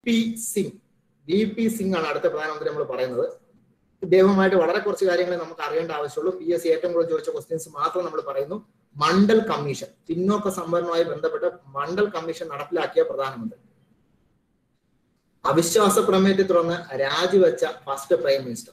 P Singh V P Singh ആണ് അടുത്ത പ്രധാനമന്ത്രി നമ്മൾ പറയുന്നത് ഇദ്ദേഹവുമായിട്ട് വളരെ കുറച്ച് കാര്യങ്ങൾ നമുക്ക് അറിയേണ്ട ആവശ്യമുള്ളൂ പി എസ് സി ഏറ്റവും കൂടുതൽ ചോദിച്ച ക്വസ്റ്റ്യൻസ് മാത്രം നമ്മൾ പറയുന്നു മണ്ഡൽ കമ്മീഷൻ പിന്നോക്ക സംവരണവുമായി ബന്ധപ്പെട്ട് മണ്ഡൽ കമ്മീഷൻ നടപ്പിലാക്കിയ പ്രധാനമന്ത്രി അവിശ്വാസ പ്രമേയത്തെ തുടർന്ന് രാജിവെച്ച first prime minister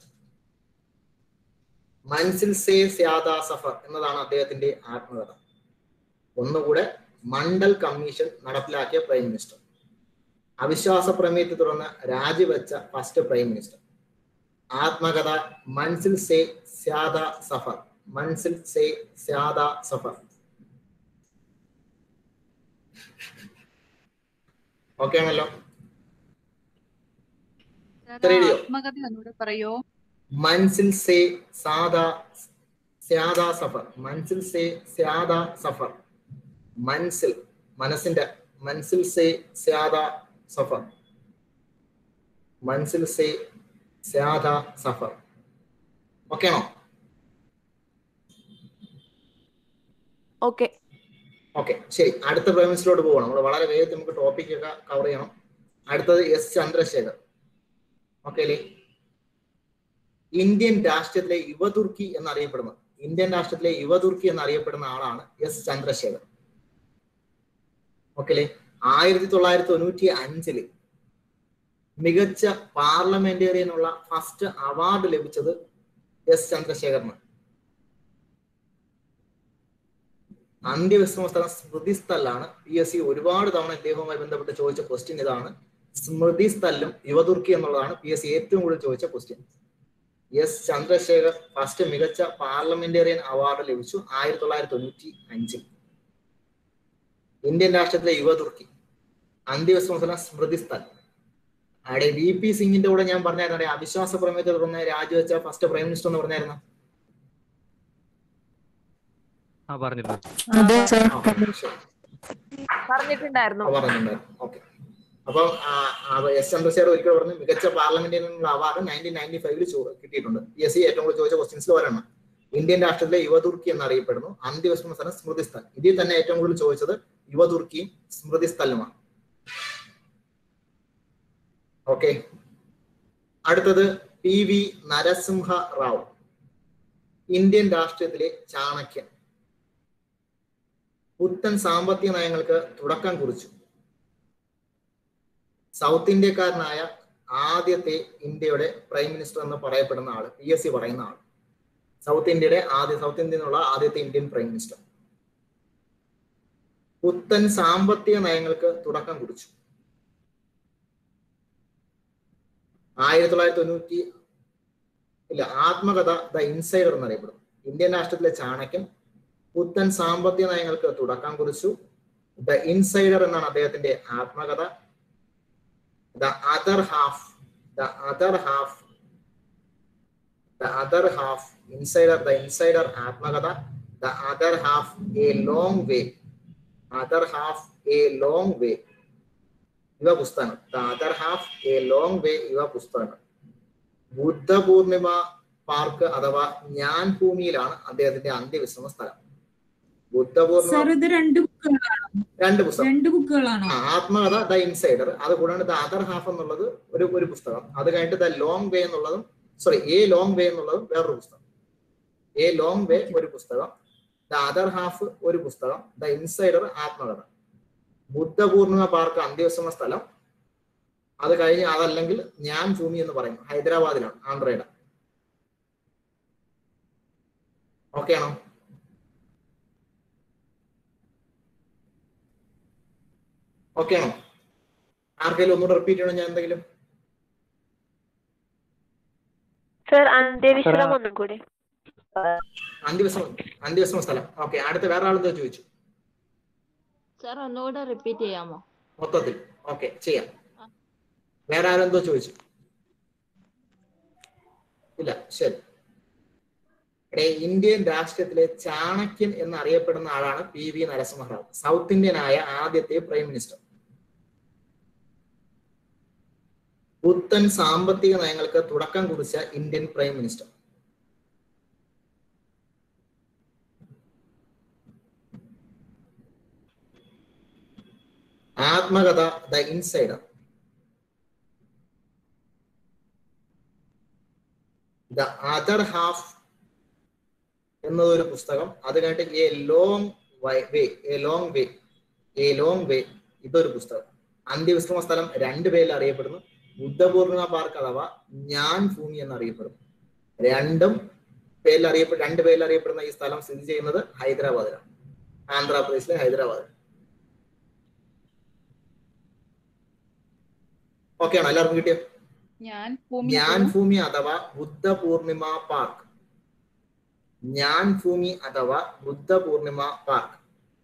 Manzil Se Zyada Safar എന്നതാണ് അദ്ദേഹത്തിന്റെ ആത്മകഥ ഒന്നുകൂടെ മണ്ഡൽ കമ്മീഷൻ നടപ്പിലാക്കിയ പ്രൈം മിനിസ്റ്റർ അവിശ്വാസ പ്രമേയത്തെ തുടർന്ന് രാജിവെച്ച ഫസ്റ്റ് പ്രൈം മിനിസ്റ്റർ ആത്മകഥ മൻസിൽ സേ സ്യാദ സഫർ മൻസിൽ സേ സ്യാദ സഫർ ഓക്കെ ആണല്ലോ റേഡിയോ. ആത്മകഥ ഒന്നുകൂടെ പറയോ മൻസിൽ സേ സാദാ സ്യാദാ സഫർ മൻസിൽ സേ സ്യാദാ സഫർ മൻസിൽ മനസ്സിന്റെ മൻസിൽ സേ സ്യാദാ സഫർ മൻസിൽ സേ സ്യാദാ സഫർ ഓക്കെ ആണോ ഓക്കെ ഓക്കെ ശരി അടുത്ത പ്രൈം മിനിസ്റ്ററിലോട്ട് പോകണം നമ്മൾ വളരെ വേഗത്തിൽ നമുക്ക് ടോപ്പിക് ഒക്കെ കവർ ചെയ്യണം അടുത്തത് എസ് ചന്ദ്രശേഖർ ഓക്കെ അല്ലേ ഇന്ത്യൻ രാഷ്ട്രീയത്തിലെ യുവതുർക്കി എന്നറിയപ്പെടുന്ന ഇന്ത്യൻ രാഷ്ട്രത്തിലെ യുവതുർക്കി എന്നറിയപ്പെടുന്ന ആളാണ് എസ് ചന്ദ്രശേഖർ ഓക്കെ അല്ലേ ആയിരത്തി തൊള്ളായിരത്തി തൊണ്ണൂറ്റി അഞ്ചില് മികച്ച പാർലമെന്റേറിയനുള്ള ഫസ്റ്റ് അവാർഡ് ലഭിച്ചത് എസ് ചന്ദ്രശേഖറിന് അന്ത്യവിശ്രമ സ്ഥലം സ്മൃതി സ്ഥലാണ് പി എസ് സി ഒരുപാട് തവണ ഇദ്ദേഹവുമായി ബന്ധപ്പെട്ട് ചോദിച്ച ക്വസ്റ്റ്യൻ ഇതാണ് സ്മൃതി സ്ഥലം യുവതുർക്കി എന്നുള്ളതാണ് പി എസ് സി ഏറ്റവും കൂടുതൽ ചോദിച്ച ക്വസ്റ്റ്യൻ എസ് ചന്ദ്രശേഖർ ഫസ്റ്റ് മികച്ച പാർലമെന്റേറിയൻ അവാർഡ് ലഭിച്ചു ആയിരത്തി തൊള്ളായിരത്തി തൊണ്ണൂറ്റി അഞ്ചിൽ ഇന്ത്യൻ രാഷ്ട്രത്തിലെ യുവതുർക്കി അന്ത്യവിശ്രമ സ്ഥലം സ്മൃതി സ്ഥലം അവിടെ വി പി സിംഗിന്റെ കൂടെ ഞാൻ പറഞ്ഞായിരുന്നു അവിടെ അവിശ്വാസ പ്രമേയത്തെ തുടർന്ന് രാജിവെച്ച ഫസ്റ്റ് പ്രൈം മിനിസ്റ്റർ എന്ന് പറഞ്ഞായിരുന്നു ആ പറഞ്ഞിരുന്നു അതെ സർ പറഞ്ഞിട്ടുണ്ടായിരുന്നു പറഞ്ഞിട്ടുണ്ടായിരുന്നു ഓക്കെ അപ്പം ആ, ആ, എസ് ചന്ദ്രശേഖർ ഒരിക്കൽ പറഞ്ഞു മികച്ച പാർലമെന്റിനുള്ള അവാർഡ് നയൻറ്റീൻ നയൻറ്റി ഫൈവില് കിട്ടിയിട്ടുണ്ട് പി എസ് സി ഏറ്റവും കൂടുതൽ ചോദിച്ച ക്വസ്റ്റ്യൻസിൽ ഒരെണ്ണം ഇന്ത്യൻ രാഷ്ട്രത്തിലെ യുവതുർക്കി എന്നറിയപ്പെടുന്നു അന്ത്യവിശ്രമ സ്ഥലം സ്മൃതി സ്ഥലം ഇതിൽ തന്നെ ഏറ്റവും കൂടുതൽ ചോദിച്ചത് യുവതുർക്കിയും സ്മൃതി സ്ഥലമാണ് ഓക്കെ അടുത്തത് P V Narasimha Rao Indian രാഷ്ട്രീയത്തിലെ ചാണക്യൻ പുത്തൻ സാമ്പത്തിക നയങ്ങൾക്ക് തുടക്കം കുറിച്ചു സൗത്ത് ഇന്ത്യക്കാരനായ ആദ്യത്തെ ഇന്ത്യയുടെ പ്രൈം മിനിസ്റ്റർ എന്ന് പറയപ്പെടുന്ന ആള് പി എസ് സി പറയുന്ന ആൾ സൗത്ത് ഇന്ത്യയുടെ ആദ്യ സൗത്ത് ഇന്ത്യയിൽ നിന്നുള്ള ആദ്യത്തെ ഇന്ത്യൻ പ്രൈം മിനിസ്റ്റർ പുത്തൻ സാമ്പത്തിക നയങ്ങൾക്ക് തുടക്കം കുറിച്ചു ആയിരത്തി തൊള്ളായിരത്തി തൊണ്ണൂറ്റി ഇല്ല ആത്മകഥ ദ ഇൻസൈഡർ എന്നറിയപ്പെടുന്നു ഇന്ത്യൻ രാഷ്ട്രത്തിലെ ചാണക്യൻ പുത്തൻ സാമ്പത്തിക നയങ്ങൾക്ക് തുടക്കം കുറിച്ചു ദ ഇൻസൈഡർ എന്നാണ് അദ്ദേഹത്തിന്റെ ആത്മകഥ the other half the other half the other half insider the insider ആത്മകഥ the other half a long way other half a long way ഇവ പുസ്തകം the other half a long way ഇവ പുസ്തകങ്ങൾ ബുദ്ധ Purnima park അഥവാ ജ്ഞാൻ ഭൂമിയിലാണ് അദ്ദേഹത്തിന്റെ അന്ത്യവിശ്രമ സ്ഥലം ബുദ്ധ പൂർണിമ സാർ ഇത് രണ്ട് ബുക്കുകളാണോ രണ്ട് പുസ്തകം രണ്ട് ബുക്കുകളാണോ ആ, ആത്മകഥ ദ ഇൻസൈഡർ അത് കൂടാണ്ട് ദ അതർ ഹാഫ് എന്നുള്ളത് ഒരു ഒരു പുസ്തകം അത് കഴിഞ്ഞിട്ട് ദ ലോങ് വേ എന്നുള്ളതും സോറി എ ലോങ് വേ എന്നുള്ളതും വേറൊരു പുസ്തകം എ ലോങ് വേ ഒരു പുസ്തകം ദ അതർ ഹാഫ് ഒരു പുസ്തകം ദ ഇൻസൈഡർ ആത്മകഥ ബുദ്ധ പൂർണിമ പാർക്ക് അന്ത്യവിശ്രമ സ്ഥലം അത് കഴിഞ്ഞ് അതല്ലെങ്കിൽ ഞാൻ ഭൂമി എന്ന് പറയും ഹൈദരാബാദിലാണ് ആന്ധ്രയുടെ ഓക്കെ ആണോ ഓക്കെ ആണോ ആർക്കെങ്കിലും ഒന്നുകൂടെ റിപ്പീറ്റ് ചെയ്യണോ ഞാൻ എന്തെങ്കിലും സർ അന്ത്യവിശ്രമം ഒന്നും കൂടി അന്ത്യവിശ്രമം അന്ത്യവിശ്രമ സ്ഥലം ഓക്കെ അടുത്ത വേറെ ആളെന്തോ ചോദിച്ചു സാർ ഒന്നുകൂടെ റിപ്പീറ്റ് ചെയ്യാമോ മൊത്തത്തിൽ ഓക്കെ ചെയ്യാം വേറെ ആരെന്തോ ചോദിച്ചു ഇല്ല ശരി എടേ ഇന്ത്യൻ രാഷ്ട്രീയത്തിലെ ചാണക്യൻ എന്നറിയപ്പെടുന്ന ആളാണ് പി വി നരസിംഹറാവു സൗത്ത് ഇന്ത്യനായ ആദ്യത്തെ പ്രൈം മിനിസ്റ്റർ പുത്തൻ സാമ്പത്തിക നയങ്ങൾക്ക് തുടക്കം കുറിച്ച ഇന്ത്യൻ പ്രൈം മിനിസ്റ്റർ ആത്മകഥ the insider the other half എന്നതൊരു പുസ്തകം അത് കഴിഞ്ഞിട്ട് a long way a long way a long way ഇതൊരു പുസ്തകം അന്ത്യവിശ്രമ സ്ഥലം രണ്ട് പേരിൽ അറിയപ്പെടുന്നു ബുദ്ധപൂർണിമ പാർക്ക് അഥവാ ഞാൻ ഭൂമി എന്നറിയപ്പെടുന്നു രണ്ടും പേരിൽ അറിയപ്പെടും രണ്ട് പേരിൽ അറിയപ്പെടുന്ന ഈ സ്ഥലം സ്ഥിതി ചെയ്യുന്നത് ഹൈദരാബാദിലാണ് ആന്ധ്രാപ്രദേശിലെ ഹൈദരാബാദ് ഓക്കെ ആണോ എല്ലാവർക്കും കിട്ടിയോ ഞാൻ ഭൂമി ഞാൻ ഭൂമി അഥവാ ബുദ്ധ പൂർണിമ പാർക്ക് ഞാൻ ഭൂമി അഥവാ ബുദ്ധ പൂർണിമ പാർക്ക്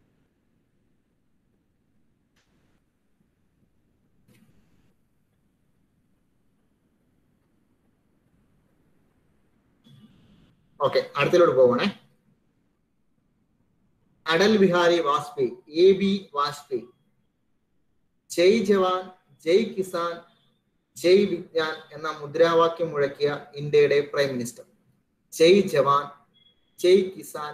ഓക്കെ അടുത്തിലോട്ട് പോകണേ അടൽ ബിഹാരി വാജ്പേയി എ ബി വാജ്പേയി ജയ് ജവാൻ ജയ് കിസാൻ ജയ് വിജ്ഞാൻ എന്ന മുദ്രാവാക്യം മുഴക്കിയ ഇന്ത്യയുടെ പ്രൈം മിനിസ്റ്റർ ജയ് ജവാൻ ജയ് കിസാൻ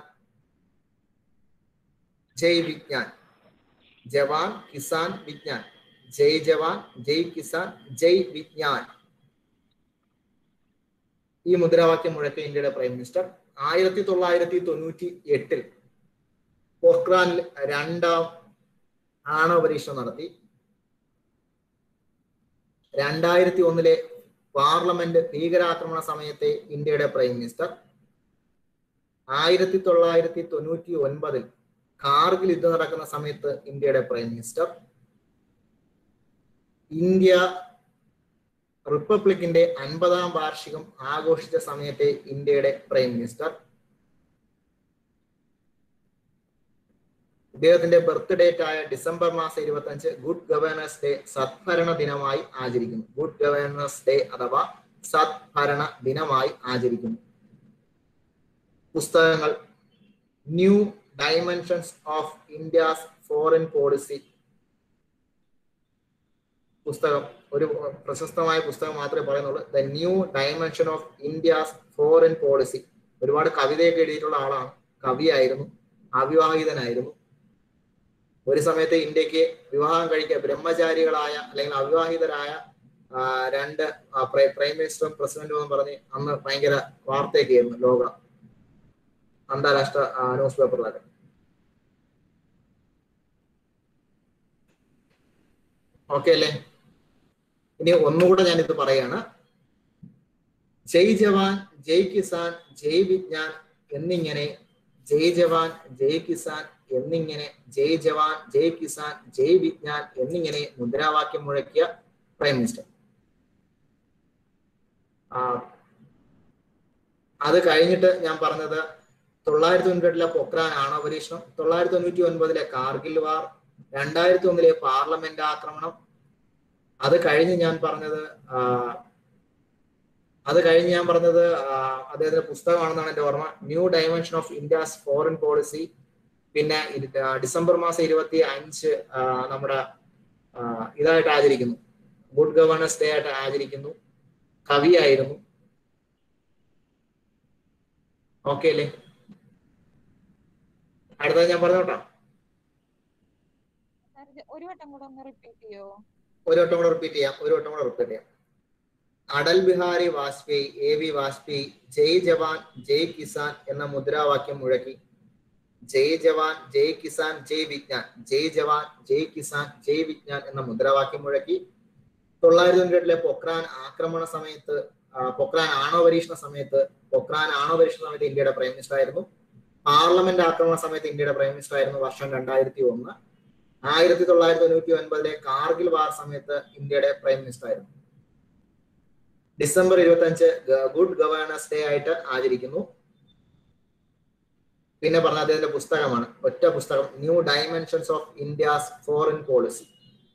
ജയ് വിജ്ഞാൻ ജവാൻ കിസാൻ വിജ്ഞാൻ ജയ് ജവാൻ ജയ് കിസാൻ ജയ് വിജ്ഞാൻ ഈ മുദ്രാവാക്യം മുഴക്കിയ ഇന്ത്യയുടെ പ്രൈം മിനിസ്റ്റർ ആയിരത്തി തൊള്ളായിരത്തി തൊണ്ണൂറ്റി എട്ടിൽ പോഖ്റാനിൽ രണ്ടാം ആണവ പരീക്ഷണം നടത്തി രണ്ടായിരത്തി ഒന്നിലെ പാർലമെന്റ് ഭീകരാക്രമണ സമയത്തെ ഇന്ത്യയുടെ പ്രൈം മിനിസ്റ്റർ ആയിരത്തി തൊള്ളായിരത്തി തൊണ്ണൂറ്റി ഒൻപതിൽ കാർഗിൽ യുദ്ധം നടക്കുന്ന സമയത്ത് ഇന്ത്യയുടെ പ്രൈം മിനിസ്റ്റർ ഇന്ത്യ റിപ്പബ്ലിക്കിന്റെ അൻപതാം വാർഷികം ആഘോഷിച്ച സമയത്തെ ഇന്ത്യയുടെ പ്രൈം മിനിസ്റ്റർ ഇദ്ദേഹത്തിന്റെ ബർത്ത് ഡേറ്റ് ആയ ഡിസംബർ മാസം ഇരുപത്തി അഞ്ച് ഗുഡ് ഗവേണൻസ് ഡേ സദ്ഭരണ ദിനമായി ആചരിക്കുന്നു ഗുഡ് ഗവേണൻസ് ഡേ അഥവാ സദ്ഭരണ ദിനമായി ആചരിക്കുന്നു പുസ്തകങ്ങൾ new dimensions of India's foreign policy പുസ്തകം ഒരു പ്രശസ്തമായ പുസ്തകം മാത്രമേ പറയുന്നുള്ളൂ the new dimension of India's foreign policy ഒരുപാട് കവിതയൊക്കെ എഴുതിയിട്ടുള്ള ആളാണ് കവിയായിരുന്നു അവിവാഹിതനായിരുന്നു ഒരു സമയത്ത് ഇന്ത്യക്ക് വിവാഹം കഴിക്കാൻ ബ്രഹ്മചാരികളായ അല്ലെങ്കിൽ അവിവാഹിതരായ ആ, രണ്ട് ആ, പ്രൈ- പ്രൈം മിനിസ്റ്ററും പ്രസിഡന്റും എന്ന് പറഞ്ഞ് അന്ന് ഭയങ്കര വാർത്തയൊക്കെ ആയിരുന്നു ലോക അന്താരാഷ്ട്ര ആ, ന്യൂസ് പേപ്പറിലൊക്കെ ഓക്കെ അല്ലേ ഇനി ഒന്നുകൂടെ ഞാൻ ഇത് പറയാണ് ജയ് ജവാൻ ജയ് കിസാൻ ജയ് വിജ്ഞാൻ എന്നിങ്ങനെ ജയ് ജവാൻ ജയ് കിസാൻ എന്നിങ്ങനെ ജയ് ജവാൻ ജയ് കിസാൻ ജയ് വിജ്ഞാൻ എന്നിങ്ങനെ മുദ്രാവാക്യം മുഴക്കിയ പ്രൈം മിനിസ്റ്റർ ആ, അത് കഴിഞ്ഞിട്ട് ഞാൻ പറഞ്ഞത് തൊള്ളായിരത്തി തൊണ്ണൂറ്റിലെ പൊക്രാൻ ആണവ പരീക്ഷണം തൊള്ളായിരത്തി തൊണ്ണൂറ്റി ഒൻപതിലെ കാർഗിൽ വാർ രണ്ടായിരത്തി ഒന്നിലെ പാർലമെന്റ് ആക്രമണം അത് കഴിഞ്ഞ് ഞാൻ പറഞ്ഞത് ആ, അത് കഴിഞ്ഞ് ഞാൻ പറഞ്ഞത് ആ, അദ്ദേഹത്തിന്റെ പുസ്തകമാണെന്നാണ് എന്റെ ഓർമ്മ new dimension of India's foreign policy പിന്നെ ഇരു- ആ, ഡിസംബർ മാസം ഇരുപത്തി അഞ്ച് ആ, നമ്മുടെ ആ, ഇതായിട്ട് ആചരിക്കുന്നു ഗുഡ് ഗവർണൻസ് ഡേ ആയിട്ട് ആചരിക്കുന്നു കവിയായിരുന്നു ഓക്കെ അല്ലേ അടുത്തത് ഞാൻ പറഞ്ഞോട്ടോ സാർ, ഇത് ഒരു വട്ടം കൂടെ ഒന്ന് റിപ്പീറ്റ് ചെയ്യോ ഒരു വട്ടം കൂടെ റിപ്പീറ്റ് ചെയ്യാം ഒരു വട്ടം കൂടെ റിപ്പീറ്റ് ചെയ്യാം അടൽ ബിഹാരി വാജ്പേയി എ വി വാജ്പേയി ജയ് ജവാൻ ജയ് കിസാൻ എന്ന മുദ്രാവാക്യം മുഴക്കി ജയ് ജവാൻ ജയ് കിസാൻ ജയ് വിജ്ഞാൻ ജയ് ജവാൻ ജയ് കിസാൻ ജയ് വിജ്ഞാൻ എന്ന മുദ്രാവാക്യം മുഴക്കി തൊള്ളായിരത്തി തൊണ്ണൂറ്റിലെ പൊക്രാൻ ആക്രമണ സമയത്ത് ആ, പൊക്രാൻ ആണവ പരീക്ഷണ സമയത്ത് പൊക്രാൻ ആണവ പരീക്ഷണ സമയത്ത് ഇന്ത്യയുടെ പ്രൈം മിനിസ്റ്റർ ആയിരുന്നു പാർലമെന്റ് ആക്രമണ സമയത്ത് ഇന്ത്യയുടെ പ്രൈം മിനിസ്റ്റർ ആയിരുന്നു വർഷം രണ്ടായിരത്തി ഒന്ന് ആയിരത്തി തൊള്ളായിരത്തി തൊണ്ണൂറ്റി ഒൻപതിലെ കാർഗിൽ വാർ സമയത്ത് ഇന്ത്യയുടെ പ്രൈം മിനിസ്റ്റർ ആയിരുന്നു ഡിസംബർ ഇരുപത്തി അഞ്ച് ഗുഡ് ഗവേണൻസ് ഡേ ആയിട്ട് ആചരിക്കുന്നു പിന്നെ പറഞ്ഞ അദ്ദേഹത്തിന്റെ പുസ്തകമാണ് ഒറ്റ പുസ്തകം new dimensions of India's foreign policy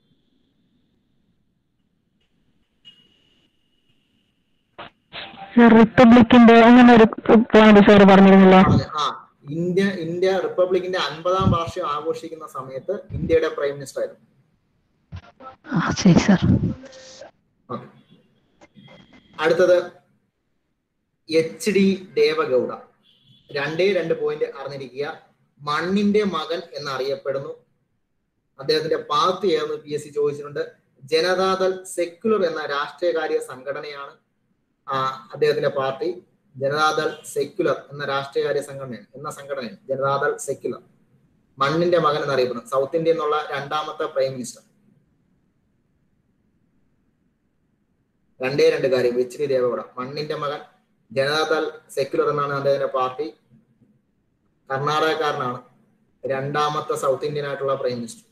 റിപ്പബ്ലിക്കിന്റെ അങ്ങനെ ഒരു പോയിന്റ് സാർ പറഞ്ഞിരുന്നില്ലേ ആ ഇന്ത്യ ഇന്ത്യ റിപ്പബ്ലിക്കിന്റെ അൻപതാം വാർഷികം ആഘോഷിക്കുന്ന സമയത്ത് ഇന്ത്യയുടെ പ്രൈം മിനിസ്റ്റർ ആയിരുന്നു ആ ശരി സാർ ഓക്കേ. അടുത്തത് എച്ച് ഡി ദേവഗൌഡ രണ്ടേ രണ്ട് പോയിന്റ് അറിഞ്ഞിരിക്കുക മണ്ണിന്റെ മകൻ എന്നറിയപ്പെടുന്നു അദ്ദേഹത്തിന്റെ പാർട്ടി ഏതെന്ന് പി എസ് സി ചോദിച്ചിട്ടുണ്ട് ജനതാദൾ സെക്യുലർ എന്ന രാഷ്ട്രീയകാര്യ സംഘടനയാണ് ആ, അദ്ദേഹത്തിന്റെ പാർട്ടി ജനതാദൾ സെക്യുലർ എന്ന രാഷ്ട്രീയകാര്യ സംഘടനയാണ് എന്ന സംഘടനയാണ് ജനതാദൾ സെക്യുലർ മണ്ണിന്റെ മകൻ എന്നറിയപ്പെടുന്നു സൗത്ത് ഇന്ത്യ എന്നുള്ള രണ്ടാമത്തെ പ്രൈം മിനിസ്റ്റർ രണ്ടേ രണ്ട് കാര്യം എച്ച് ഡി ദേവഗൗഡ മണ്ണിന്റെ മകൻ ജനതാദൾ സെക്യുലർ എന്നാണ് അദ്ദേഹത്തിന്റെ പാർട്ടി കർണാടകക്കാരനാണ് രണ്ടാമത്തെ സൗത്ത് ഇന്ത്യൻ ആയിട്ടുള്ള പ്രൈം മിനിസ്റ്റർ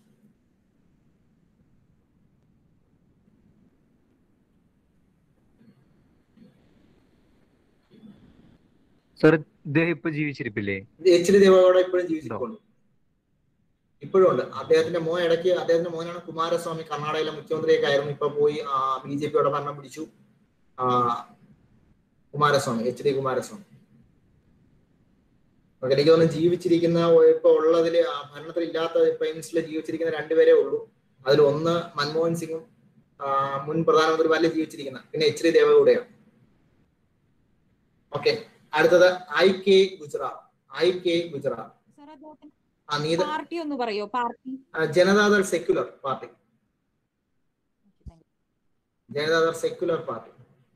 സർ ഇദ്ദേഹം ഇപ്പൊ ജീവിച്ചിരിപ്പില്ലേ എച്ച് ഡി ദേവഗൗഡ ഇപ്പോഴും ജീവിച്ചിട്ടുണ്ട് ഇപ്പോഴും ഉണ്ട് അദ്ദേഹത്തിന്റെ മോൻ ഇടയ്ക്ക് അദ്ദേഹത്തിന്റെ മോനാണ് കുമാരസ്വാമി കർണാടകയിലെ മുഖ്യമന്ത്രിയൊക്കെ ആയിരുന്നു ഇപ്പൊ പോയി ബി ജെ പിയോടെ ഭരണം പിടിച്ചു ആ, കുമാരസ്വാമി എച്ച് ഡി കുമാരസ്വാമി അപ്പൊ എനിക്ക് തോന്നുന്നു ജീവിച്ചിരിക്കുന്ന ഇപ്പൊ ഉള്ളതില് ആ ഭരണത്തിൽ ഇല്ലാത്ത പ്രൈം മിനിസ്റ്ററിൽ ജീവിച്ചിരിക്കുന്ന രണ്ടുപേരേ ഉള്ളൂ അതിൽ ഒന്ന് മൻമോഹൻ സിംഗും ആ, മുൻ പ്രധാനമന്ത്രി വല്ല ജീവിച്ചിരിക്കുന്ന പിന്നെ എച്ച് ഡി ദേവഗൗഡയാണ് ഓക്കെ അടുത്തത് I K Gujarat I K Gujarat sir അദ്ദേഹത്തിന് ആ നീത പാർട്ടി ഒന്ന് പറയോ പാർട്ടി ആ, Janata Dal secular party Janata Dal secular party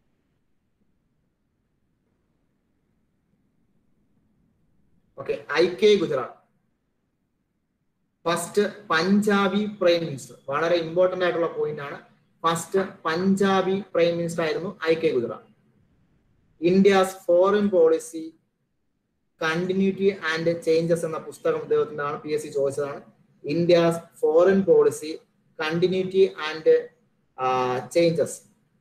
okay I K Gujarat first Punjabi prime minister വളരെ ഇമ്പോർട്ടന്റ് ആയിട്ടുള്ള പോയിന്റ് ആണ് ഫസ്റ്റ് പഞ്ചാബി പ്രൈം മിനിസ്റ്റർ ആയിരുന്നു I K Gujarat India's foreign policy continuity and changes എന്ന പുസ്തകം ഇദ്ദേഹത്തിൻ്റെതാണ് പി എസ് സി ചോദിച്ചതാണ് India's foreign policy continuity and changes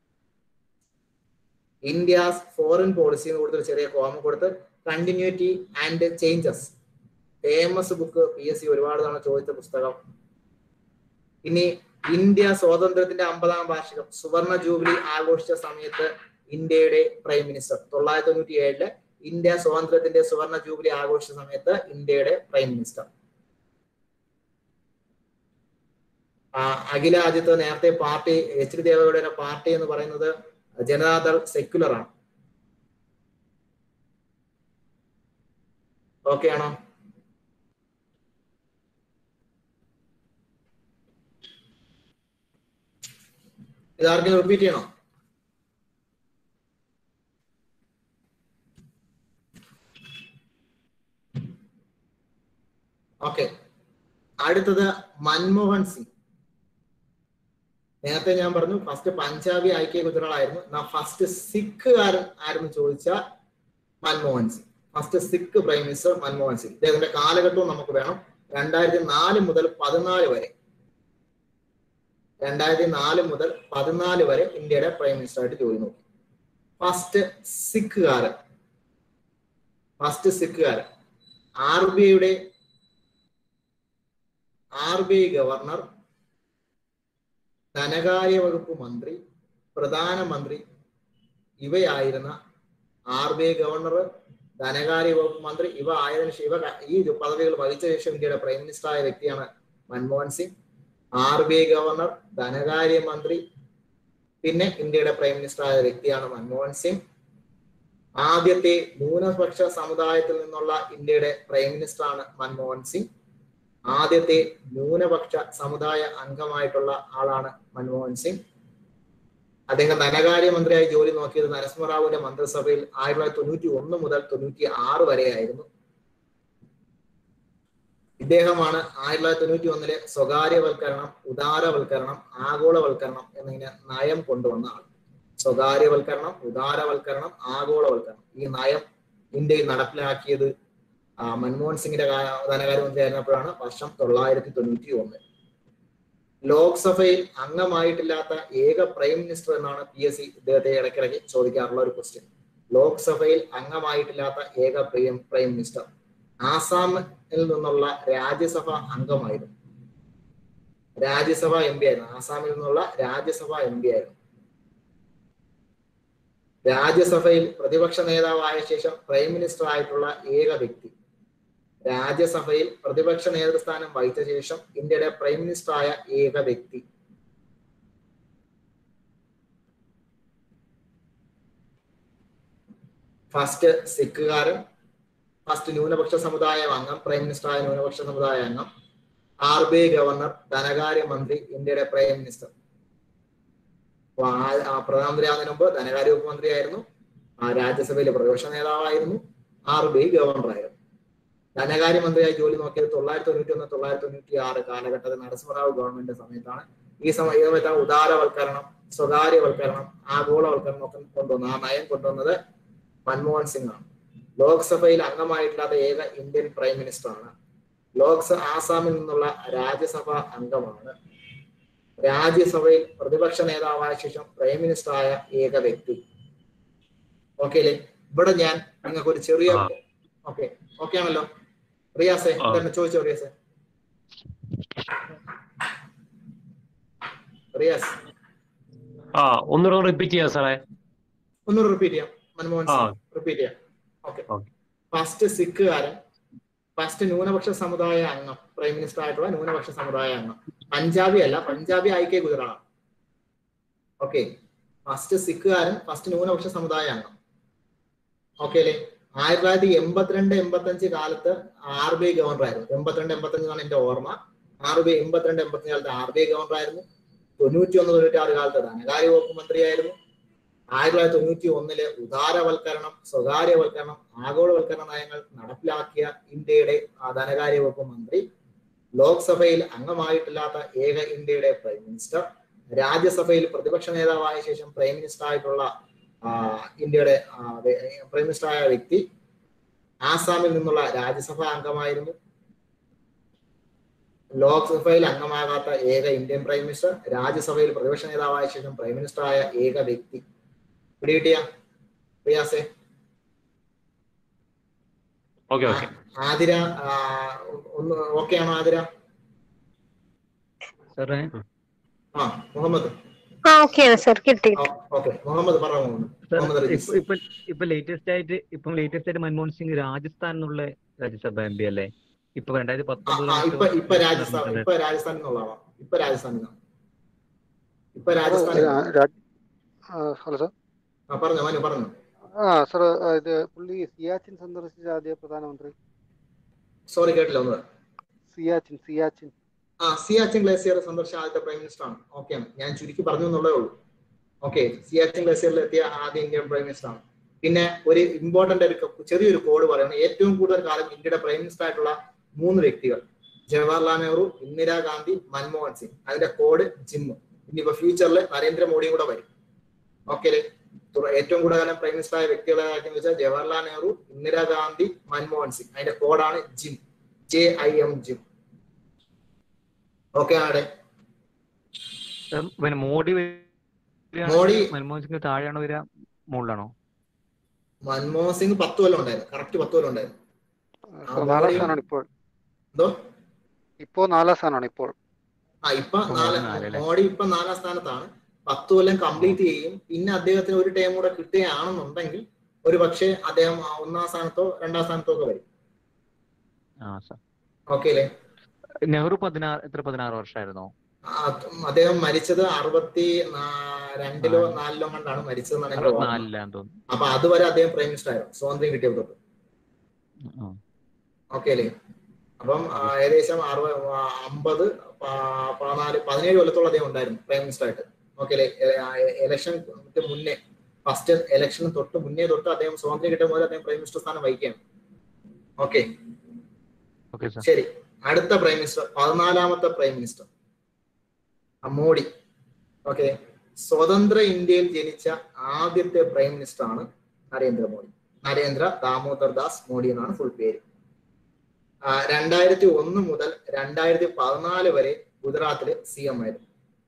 India's foreign policy എന്ന് കൊടുത്തൊരു ചെറിയ കോമ കൊടുത്ത് continuity and changes famous book P S C ഒരുപാട് തവണ ചോദിച്ച പുസ്തകം ഇനി ഇന്ത്യ സ്വാതന്ത്ര്യത്തിന്റെ അമ്പതാം വാർഷികം സുവർണ ജൂബിലി ആഘോഷിച്ച സമയത്ത് ഇന്ത്യയുടെ പ്രൈം മിനിസ്റ്റർ തൊള്ളായിരത്തി തൊണ്ണൂറ്റി ഏഴില് ഇന്ത്യ സ്വാതന്ത്ര്യത്തിന്റെ സുവർണ ജൂബിലി ആഘോഷിച്ച സമയത്ത് ഇന്ത്യയുടെ പ്രൈം മിനിസ്റ്റർ ആ, അഖില അജിത്ത് നേരത്തെ പാർട്ടി എച്ച് ഡി ദേവഗൗഡയുടെ പാർട്ടി എന്ന് പറയുന്നത് ജനതാദൾ സെക്യുലർ ആണ് ഓക്കെ ആണോ ഇതാർക്കും റിപ്പീറ്റ് ചെയ്യണോ ഓക്കെ അടുത്തത് മൻമോഹൻ സിംഗ് നേരത്തെ ഞാൻ പറഞ്ഞു ഫസ്റ്റ് പഞ്ചാബി ഐക്യ ഗുജറാൾ ആയിരുന്നു എന്നാ ഫസ്റ്റ് സിഖുകാരൻ ആരെന്ന് ചോദിച്ചാൽ Manmohan Singh first Sikh prime minister Manmohan Singh ഇദ്ദേഹത്തിന്റെ കാലഘട്ടവും നമുക്ക് വേണം രണ്ടായിരത്തി നാല് മുതൽ പതിനാല് വരെ രണ്ടായിരത്തി നാല് മുതൽ പതിനാല് വരെ ഇന്ത്യയുടെ പ്രൈം മിനിസ്റ്റർ ആയിട്ട് ജോലി നോക്കി ഫസ്റ്റ് സിഖുകാരൻ ഫസ്റ്റ് സിഖുകാരൻ ആർ ബി ഐയുടെ ആർ ബി ഐ ഗവർണർ ധനകാര്യ വകുപ്പ് മന്ത്രി പ്രധാനമന്ത്രി ഇവയായിരുന്ന ആർ ബി ഐ ഗവർണർ ധനകാര്യ വകുപ്പ് മന്ത്രി ഇവ ആയതിനു ശേഷം ഇവ ഈ പദവികൾ വഹിച്ച ശേഷം ഇന്ത്യയുടെ പ്രൈം മിനിസ്റ്റർ ആയ വ്യക്തിയാണ് Manmohan Singh R B I governor ധനകാര്യ മന്ത്രി പിന്നെ ഇന്ത്യയുടെ പ്രൈം മിനിസ്റ്റർ ആയ വ്യക്തിയാണ് മൻമോഹൻ സിംഗ് ആദ്യത്തെ ന്യൂനപക്ഷ സമുദായത്തിൽ നിന്നുള്ള ഇന്ത്യയുടെ പ്രൈം മിനിസ്റ്റർ ആണ് മൻമോഹൻ സിംഗ് ആദ്യത്തെ ന്യൂനപക്ഷ സമുദായ അംഗമായിട്ടുള്ള ആളാണ് മൻമോഹൻ സിംഗ് അദ്ദേഹം ധനകാര്യമന്ത്രിയായി ജോലി നോക്കിയത് നരസിംഹറാവുവിന്റെ മന്ത്രിസഭയിൽ ആയിരത്തി തൊള്ളായിരത്തി തൊണ്ണൂറ്റി ഒന്ന് മുതൽ തൊണ്ണൂറ്റി ആറ് വരെയായിരുന്നു ഇദ്ദേഹമാണ് ആയിരത്തി തൊള്ളായിരത്തി തൊണ്ണൂറ്റി ഒന്നിലെ സ്വകാര്യവൽക്കരണം ഉദാരവൽക്കരണം ആഗോളവൽക്കരണം എന്നിങ്ങനെ നയം കൊണ്ടുവന്ന ആൾ സ്വകാര്യവൽക്കരണം ഉദാരവൽക്കരണം ആഗോളവൽക്കരണം ഈ നയം ഇന്ത്യയിൽ നടപ്പിലാക്കിയത് ആ, മൻമോഹൻ സിംഗിന്റെ കാ- ധനകാര്യമന്ത്രി ആയിരുന്നപ്പോഴാണ് വർഷം തൊള്ളായിരത്തി തൊണ്ണൂറ്റി ഒന്ന് ലോക്സഭയിൽ അംഗമായിട്ടില്ലാത്ത ഏക പ്രൈം മിനിസ്റ്റർ എന്നാണ് പി എസ് സി ഇദ്ദേഹത്തെ ഇടയ്ക്കിടയ്ക്ക് ചോദിക്കാറുള്ള ഒരു ക്വസ്റ്റ്യൻ ലോക്സഭയിൽ അംഗമായിട്ടില്ലാത്ത ഏക പ്രൈം പ്രൈം മിനിസ്റ്റർ ആസാമിൽ നിന്നുള്ള രാജ്യസഭ അംഗമായിരുന്നു രാജ്യസഭ എം പി ആയിരുന്നു ആസാമിൽ നിന്നുള്ള രാജ്യസഭ എം പി ആയിരുന്നു രാജ്യസഭയിൽ പ്രതിപക്ഷ നേതാവായ ശേഷം പ്രൈം മിനിസ്റ്റർ ആയിട്ടുള്ള ഏക വ്യക്തി രാജ്യസഭയിൽ പ്രതിപക്ഷ നേതൃസ്ഥാനം വഹിച്ച ശേഷം ഇന്ത്യയുടെ പ്രൈം മിനിസ്റ്റർ ആയ ഏക വ്യക്തി ഫസ്റ്റ് സിഖുകാരൻ ഫസ്റ്റ് ന്യൂനപക്ഷ സമുദായ അംഗം പ്രൈം മിനിസ്റ്റർ ആയ ന്യൂനപക്ഷ സമുദായ അംഗം ആർ ബി ഐ ഗവർണർ ധനകാര്യ മന്ത്രി ഇന്ത്യയുടെ പ്രൈം മിനിസ്റ്റർ അപ്പൊ ആ- ആ പ്രധാനമന്ത്രി ആകുന്നതിന് മുമ്പ് ധനകാര്യ വകുപ്പ് മന്ത്രിയായിരുന്നു ആ രാജ്യസഭയിലെ പ്രതിപക്ഷ നേതാവായിരുന്നു ആർ ബി ഐ ഗവർണറായിരുന്നു ധനകാര്യമന്ത്രിയായി ജോലി നോക്കിയത് തൊള്ളായിരത്തി തൊണ്ണൂറ്റി ഒന്ന് തൊള്ളായിരത്തി തൊണ്ണൂറ്റി ആറ് കാലഘട്ടത്തിൽ നരസിംഹറാവു ഗവൺമെന്റ് സമയത്താണ് ഈ സമയം ഈ സമയത്താണ് ഉദാരവൽക്കരണം സ്വകാര്യവൽക്കരണം ആഗോളവൽക്കരണം ഒക്കെ കൊണ്ടുവന്നത് ആ നയം കൊണ്ടുവന്നത് മൻമോഹൻ സിംഗ് ആണ് ലോക്സഭയിൽ അംഗമായിട്ടില്ലാത്ത ഏക ഇന്ത്യൻ പ്രൈം മിനിസ്റ്റർ ആണ് ലോക്സഭ ആസാമിൽ നിന്നുള്ള രാജ്യസഭ അംഗമാണ് രാജ്യസഭയിൽ പ്രതിപക്ഷ നേതാവായ ശേഷം പ്രൈം മിനിസ്റ്റർ ആയ ഏക വ്യക്തി ഓക്കെ അല്ലേ ഇവിടെ ഞാൻ നിങ്ങൾക്ക് ഒരു ചെറിയ ആ. ഓക്കെ ഓക്കെ ആണല്ലോ റിയാസെ ആ. എന്താണ് ചോദിച്ചോ റിയാസെ റിയാസ് ആ ഒന്നുകൂടെ റിപ്പീറ്റ് ചെയ്യാം സാറേ ഒന്നുകൂടെ റിപ്പീറ്റ് ചെയ്യാം മൻമോഹൻ ആ. സിംഗ് റിപ്പീറ്റ് ചെയ്യാം ഓക്കെ ഓക്കെ. ഫസ്റ്റ് സിഖുകാരൻ ഫസ്റ്റ് ന്യൂനപക്ഷ സമുദായ അംഗം പ്രൈം മിനിസ്റ്റർ ആയിട്ടുള്ള ന്യൂനപക്ഷ സമുദായ അംഗം പഞ്ചാബി അല്ല പഞ്ചാബി ഐ കെ ഗുജറാളാണ് ഓക്കെ ഫസ്റ്റ് സിഖുകാരൻ ഫസ്റ്റ് ന്യൂനപക്ഷ സമുദായ അംഗം ഓക്കെ അല്ലേ ആയിരത്തി തൊള്ളായിരത്തി എൺപത്തിരണ്ട് എൺപത്തഞ്ച് കാലത്ത് ആർ ബി ഐ ഗവർണർ ആയിരുന്നു എൺപത്തിരണ്ട് എൺപത്തഞ്ച് എന്നാണ് എന്റെ ഓർമ്മ ആർ ബി ഐ എൺപത്തിരണ്ട് എൺപത്തഞ്ച് കാലത്ത് ആർ ബി ഐ ഗവർണർ ആയിരുന്നു തൊണ്ണൂറ്റി ഒന്ന് തൊണ്ണൂറ്റി ആറ് കാലത്ത് ധനകാര്യ വകുപ്പ് മന്ത്രിയായിരുന്നു ആയിരത്തി തൊള്ളായിരത്തി തൊണ്ണൂറ്റി ഒന്നില് ഉദാരവൽക്കരണം സ്വകാര്യവൽക്കരണം ആഗോളവൽക്കരണ നയങ്ങൾ നടപ്പിലാക്കിയ ഇന്ത്യയുടെ ആ ധനകാര്യ വകുപ്പ് മന്ത്രി ലോക്സഭയിൽ അംഗമായിട്ടില്ലാത്ത ഏക ഇന്ത്യയുടെ പ്രൈം മിനിസ്റ്റർ രാജ്യസഭയിൽ പ്രതിപക്ഷ നേതാവായ ശേഷം പ്രൈം മിനിസ്റ്റർ ആയിട്ടുള്ള ആ, ഇന്ത്യയുടെ ആ, വെ- പ്രൈം മിനിസ്റ്റർ ആയ വ്യക്തി ആസാമിൽ നിന്നുള്ള രാജ്യസഭാ അംഗമായിരുന്നു ലോക്സഭയിൽ അംഗമാകാത്ത ഏക ഇന്ത്യൻ പ്രൈം മിനിസ്റ്റർ രാജ്യസഭയിൽ പ്രതിപക്ഷ നേതാവായ ശേഷം പ്രൈം മിനിസ്റ്റർ ആയ ഏക വ്യക്തി പിടികിട്ടിയ റിയാസെ ഓക്കെ ഓക്കെ ആതിര ആ, ഒന്ന് ഓക്കെ ആണോ ആതിര സാറേ ആ മുഹമ്മദ് ആ ഓക്കെയാണ് സർ കിട്ടി ഓക്കെ മുഹമ്മദ് പറ മുഹമ്മദ് സാർ മുഹമ്മദ് റജീസ് ഇപ്പൊ ഇപ്പൊ ഇപ്പൊ ലേറ്റസ്റ്റ് ആയിട്ട് ഇപ്പം ലേറ്റസ്റ്റ് ആയിട്ട് മൻമോഹൻ സിംഗ് രാജസ്ഥാൻ എന്നുള്ള രാജ്യസഭ എം പി അല്ലേ ഇപ്പൊ രണ്ടായിരത്തി ആ, ആ, ഇപ്പൊ ഇപ്പൊ രാജസ്ഥാൻ ഇപ്പൊ രാജസ്ഥാനിൽ നിന്നുള്ളതാണ് ഇപ്പൊ രാജസ്ഥാനിൽ നിന്നാണ് ഇപ്പൊ രാജസ്ഥാനിൽ ഹലോ സാർ ആ പറഞ്ഞോ മനു പറഞ്ഞു ആ സാർ ഇത് പുള്ളി സിയാച്ചിൻ സന്ദർശിച്ച ആദ്യ പ്രധാനമന്ത്രി സോറി കേട്ടില്ല ഒന്ന് സിയാച്ചിൻ സിയാച്ചിൻ ആ സിയാച്ചിൻ ഗ്ലേസിയർ സന്ദർശിച്ച ആദ്യത്തെ പ്രൈം മിനിസ്റ്റർ ആണ് ഓക്കെ ഞാൻ ചുരുക്കി പറഞ്ഞു എന്നുള്ളതേ ഉള്ളൂ ഓക്കെ സിയാച്ചിൻ ഗ്ലേസിയറിൽ എത്തിയ ആദ്യ ഇന്ത്യൻ പ്രൈം മിനിസ്റ്റർ ആണ് പിന്നെ ഒരു ഇമ്പോർട്ടന്റ് ഒരു ക- ചെറിയൊരു കോഡ് പറയണം ഏറ്റവും കൂടുതൽ കാലം ഇന്ത്യയുടെ പ്രൈം മിനിസ്റ്റർ ആയിട്ടുള്ള മൂന്ന് വ്യക്തികൾ ജവഹർലാൽ നെഹ്റു ഇന്ദിരാഗാന്ധി മൻമോഹൻ സിംഗ് അതിന്റെ കോഡ് ജിമ്മ് ഇനിയിപ്പോ ഫ്യൂച്ചറിൽ നരേന്ദ്രമോദിയും കൂടെ വരും ഓക്കെ ഏറ്റവും കൂടുതൽ കാലം പ്രൈം മിനിസ്റ്റർ ആയ വ്യക്തികളെ ആയിട്ട് വെച്ചാൽ ജവഹർലാൽ നെഹ്റു ഇന്ദിരാഗാന്ധി മൻമോഹൻ സിംഗ് അതിന്റെ കോഡാണ് Jim J I M Jim okay ആടെ പിന്നെ മോഡി മോഡി- മൻമോഹൻ സിംഗ് താഴെയാണോ വരിക മുകളിലാണോ മൻമോഹൻ സിംഗ് പത്ത് കൊല്ലം ഉണ്ടായിരുന്നു കറക്റ്റ് പത്ത് കൊല്ലം ഉണ്ടായിരുന്നു സാർ നാലാം സ്ഥാനമാണ് ഇപ്പോൾ എന്തോ ഇപ്പോ നാലാം സ്ഥാനമാണ് ഇപ്പോൾ ആ ഇപ്പൊ മോഡി നാല് നാലല്ലേ? മോഡി ഇപ്പൊ നാലാം സ്ഥാനത്താണ് പത്ത് കൊല്ലം കംപ്ലീറ്റ് ചെയ്യും പിന്നെ അദ്ദേഹത്തിന് ഒരു ടൈം കൂടെ കിട്ടുകയാണെന്നുണ്ടെങ്കിൽ ഒരു പക്ഷേ അദ്ദേഹം ആ ഒന്നാം സ്ഥാനത്തോ രണ്ടാം സ്ഥാനത്തോ ഒക്കെ വരും ആ സാർ ഓക്കെ അല്ലേ നെഹ്റു പതിനാറ് എത്ര പതിനാറ് വർഷമായിരുന്നോ ആ, അദ്ദേഹം മരിച്ചത് അറുപത്തി നാ- രണ്ടിലോ നാലിലോ കണ്ടാണ് മരിച്ചതെന്നാണ് എന്റെ ഓർമ്മ അറുപത്തിനാലിലാന്ന് തോന്നുന്നു അപ്പൊ അതുവരെ അദ്ദേഹം പ്രൈം മിനിസ്റ്റർ ആയിരുന്നു സ്വാതന്ത്ര്യം കിട്ടിയ തൊട്ട് ആ. ഓക്കെ അല്ലേ അപ്പം ആ, ഏകദേശം അറുപത് ആ, അമ്പത് പ- പതിനാല് പതിനേഴ് കൊല്ലത്തോളം അദ്ദേഹം ഉണ്ടായിരുന്നു പ്രൈം മിനിസ്റ്റർ ആയിട്ട് ഓക്കെ അല്ലേ ഇലക്ഷൻ മുന്നേ ഫസ്റ്റ് ഇലക്ഷന് തൊട്ട് മുന്നേ തൊട്ട് അദ്ദേഹം സ്വാതന്ത്ര്യം കിട്ടിയ മുതൽ അദ്ദേഹം പ്രൈം മിനിസ്റ്റർ സ്ഥാനം വഹിക്കുകയാണ് ഓക്കെ ഓക്കെ സാർ ശരി അടുത്ത പ്രൈം മിനിസ്റ്റർ പതിനാലാമത്തെ പ്രൈം മിനിസ്റ്റർ ആ, മോഡി ഓക്കെ സ്വതന്ത്ര ഇന്ത്യയിൽ ജനിച്ച ആദ്യത്തെ പ്രൈം മിനിസ്റ്റർ ആണ് നരേന്ദ്രമോദി നരേന്ദ്ര ദാമോദർ ദാസ് മോഡി എന്നാണ് ഫുൾ പേര് ആ, രണ്ടായിരത്തി ഒന്ന് മുതൽ രണ്ടായിരത്തി പതിനാല് വരെ ഗുജറാത്തിലെ സി എം ആയിരുന്നു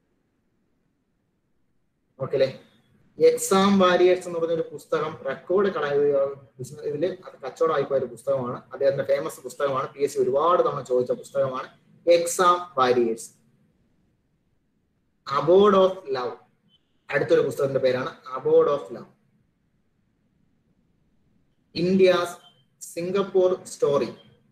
ഓക്കെ അല്ലേ എക്സാം വാരിയേഴ്സ് എന്ന് പറഞ്ഞൊരു പുസ്തകം റെക്കോർഡ് കള ഇതിൽ അത് കച്ചവടമായി പോയ ഒരു പുസ്തകമാണ് അദ്ദേഹത്തിന്റെ ഫേമസ് പുസ്തകമാണ് പി എസ് സി ഒരുപാട് തവണ ചോദിച്ച പുസ്തകമാണ് exam warriors abode of love അടുത്തൊരു പുസ്തകത്തിന്റെ പേരാണ് abode of love India's Singapore story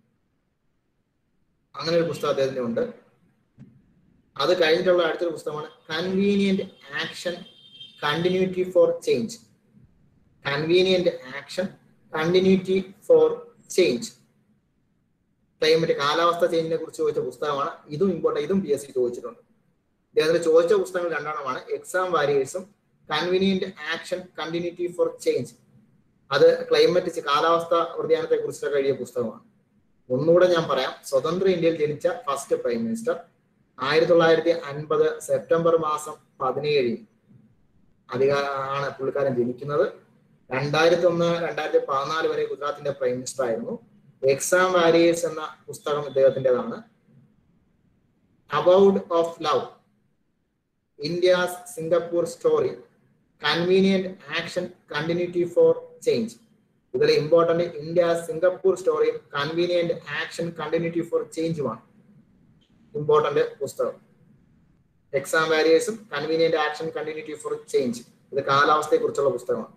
അങ്ങനെ ഒരു പുസ്തകം അദ്ദേഹത്തിന്റെ ഉണ്ട് അത് കഴിഞ്ഞിട്ടുള്ള അടുത്തൊരു പുസ്തകമാണ് convenient action continuity for change convenient action continuity for change climate കാലാവസ്ഥ ചേഞ്ചിനെ കുറിച്ച് ചോദിച്ച പുസ്തകമാണ് ഇതും ഇമ്പോർട്ടൻ്റ് ഇതും പി എസ് സി ചോദിച്ചിട്ടുണ്ട് ഇദ്ദേഹത്തിന് ചോദിച്ച പുസ്തകങ്ങൾ രണ്ടെണ്ണമാണ് എക്സാം വാരിയേഴ്സും convenient action continuity for change അത് ക്ലൈമറ്റ് കാലാവസ്ഥ വ്യതിയാനത്തെ കുറിച്ചൊക്കെ എഴുതിയ പുസ്തകമാണ് ഒന്നുകൂടെ ഞാൻ പറയാം സ്വതന്ത്ര ഇന്ത്യയിൽ ജനിച്ച ഫസ്റ്റ് പ്രൈം മിനിസ്റ്റർ ആയിരത്തി തൊള്ളായിരത്തി അൻപത് സെപ്റ്റംബർ മാസം പതിനേഴിന് അധിക ആണ് പുള്ളിക്കാരൻ ജനിക്കുന്നത് രണ്ടായിരത്തി ഒന്ന് രണ്ടായിരത്തി പതിനാല് വരെ ഗുജറാത്തിന്റെ പ്രൈം മിനിസ്റ്റർ ആയിരുന്നു എക്സാം വാരിയേഴ്സ് എന്ന പുസ്തകം ഇദ്ദേഹത്തിൻ്റെതാണ് abode of love India's Singapore story convenient action continuity for change ഇതിൽ important India Singapore story convenient action continuity for ചേഞ്ചുമാണ് ഇമ്പോർട്ടന്റ് പുസ്തകം എക്സാം വാരിയേഴ്സും convenient action continuity for change ഇത് കാലാവസ്ഥയെ കുറിച്ചുള്ള പുസ്തകമാണ്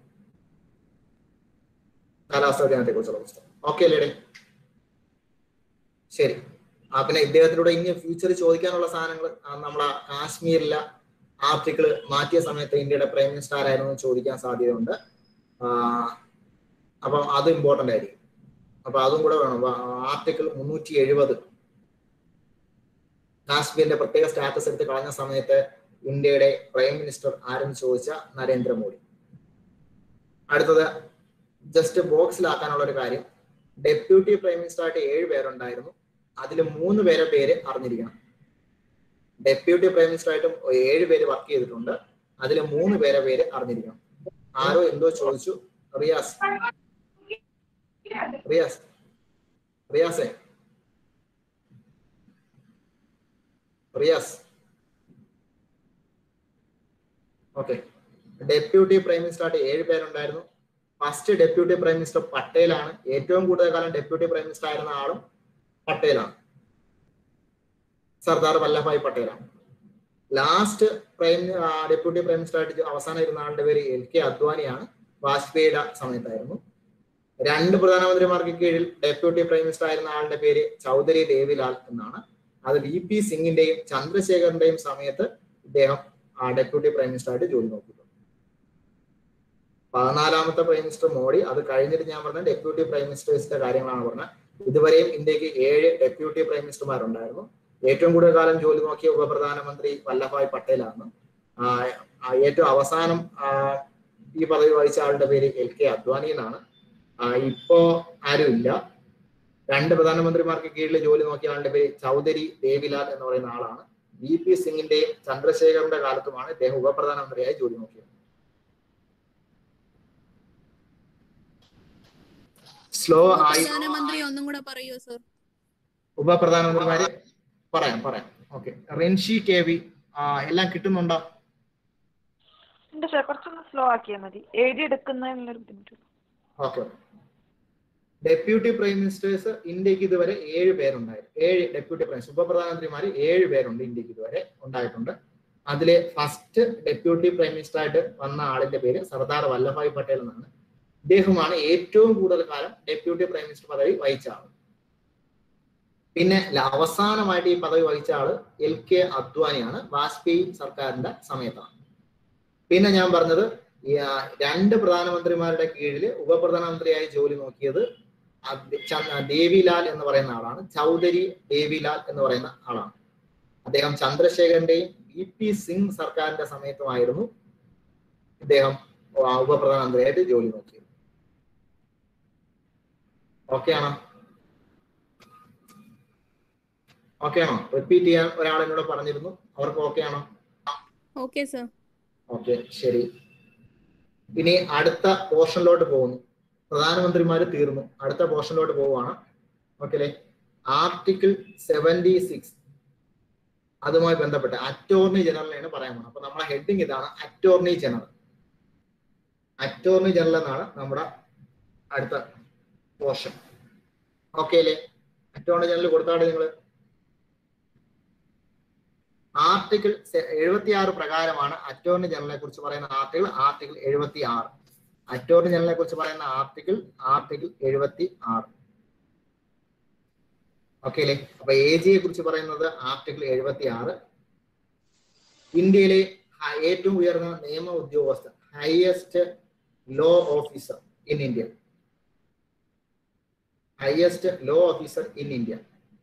കാലാവസ്ഥ വ്യതിയാനത്തെ കുറിച്ചുള്ള പുസ്തകം ഓക്കെ അല്ലേ ശരി ആ പിന്നെ ഇദ്ദേഹത്തിലൂടെ ഇനി ഫ്യൂച്ചറിൽ ചോദിക്കാനുള്ള സാധനങ്ങൾ നമ്മളെ കാശ്മീരിലെ ആർട്ടിക്കിൾ മാറ്റിയ സമയത്ത് ഇന്ത്യയുടെ പ്രൈം മിനിസ്റ്റർ ആരായിരുന്നു എന്ന് ചോദിക്കാൻ സാധ്യതയുണ്ട് ആ, അപ്പം അത് ഇമ്പോർട്ടന്റ് ആയിരിക്കും അപ്പൊ അതും കൂടെ വേണം ആർട്ടിക്കിൾ മുന്നൂറ്റി എഴുപത് കാശ്മീരിന്റെ പ്രത്യേക സ്റ്റാറ്റസ് എടുത്ത് കളഞ്ഞ സമയത്ത് ഇന്ത്യയുടെ പ്രൈം മിനിസ്റ്റർ ആരെന്ന് ചോദിച്ച നരേന്ദ്രമോദി അടുത്തത് ജസ്റ്റ് ബോക്സിലാക്കാനുള്ള ഒരു കാര്യം ഡെപ്യൂട്ടി പ്രൈം മിനിസ്റ്റർ ആയിട്ട് ഏഴ് പേരുണ്ടായിരുന്നു അതിൽ മൂന്ന് പേരെ പേര് അറിഞ്ഞിരിക്കണം ഡെപ്യൂട്ടി പ്രൈം മിനിസ്റ്റർ ആയിട്ടും ഏഴ് പേര് വർക്ക് ചെയ്തിട്ടുണ്ട് അതിൽ മൂന്ന് പേരെ പേര് അറിഞ്ഞിരിക്കണം ആരോ എന്തോ ചോദിച്ചു റിയാസ് റിയാസ് റിയാസേ Riyas okay deputy prime minister ആയിട്ട് ഏഴ് പേരുണ്ടായിരുന്നു ഫസ്റ്റ് ഡെപ്യൂട്ടി പ്രൈം മിനിസ്റ്റർ പട്ടേലാണ് ഏറ്റവും കൂടുതൽ കാലം ഡെപ്യൂട്ടി പ്രൈം മിനിസ്റ്റർ ആയിരുന്ന ആളും പട്ടേലാണ് സർദാർ വല്ലഭായ് പട്ടേലാണ് last prime deputy prime minister ആയിട്ട് അവസാനം ഇരുന്ന ആളുടെ പേര് എൽ കെ അദ്വാനിയാണ് വാജ്പേയിയുടെ സമയത്തായിരുന്നു രണ്ട് പ്രധാനമന്ത്രിമാർക്ക് കീഴിൽ ഡെപ്യൂട്ടി പ്രൈം മിനിസ്റ്റർ ആയിരുന്ന ആളുടെ പേര് ചൗധരി ദേവിലാൽ എന്നാണ് അത് വി പി സിംഗിന്റെയും ചന്ദ്രശേഖറിന്റെയും സമയത്ത് ഇദ്ദേഹം ആ ഡെപ്യൂട്ടി പ്രൈം മിനിസ്റ്റർ ആയിട്ട് ജോലി നോക്കിയിട്ടുണ്ട് പതിനാലാമത്തെ പ്രൈം മിനിസ്റ്റർ മോഡി അത് കഴിഞ്ഞിട്ട് ഞാൻ പറഞ്ഞ ഡെപ്യൂട്ടി പ്രൈം മിനിസ്റ്റേഴ്സിന്റെ കാര്യങ്ങളാണ് പറഞ്ഞത് ഇതുവരെയും ഇന്ത്യക്ക് ഏഴ് ഡെപ്യൂട്ടി പ്രൈം മിനിസ്റ്റർമാരുണ്ടായിരുന്നു ഏറ്റവും കൂടുതൽ കാലം ജോലി നോക്കിയ ഉപപ്രധാനമന്ത്രി വല്ലഭായ് പട്ടേലാണ് ആ, ആ, ഏറ്റവും അവസാനം ആ, ഈ പദവി വഹിച്ച ആളുടെ പേര് എൽ കെ അദ്വാനി എന്നാണ് ആ, ഇപ്പോ ആരുമില്ല രണ്ട് പ്രധാനമന്ത്രിമാർക്ക് കീഴിൽ ജോലി നോക്കിയ ആളുടെ പേര് ചൗധരി ദേവിലാൽ എന്ന് പറയുന്ന ആളാണ് വി പി സിംഗിന്റെയും ചന്ദ്രശേഖറിന്റെ കാലത്തുമാണ് ഇദ്ദേഹം ഉപപ്രധാനമന്ത്രിയായി ജോലി നോക്കിയത് സ്ലോ ആയി പ്രധാനമന്ത്രി ഒന്നും കൂടെ പറയൂ സർ ഉപപ്രധാനമന്ത്രിമാര് പറയാം പറയാം ഓക്കെ റിൻഷി കെ വി എല്ലാം കിട്ടുന്നുണ്ടോ ഉണ്ട് സാർ കുറച്ചൊന്ന് സ്ലോ ആക്കിയാൽ മതി എഴുതിയെടുക്കുന്നതിനുള്ളൊരു ബുദ്ധിമുട്ട് ഓക്കെ ഡെപ്യൂട്ടി പ്രൈം മിനിസ്റ്റേഴ്സ് ഇന്ത്യക്ക് ഇതുവരെ ഏഴ് പേരുണ്ടായിരുന്നു ഏഴ് ഡെപ്യൂട്ടി പ്രൈം ഉപപ്രധാനമന്ത്രിമാർ ഏഴ് പേരുണ്ട് ഇന്ത്യക്ക് ഇതുവരെ ഉണ്ടായിട്ടുണ്ട് അതിലെ ഫസ്റ്റ് ഡെപ്യൂട്ടി പ്രൈം മിനിസ്റ്റർ ആയിട്ട് വന്ന ആളിന്റെ പേര് സർദാർ വല്ലഭായ് പട്ടേൽ എന്നാണ് ഇദ്ദേഹമാണ് ഏറ്റവും കൂടുതൽ കാലം ഡെപ്യൂട്ടി പ്രൈം മിനിസ്റ്റർ പദവി വഹിച്ച ആൾ പിന്നെ ല- അവസാനമായിട്ട് ഈ പദവി വഹിച്ച ആള് എൽ കെ അദ്വാനിയാണ് വാജ്പേയി സർക്കാരിന്റെ സമയത്താണ് പിന്നെ ഞാൻ പറഞ്ഞത് ഈ, ആ, രണ്ട് പ്രധാനമന്ത്രിമാരുടെ കീഴിൽ ഉപപ്രധാനമന്ത്രിയായി ജോലി നോക്കിയത് അത് ച- ദേവിലാൽ എന്ന് പറയുന്ന ആളാണ് ചൗധരി ദേവിലാൽ എന്ന് പറയുന്ന ആളാണ് അദ്ദേഹം ചന്ദ്രശേഖരന്റെയും വി പി സിംഗ് സർക്കാരിന്റെ സമയത്തുമായിരുന്നു ഇദ്ദേഹം ആ, ഉപപ്രധാനമന്ത്രിയായിട്ട് ജോലി നോക്കിയത് ഓക്കെ ആണോ ഓക്കെ ആണോ റിപ്പീറ്റ് ചെയ്യാൻ ഒരാൾ എന്നോട് പറഞ്ഞിരുന്നു അവർക്ക് ഓക്കെ ആണോ ഓക്കെ സർ ഓക്കെ ശരി ഇനി അടുത്ത പോർഷനിലോട്ട് പോകുന്നു പ്രധാനമന്ത്രിമാര് തീർന്നു അടുത്ത പോർഷനിലോട്ട് പോവുകയാണ് ഓക്കെ അല്ലേ ആർട്ടിക്കിൾ സെവന്റി സിക്സ് അതുമായി ബന്ധപ്പെട്ട് അറ്റോർണി ജനറലിനെയാണ് പറയാൻ പോകുന്നത് അപ്പൊ നമ്മളെ ഹെഡിങ് ഇതാണ് അറ്റോർണി ജനറൽ അറ്റോർണി ജനറൽ എന്നാണ് നമ്മുടെ അടുത്ത പോർഷൻ ഓക്കെ അല്ലേ അറ്റോർണി ജനറൽ കൊടുത്താടെ നിങ്ങൾ ആർട്ടിക്കിൾ എഴുപത്തി ആറ് പ്രകാരമാണ് അറ്റോർണി ജനറലിനെ കുറിച്ച് പറയുന്ന ആർട്ടിക്കിൾ ആർട്ടിക്കിൾ എഴുപത്തി ആറ് അറ്റോർണി ജനറലിനെ കുറിച്ച് പറയുന്ന ആർട്ടിക്കിൾ ആർട്ടിക്കിൾ എഴുപത്തി ആറ് ഓക്കെ അല്ലേ അപ്പൊ എ ജിയെ കുറിച്ച് പറയുന്നത് ആർട്ടിക്കിൾ എഴുപത്തി ആറ് ഇന്ത്യയിലെ ഹ- ഏറ്റവും ഉയർന്ന നിയമ ഉദ്യോഗസ്ഥൻ highest law officer in India highest law officer in India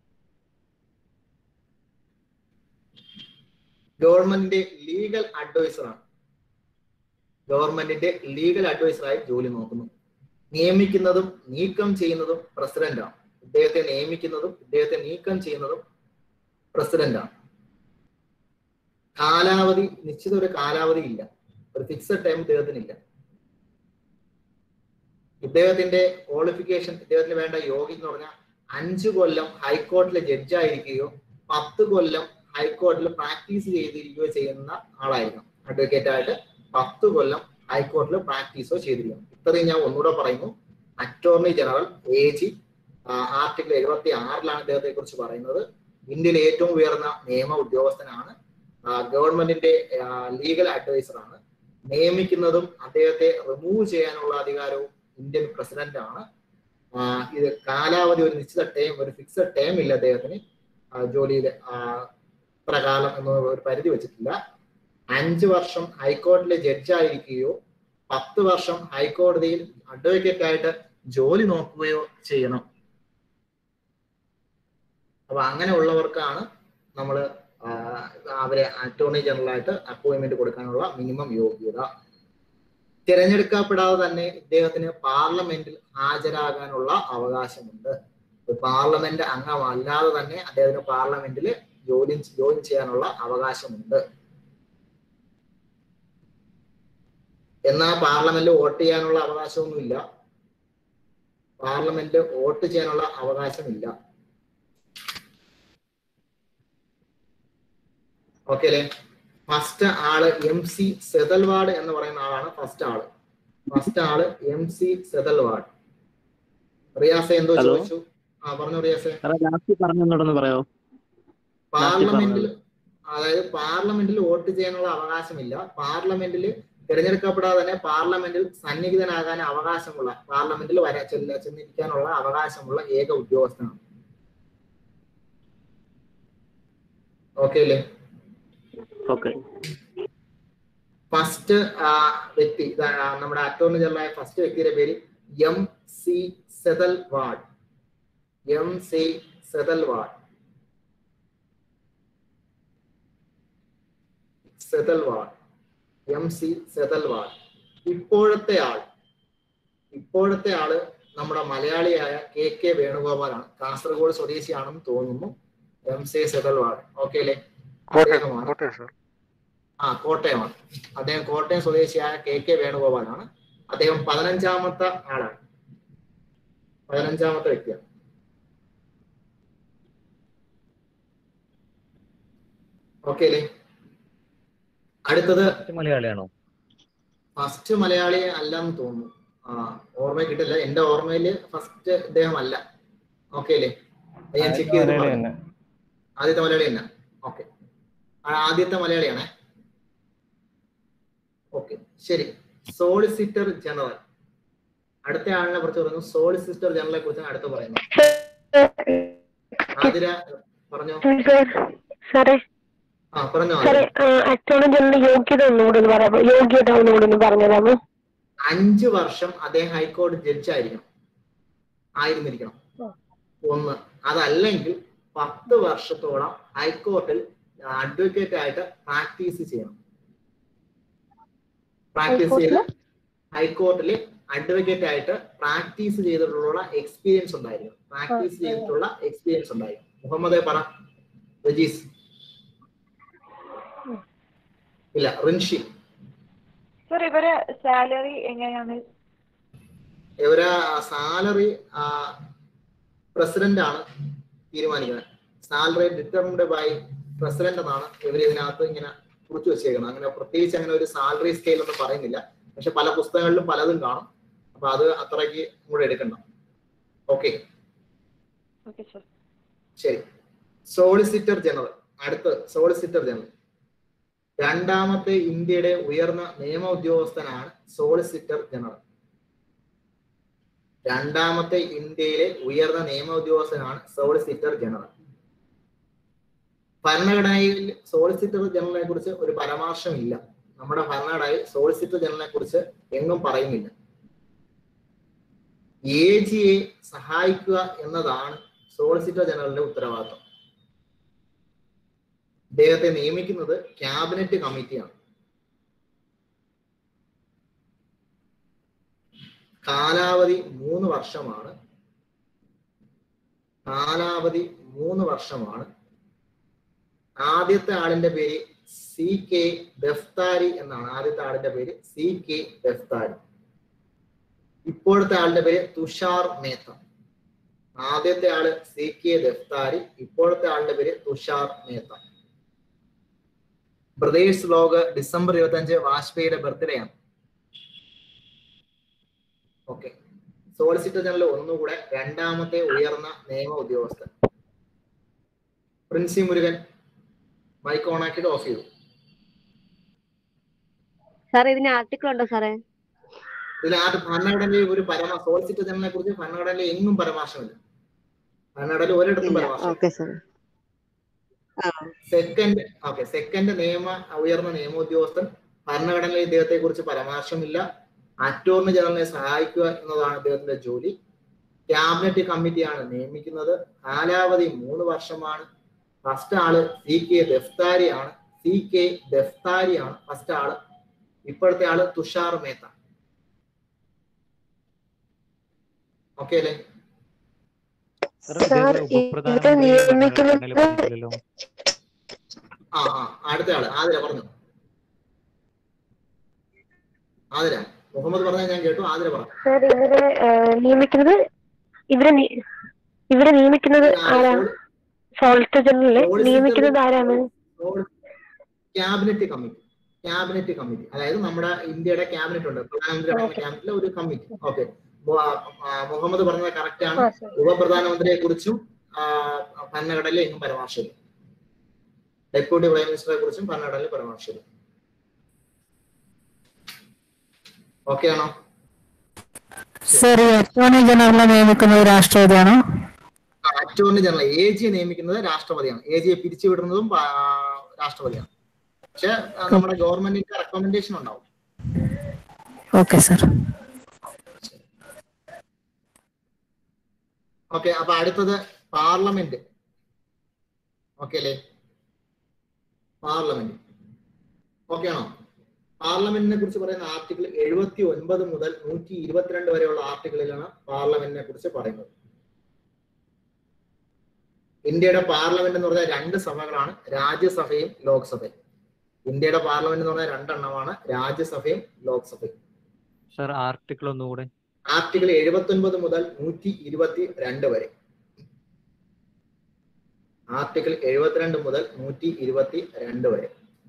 ഗവൺമെന്റിന്റെ ലീഗൽ അഡ്വൈസറാണ് ഗവൺമെന്റിന്റെ ലീഗൽ അഡ്വൈസറായി ജോലി നോക്കുന്നു നിയമിക്കുന്നതും നീക്കം ചെയ്യുന്നതും പ്രസിഡന്റാണ് ഇദ്ദേഹത്തെ നിയമിക്കുന്നതും ഇദ്ദേഹത്തെ നീക്കം ചെയ്യുന്നതും പ്രസിഡന്റാണ് കാലാവധി നിശ്ചിത ഒരു കാലാവധി ഇല്ല ഒരു ഫിക്സഡ് ടൈം ഇദ്ദേഹത്തിനില്ല ഇദ്ദേഹത്തിന്റെ ക്വാളിഫിക്കേഷൻ ഇദ്ദേഹത്തിന് വേണ്ട യോഗ്യത എന്ന് പറഞ്ഞാൽ അഞ്ചു കൊല്ലം ഹൈക്കോടതിയിലെ ജഡ്ജായിരിക്കുകയോ പത്ത് കൊല്ലം ഹൈക്കോടതിയിൽ പ്രാക്ടീസ് ചെയ്തിരിക്കുകയോ ചെയ്യുന്ന ആളായിരിക്കണം അഡ്വക്കേറ്റ് ആയിട്ട് പത്ത് കൊല്ലം ഹൈക്കോടതിയിൽ പ്രാക്ടീസോ ചെയ്തിരിക്കണം ഇത്രയും ഞാൻ ഒന്നുകൂടെ പറയുന്നു attorney general A G article എഴുപത്തി ആറിലാണ് ഇദ്ദേഹത്തെ കുറിച്ച് പറയുന്നത് ഇന്ത്യയിലെ ഏറ്റവും ഉയർന്ന നിയമ ഉദ്യോഗസ്ഥനാണ് ആ, ഗവൺമെന്റിന്റെ ലീഗൽ അഡ്വൈസർ ആണ് നിയമിക്കുന്നതും അദ്ദേഹത്തെ റിമൂവ് ചെയ്യാനുള്ള അധികാരവും ഇന്ത്യൻ പ്രസിഡന്റ് ആണ് ആ, ഇത് കാലാവധി ഒരു നിശ്ചിത ടൈം ഒരു ഫിക്സഡ് ടൈം ഇല്ല അദ്ദേഹത്തിന് ജോലിയിൽ ഇത്ര കാലം എന്ന ഒരു പരിധി വെച്ചിട്ടില്ല അഞ്ച് വർഷം ഹൈക്കോടതിയിലെ ജഡ്ജായിരിക്കുകയോ പത്ത് വർഷം ഹൈക്കോടതിയിൽ അഡ്വക്കേറ്റ് ആയിട്ട് ജോലി നോക്കുകയോ ചെയ്യണം അപ്പൊ അങ്ങനെ ഉള്ളവർക്കാണ് നമ്മൾ അവരെ അറ്റോർണി ജനറൽ ആയിട്ട് അപ്പോയിന്റ്മെന്റ് കൊടുക്കാനുള്ള മിനിമം യോഗ്യത തിരഞ്ഞെടുക്കപ്പെടാതെ തന്നെ ഇദ്ദേഹത്തിന് പാർലമെന്റിൽ ഹാജരാകാനുള്ള അവകാശമുണ്ട് ഒരു പാർലമെന്റ് അംഗമല്ലാതെ തന്നെ അദ്ദേഹത്തിന് പാർലമെന്റിൽ ജോലി ജോയിൻ ചെയ്യാനുള്ള അവകാശമുണ്ട് എന്നാൽ പാർലമെന്റിൽ വോട്ട് ചെയ്യാനുള്ള അവകാശമൊന്നുമില്ല പാർലമെന്റിൽ വോട്ട് ചെയ്യാനുള്ള അവകാശമില്ല ഓക്കെ അല്ലേ ഫസ്റ്റ് ആള് എം സി സെതൽവാഡ് എന്ന് പറയുന്ന ആളാണ് ഫസ്റ്റ് ആള് ഫസ്റ്റ് ആള് എം സി സെതൽവാഡ് റിയാസെ എന്തോ Hello. ചോദിച്ചു ആ പറഞ്ഞു റിയാസെ ലാസ്റ്റ് പറഞ്ഞൊന്നുകൂടെ പറയോ പാർലമെന്റിൽ അതായത് പാർലമെന്റിൽ വോട്ട് ചെയ്യാനുള്ള അവകാശമില്ല പാർലമെന്റിൽ തിരഞ്ഞെടുക്കപ്പെടാതെ തന്നെ പാർലമെന്റിൽ സന്നിഹിതനാകാൻ അവകാശമുള്ള പാർലമെന്റിൽ വരാ ചെല്ല ചെന്നിരിക്കാനുള്ള അവകാശമുള്ള ഏക ഉദ്യോഗസ്ഥനാണ് ഓക്കെ അല്ലേ ഓക്കെ ഫസ്റ്റ് വ്യക്തി ഇതാ, ആ, നമ്മുടെ അറ്റോർണി ജനറലായ ഫസ്റ്റ് വ്യക്തിയുടെ പേര് M C Setalvad M C Setalvad Setalvad M C Setalvad ഇപ്പോഴത്തെ ആൾ ഇപ്പോഴത്തെ ആള് നമ്മുടെ മലയാളിയായ കെ കെ വേണുഗോപാലാണ് കാസർഗോഡ് സ്വദേശിയാണെന്ന് തോന്നുന്നു എം സി സെതൽവാഡ് ഓക്കെ അല്ലേ കോട്ടയം അദ്ദേഹമാണ്. കോട്ടയം സാർ ആ കോട്ടയമാണ് അദ്ദേഹം കോട്ടയം സ്വദേശിയായ കെ കെ വേണുഗോപാലാണ് അദ്ദേഹം പതിനഞ്ചാമത്തെ ആളാണ് പതിനഞ്ചാമത്തെ വ്യക്തിയാണ് ഓക്കെ അല്ലേ അടുത്തത് ഫസ്റ്റ് മലയാളിയാണോ ഫസ്റ്റ് മലയാളി അല്ലെന്ന് തോന്നുന്നു ആ ഓർമ്മ കിട്ടില്ല എന്റെ ഓർമ്മയില് ഫസ്റ്റ് ഇദ്ദേഹം അല്ല ഓക്കെ അല്ലേ അത് ഞാൻ ചെക്ക് ചെയ്ത് പറയാം. ആദ്യത്തെ മലയാളി തന്നെ ഓക്കെ ആദ്യത്തെ മലയാളിയാണേ ഓക്കെ ശരി സോളിസിറ്റർ ജനറൽ അടുത്ത ആളിനെ കുറിച്ച് പറയുന്നു സോളിസിറ്റർ ജനറലെ കുറിച്ചാണ് അടുത്ത് പറയുന്നത് ആതിര പറഞ്ഞോ സാറേ ആ പറഞ്ഞോ സാറേ ആതിര. അറ്റോർണി ജനറൽ യോഗ്യത ഒന്നുകൂടെ ഒന്ന് പറയാമോ യോഗ്യത ഒന്നുകൂടെ ഒന്ന് പറഞ്ഞുതരാമോ അഞ്ച് വർഷം അദ്ദേഹം ഹൈക്കോടതി ജഡ്ജായിരിക്കണം ആയിരുന്നിരിക്കണം ഒന്ന് അതല്ലെങ്കിൽ പത്ത് വർഷത്തോളം ഹൈക്കോർട്ടിൽ അഡ്വക്കേറ്റ് ആയിട്ട് പ്രാക്ടീസ് ചെയ്യണം പ്രാക്ടീസ് ചെയ്ത് ഹൈക്കോർട്ടിൽ അഡ്വക്കേറ്റ് ആയിട്ട് പ്രാക്ടീസ് ചെയ്തിട്ടുള്ള എക്സ്പീരിയൻസ് ഉണ്ടായിരിക്കും പ്രാക്ടീസ് ചെയ്തിട്ടുള്ള എക്സ്പീരിയൻസ് ഉണ്ടായിരിക്കും മുഹമ്മദ് പറ റജീസ് ഇല്ല റിൻഷി സർ ഇവരെ സാലറി എങ്ങനെയാണ് ഇവരെ സാലറി പ്രസിഡന്റ് ആണ് തീരുമാനിക്കുന്നത് സാലറി ഡിറ്റർമിൻഡ് ബൈ പ്രസിഡന്റ് എന്നാണ് ഇവർ ഇതിനകത്ത് ഇങ്ങനെ കുറിച്ച് വെച്ചേക്കുന്നത് അങ്ങനെ പ്രത്യേകിച്ച് അങ്ങനെ ഒരു സാലറി സ്കെയിൽ ഒന്നും പറയുന്നില്ല പക്ഷെ പല പുസ്തകങ്ങളിലും പലതും കാണും അപ്പൊ അത് അത്രയ്ക്ക് കൂടെ എടുക്കണ്ട ഓക്കെ ഓക്കെ സർ ശരി സോളിസിറ്റർ ജനറൽ അടുത്ത് സോളിസിറ്റർ ജനറൽ രണ്ടാമത്തെ ഇന്ത്യയുടെ ഉയർന്ന നിയമ ഉദ്യോഗസ്ഥനാണ് സോളിസിറ്റർ ജനറൽ രണ്ടാമത്തെ ഇന്ത്യയിലെ ഉയർന്ന നിയമ ഉദ്യോഗസ്ഥനാണ് സോളിസിറ്റർ ജനറൽ ഭരണഘടനയിൽ സോളിസിറ്റർ ജനറലിനെ കുറിച്ച് ഒരു പരാമർശമില്ല നമ്മുടെ ഭരണഘടനയിൽ സോളിസിറ്റർ ജനറലിനെ കുറിച്ച് എങ്ങും പറയുന്നില്ല എ ജിയെ സഹായിക്കുക എന്നതാണ് സോളിസിറ്റർ ജനറലിന്റെ ഉത്തരവാദിത്വം ഇദ്ദേഹത്തെ നിയമിക്കുന്നത് ക്യാബിനറ്റ് കമ്മിറ്റിയാണ് കാലാവധി മൂന്ന് വർഷമാണ് കാലാവധി മൂന്ന് വർഷമാണ് ആദ്യത്തെ ആളിന്റെ പേര് സി കെ ദഫ്താരി എന്നാണ് ആദ്യത്തെ ആളിന്റെ പേര് സി കെ ദഫ്താരി ഇപ്പോഴത്തെ ആളുടെ പേര് തുഷാർ മേത്ത ആദ്യത്തെ ആള് സി കെ ദഫ്താരി ഇപ്പോഴത്തെ ആളുടെ പേര് തുഷാർ മേത്ത പ്രദേശ് ലോഗ് ഡിസംബർ ഇരുപത്തി അഞ്ച് വാജ്പേയിയുടെ ബർത്ത്ഡേ ആണ് ഓക്കെ സോളിസിറ്റർ ജനറൽ ഒന്നുകൂടെ രണ്ടാമത്തെ ഉയർന്ന നിയമ ഉദ്യോഗസ്ഥൻ പ്രിൻസി മുരുകൻ മൈക്ക് ഓൺ ആക്കിയിട്ട് ഓഫ് ചെയ്തു സാർ ഇതിന് ആർട്ടിക്കിൾ ഉണ്ടോ സാറേ ഇതിൽ ആ ഭരണഘടനയിൽ ഒരു പരമ സോളിസിറ്റർ ജനറലിനെ കുറിച്ച് ഭരണഘടനയിൽ എങ്ങും പരാമർശമില്ല ഭരണഘടനയിൽ ഒരിടത്തും പരാമർശം okay sir second okay second നിയമ ഉയർന്ന നിയമോദ്യോഗസ്ഥൻ ഭരണഘടനയിൽ ഇദ്ദേഹത്തെ കുറിച്ച് പരാമർശമില്ല അറ്റോർണി ജനറലിനെ സഹായിക്കുക എന്നതാണ് ഇദ്ദേഹത്തിന്റെ ജോലി ക്യാബിനറ്റ് കമ്മിറ്റിയാണ് നിയമിക്കുന്നത് കാലാവധി മൂന്ന് വർഷമാണ് ഫസ്റ്റ് ആള് സി കെ ദഫ്താരിയാണ് സി കെ ദഫ്താരിയാണ് ഫസ്റ്റ് ആള് ഇപ്പോഴത്തെ ആള് തുഷാർ മേത്ത ഓക്കെ അല്ലേ സാർ ഇവിടെ നിയമിക്കുന്നത് ആ ആ അടുത്ത ആള് ആതിര പറഞ്ഞു ആതിര മുഹമ്മദ് പറഞ്ഞ ഞാൻ കേട്ടു ആതിര പറഞ്ഞു സാർ ഇവരെ ഏഹ്, നിയമിക്കുന്നത് ഇവരെ നി- ഇവരെ നിയമിക്കുന്നത് ആരാ സോളിസിറ്റർ ജനറലിലെ നിയമിക്കുന്നത് ആരാണ് ക്യാബിനറ്റ് കമ്മിറ്റി ക്യാബിനറ്റ് കമ്മിറ്റി അതായത് നമ്മുടെ ഇന്ത്യയുടെ ക്യാബിനറ്റ് ഉണ്ട് പ്രധാനമന്ത്രി അടങ്ങുന്ന ക്യാബിനറ്റിലെ ഒരു കമ്മിറ്റി ഓക്കെ മുഹമ്മദ് പറഞ്ഞത് കറക്റ്റ് ആണ് ആ, സർ. ഉപപ്രധാനമന്ത്രിയെ കുറിച്ചും ഭരണഘടനയിൽ എങ്ങും പരാമർശമില്ല ഡെപ്യൂട്ടി പ്രൈം മിനിസ്റ്ററെ കുറിച്ചും ഭരണഘടനയിൽ പരാമർശമില്ല ഓക്കെ ആണോ സർ ഈ അറ്റോർണി ജനറലിനെ നിയമിക്കുന്നത് രാഷ്ട്രപതിയാണോ അറ്റോർണി ജനറൽ എ ജിയെ നിയമിക്കുന്നത് രാഷ്ട്രപതിയാണ് എ ജിയെ പിരിച്ചുവിടുന്നതും ആ, രാഷ്ട്രപതിയാണ് പക്ഷെ ആ, നമ്മുടെ ഗവൺമെന്റിന്റെ റെക്കമെൻഡേഷൻ ഉണ്ടാവും ഓക്കെ സർ ഓക്കെ അപ്പൊ അടുത്തത് പാർലമെന്റ് ഓക്കെ അല്ലേ പാർലമെന്റ് ഓക്കെ ആണോ പാർലമെന്റിനെ കുറിച്ച് പറയുന്ന ആർട്ടിക്കിൾ എഴുപത്തി ഒൻപത് മുതൽ നൂറ്റി ഇരുപത്തിരണ്ട് വരെയുള്ള ആർട്ടിക്കിളിലാണ് പാർലമെന്റിനെ കുറിച്ച് പറയുന്നത് ഇന്ത്യയുടെ പാർലമെന്റ് എന്ന് പറഞ്ഞാൽ രണ്ട് സഭകളാണ് രാജ്യസഭയും ലോക്സഭയും ഇന്ത്യയുടെ പാർലമെന്റ് എന്ന് പറഞ്ഞാൽ രണ്ടെണ്ണമാണ് രാജ്യസഭയും ലോക്സഭയും സാർ ആർട്ടിക്കിൾ ഒന്നുകൂടെ ആർട്ടിക്കിൾ എഴുപത്തി ഒൻപത് മുതൽ നൂറ്റി ഇരുപത്തി രണ്ട് വരെ ആർട്ടിക്കിൾ എഴുപത്തിരണ്ട് മുതൽ നൂറ്റി ഇരുപത്തി രണ്ട് വരെ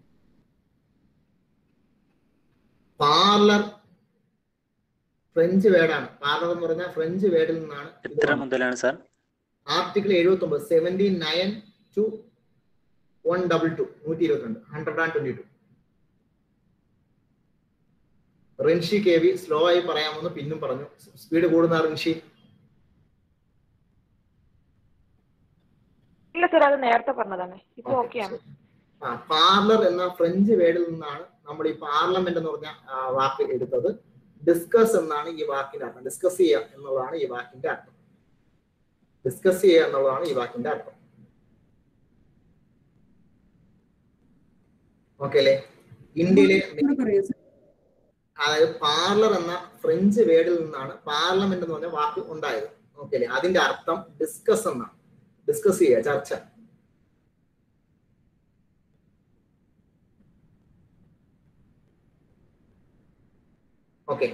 പാർലർ ഫ്രഞ്ച് വേർഡാണ് പാർലർ എന്ന് പറഞ്ഞാൽ ഫ്രഞ്ച് വേർഡിൽ നിന്നാണ് ഇത് എത്ര വന്നത്. മുതലാണ് സാർ ആർട്ടിക്കിൾ എഴുപത്തി ഒമ്പത് seventy nine two one double two നൂറ്റി ഇരുപത്തിരണ്ട് hundred and twenty two Rinshi K V slow ആയി പറയാമെന്ന് പിന്നും പറഞ്ഞു സ്പീഡ് കൂടുന്ന റിൻഷി ഇല്ല സാർ അത് നേരത്തെ പറഞ്ഞതാണ് ഇപ്പൊ ഓക്കെയാണ് ആ പാർലർ എന്ന ഫ്രഞ്ച് വേർഡിൽ നിന്നാണ് നമ്മൾ ഈ പാർലമെന്റ് എന്ന് പറഞ്ഞ ആ, വാക്ക് എടുത്തത് ഡിസ്കസ് എന്നാണ് ഈ വാക്കിന്റെ അർത്ഥം ഡിസ്കസ് ചെയ്യുക എന്നുള്ളതാണ് ഈ വാക്കിന്റെ അർത്ഥം ഡിസ്കസ് ചെയ്യുക എന്നുള്ളതാണ് ഈ വാക്കിന്റെ അർത്ഥം ഓക്കെ അല്ലേ ഇന്ത്യയിലെ പറയൂ സർ അതായത് പാർലർ എന്ന ഫ്രഞ്ച് വേർഡിൽ നിന്നാണ് പാർലമെന്റ് എന്ന് പറഞ്ഞ വാക്ക് ഉണ്ടായത് ഓക്കെ അല്ലേ അതിന്റെ അർത്ഥം ഡിസ്കസ് എന്നാണ് ഡിസ്കസ് ചെയ്യുക ചർച്ച ഓക്കെ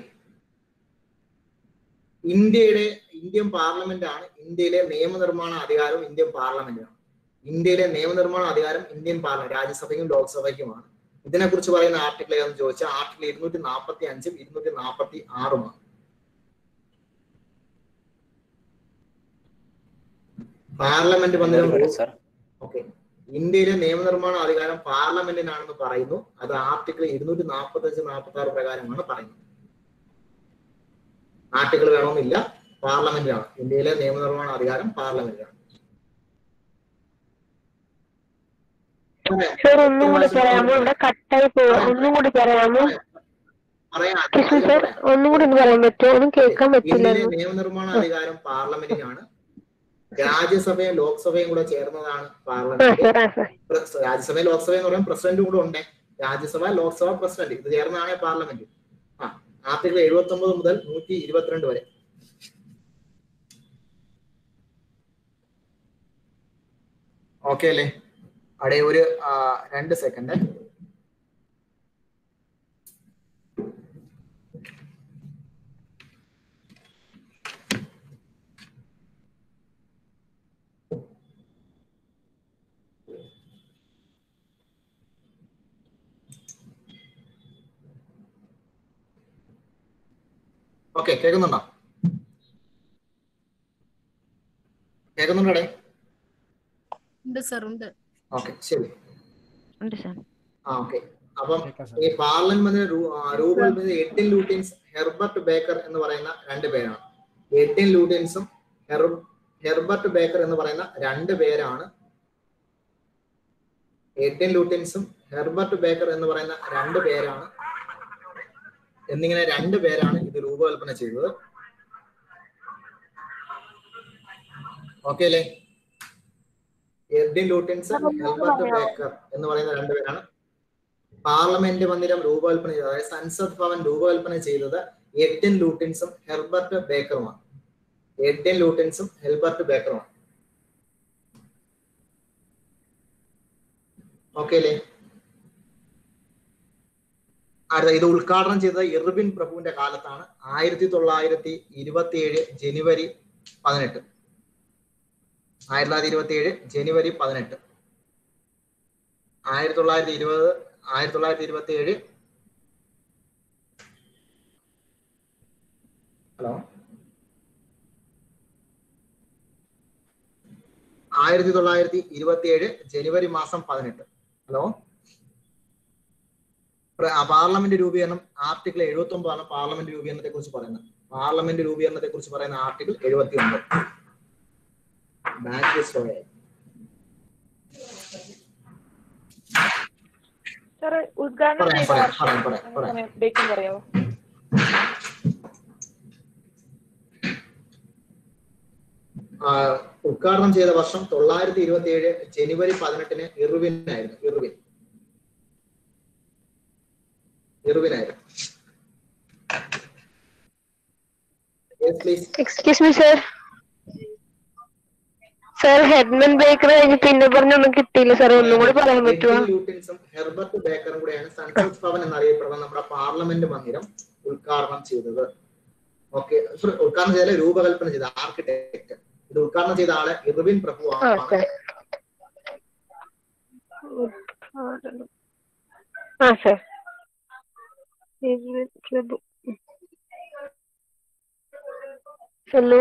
ഇന്ത്യയുടെ ഇന്ത്യൻ പാർലമെന്റ് ആണ് ഇന്ത്യയിലെ നിയമനിർമ്മാണ അധികാരവും ഇന്ത്യൻ പാർലമെന്റിനാണ് ഇന്ത്യയിലെ നിയമനിർമ്മാണ അധികാരം ഇന്ത്യൻ പാർലമെന്റ് രാജ്യസഭയ്ക്കും ലോക്സഭയ്ക്കുമാണ് ഇതിനെക്കുറിച്ച് പറയുന്ന ആർട്ടിക്കിൾ ഏതെന്ന് ചോദിച്ചാൽ ആർട്ടിക്കിൾ ഇരുന്നൂറ്റി നാൽപ്പത്തി അഞ്ചും ഇരുന്നൂറ്റി നാൽപ്പത്തി ആറുമാണ് പാർലമെന്റ് വന്നിരുന്ന സാർ ഓക്കെ ഇന്ത്യയിലെ നിയമനിർമ്മാണ അധികാരം പാർലമെന്റിനാണെന്ന് പറയുന്നു അത് ആർട്ടിക്കിൾ ഇരുന്നൂറ്റി നാൽപ്പത്തി അഞ്ച് നാൽപ്പത്തി ആറ് പ്രകാരമാണ് പറയുന്നത് ആർട്ടിക്കിൾ വേണമെന്നില്ല പാർലമെന്റിനാണ് ഇന്ത്യയിലെ നിയമനിർമ്മാണ അധികാരം പാർലമെന്റിനാണ് സാർ ഒന്നും കൂടി പറയാമോ ഇവിടെ കട്ടായി പോവാ ഒന്നും കൂടി പറയാമോ പറയാം കൃഷ്ണൻ സാർ ഒന്നും കൂടി ഒന്ന് പറയാൻ പറ്റുമോ ഒന്നും കേൾക്കാൻ ഇന്ത്യയിലെ പറ്റില്ലായിരുന്നു നിയമനിർമ്മാണ അധികാരം പാർലമെന്റിനാണ് രാജ്യസഭയും ലോക്സഭയും കൂടെ ചേർന്നതാണ് ആ പാർലമെന്റ് സാർ ആ സാർ പ്രസ്- രാജ്യസഭ ലോക്സഭ എന്ന് പറയുമ്പോൾ പ്രസിഡന്റ് കൂടെ ഉണ്ട് രാജ്യസഭ ലോക്സഭ പ്രസിഡന്റ് ഇത് ചേർന്നതാണ് പാർലമെന്റ് ആ ആർട്ടിക്കിൾ എഴുപത്തി ഒമ്പത് മുതൽ നൂറ്റി ഇരുപത്തിരണ്ട് വരെ ഓക്കെ അല്ലേ അവിടെ ഒരു ആ, രണ്ട് സെക്കൻഡ് ഓക്കെ കേൾക്കുന്നുണ്ടോ കേൾക്കുന്നുണ്ടോ ഉണ്ട് സർ ഉണ്ട് ഓക്കെ ശരി ഉണ്ട് സാർ ആ ഓക്കെ അപ്പം ഈ പാർലമെന്റ് രൂപകൽപ്പന എഡിൻ ലൂട്ടിൻസ് ഹെർബർട്ട് ബേക്കർ എന്ന് പറയുന്ന രണ്ട് പേരാണ് എഡിൻ ലൂട്ടിൻസും ഹെർ- ഹെർബർട്ട് ബേക്കർ എന്ന് പറയുന്ന രണ്ട് പേരാണ് എഡിൻ ലൂട്ടിൻസും ഹെർബർട്ട് ബേക്കർ എന്ന് പറയുന്ന രണ്ട് പേരാണ് എന്നിങ്ങനെ രണ്ട് പേരാണ് ഇത് രൂപകൽപ്പന ചെയ്തത് ഓക്കെ അല്ലേ എർഡിൻ ലൂട്ടിൻസ് ഹെൽബർട്ട് ബേക്കർ എന്ന് പറയുന്ന രണ്ടുപേരാണ് പാർലമെന്റ് മന്ദിരം രൂപകൽപ്പന ചെയ്തത് അതായത് സൻസദ് ഭവൻ രൂപകൽപ്പന ചെയ്തത് എഡിൻ ലൂട്ടിൻസും ഹെർബർട്ട് ബേക്കറുമാണ് എഡിൻ ലൂട്ടിൻസും ഹെൽബർട്ട് ബേക്കറുമാണ് ഓക്കെ അല്ലേ അടുത്ത ഇത് ഉദ്ഘാടനം ചെയ്തത് ഇർവിൻ പ്രഭുവിന്റെ കാലത്താണ് ആയിരത്തി തൊള്ളായിരത്തി ഇരുപത്തി ഏഴ് ജനുവരി പതിനെട്ട് ആയിരത്തി തൊള്ളായിരത്തി ഇരുപത്തി ഏഴ് ജനുവരി പതിനെട്ട് ആയിരത്തി തൊള്ളായിരത്തി ഇരുപത് ആയിരത്തി തൊള്ളായിരത്തി ഇരുപത്തി ഏഴ് ഹലോ ആയിരത്തി തൊള്ളായിരത്തി ഇരുപത്തി ഏഴ് ജനുവരി മാസം പതിനെട്ട് ഹലോ പ്ര- ആ, പാർലമെന്റ് രൂപീകരണം ആർട്ടിക്കിൾ എഴുപത്തി ഒമ്പതാണ് പാർലമെന്റ് രൂപീകരണത്തെ കുറിച്ച് പറയുന്നത് പാർലമെന്റ് രൂപീകരണത്തെ കുറിച്ച് പറയുന്ന ആർട്ടിക്കിൾ എഴുപത്തി ഒമ്പത് ബാക്ക് സ്ലോയായി സാറ് ഉദ്ഘാടനം പറയാം, ചെയ്ത പറയാം, വർഷം പറയാം, പറയാം, പറയാം. സമയം ഡേറ്റും പറയാമോ ആ, ഉദ്ഘാടനം ചെയ്ത വർഷം തൊള്ളായിരത്തി ഇരുപത്തി ഏഴ് ജനുവരി പതിനെട്ടിന് ഇർവിനായിരുന്നു ഇർവിൻ ഇർവിനായിരുന്നു Yes, please. Excuse me sir sir ഹെഡ്മൻ ബേക്കർ കഴിഞ്ഞ് പിന്നെ പറഞ്ഞൊന്നും കിട്ടിയില്ല സാർ ഒന്നും കൂടി പറയാൻ പറ്റുമോ എഡ്വിൻ ലൂട്ടിൻസും ഹെർബർട്ട് ബേക്കറും കൂടെയാണ് സൺസദ് ഭവൻ എന്നറിയപ്പെടുന്ന നമ്മുടെ പാർലമെന്റ് മന്ദിരം ഉദ്ഘാടനം ചെയ്തത് ഓക്കെ ഉദ്ഘാടനം ചെയ്ത രൂപകൽപ്പന ചെയ്ത ആർക്കിടെക്ട് ഇത് ഉദ്ഘാടനം ചെയ്ത ആള് ഇർവിൻ പ്രഭു ആ ആണ് സർ ആ സർ ഹലോ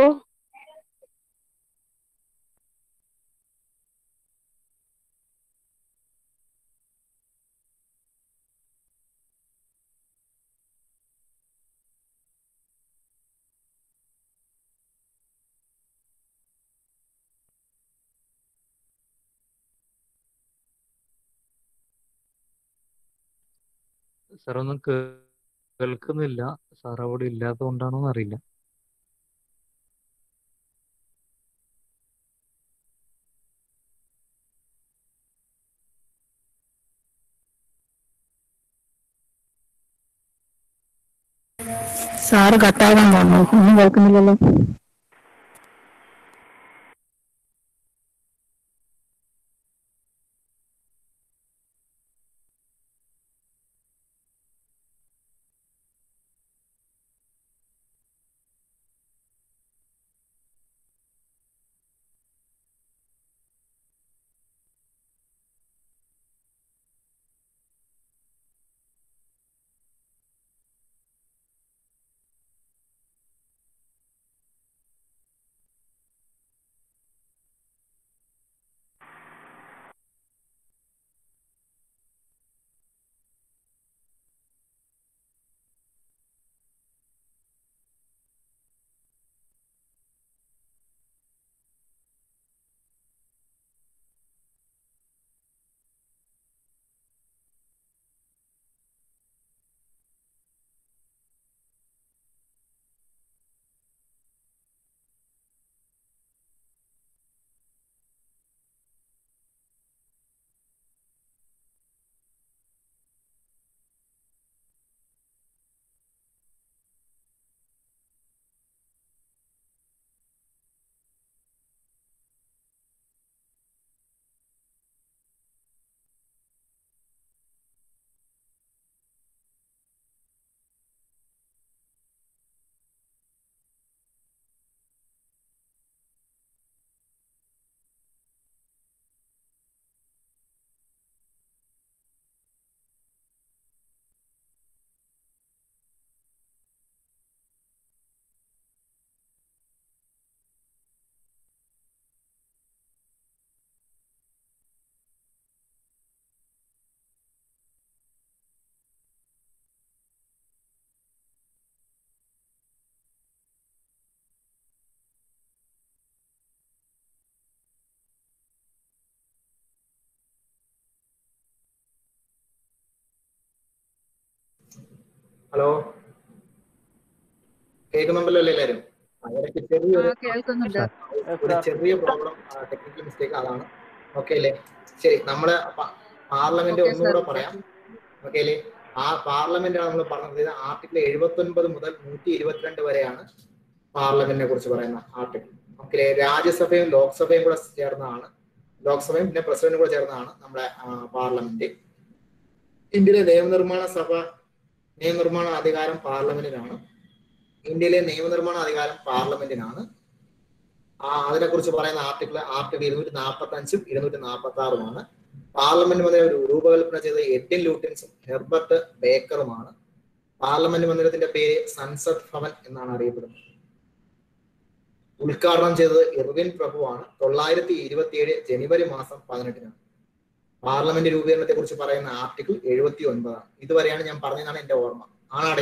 സാർ ഒന്നും കേ- കേൾക്കുന്നില്ല സാർ അവിടെ ഇല്ലാത്തത് കൊണ്ടാണോന്ന് അറിയില്ല സാറ് കട്ടാകാൻ തോന്നുന്നു ഒന്നും കേൾക്കുന്നില്ലല്ലോ ഹലോ കേൾക്കുന്നുണ്ടല്ലോ അല്ലേ എല്ലാവരും ഇടയ്ക്ക് ചെറിയൊരു കേൾക്കുന്നുണ്ട് ഒരു ചെറിയ പ്രോബ്ലം ടെക്നിക്കൽ മിസ്റ്റേക്ക് അതാണ് ഓക്കെ അല്ലേ ശരി നമ്മള് പാർലമെന്റ് Okay, sir. ഒന്നുകൂടെ പറയാം ഓക്കെ അല്ലേ ആ പാർലമെന്റ് നമ്മൾ പറഞ്ഞത് ആർട്ടിക്കിൾ എഴുപത്തി ഒൻപത് മുതൽ നൂറ്റി ഇരുപത്തിരണ്ട് വരെയാണ് പാർലമെന്റിനെ കുറിച്ച് പറയുന്ന ആർട്ടിക്കിൾ ഓക്കെ രാജ്യസഭയും ലോക്സഭയും കൂടെ ചേർന്നതാണ് ലോക്സഭയും പിന്നെ പ്രസിഡന്റും കൂടെ ചേർന്നതാണ് നമ്മുടെ ആ, പാർലമെന്റ് ഇന്ത്യയിലെ നിയമനിർമ്മാണ സഭ നിയമനിർമ്മാണ അധികാരം പാർലമെന്റിനാണ് ഇന്ത്യയിലെ നിയമനിർമ്മാണ അധികാരം പാർലമെന്റിനാണ് ആ അതിനെക്കുറിച്ച് പറയുന്ന ആർട്ടിക്കിൾ ആർട്ടിക്കിൾ ഇരുന്നൂറ്റി നാൽപ്പത്തി അഞ്ചും ഇരുന്നൂറ്റി നാൽപ്പത്തി ആറുമാണ് പാർലമെന്റ് മന്ദിരം രൂപകൽപ്പന ചെയ്ത എഡിൻ ലൂട്ടിൻസും ഹെർബർട്ട് ബേക്കറുമാണ് പാർലമെന്റ് മന്ദിരത്തിന്റെ പേര് സൻസദ് ഭവൻ എന്നാണ് അറിയപ്പെടുന്നത് ഉദ്ഘാടനം ചെയ്തത് ഇർവിൻ പ്രഭുവാണ് തൊള്ളായിരത്തി ഇരുപത്തിയേഴ് ജനുവരി മാസം പതിനെട്ടിനാണ് പാർലമെന്റ് രൂപീകരണത്തെ കുറിച്ച് പറയുന്ന ആർട്ടിക്കിൾ എഴുപത്തി ഒൻപതാണ് ഇതുവരെയാണ് ഞാൻ പറഞ്ഞതാണ് എന്റെ ഓർമ്മ ആണാടെ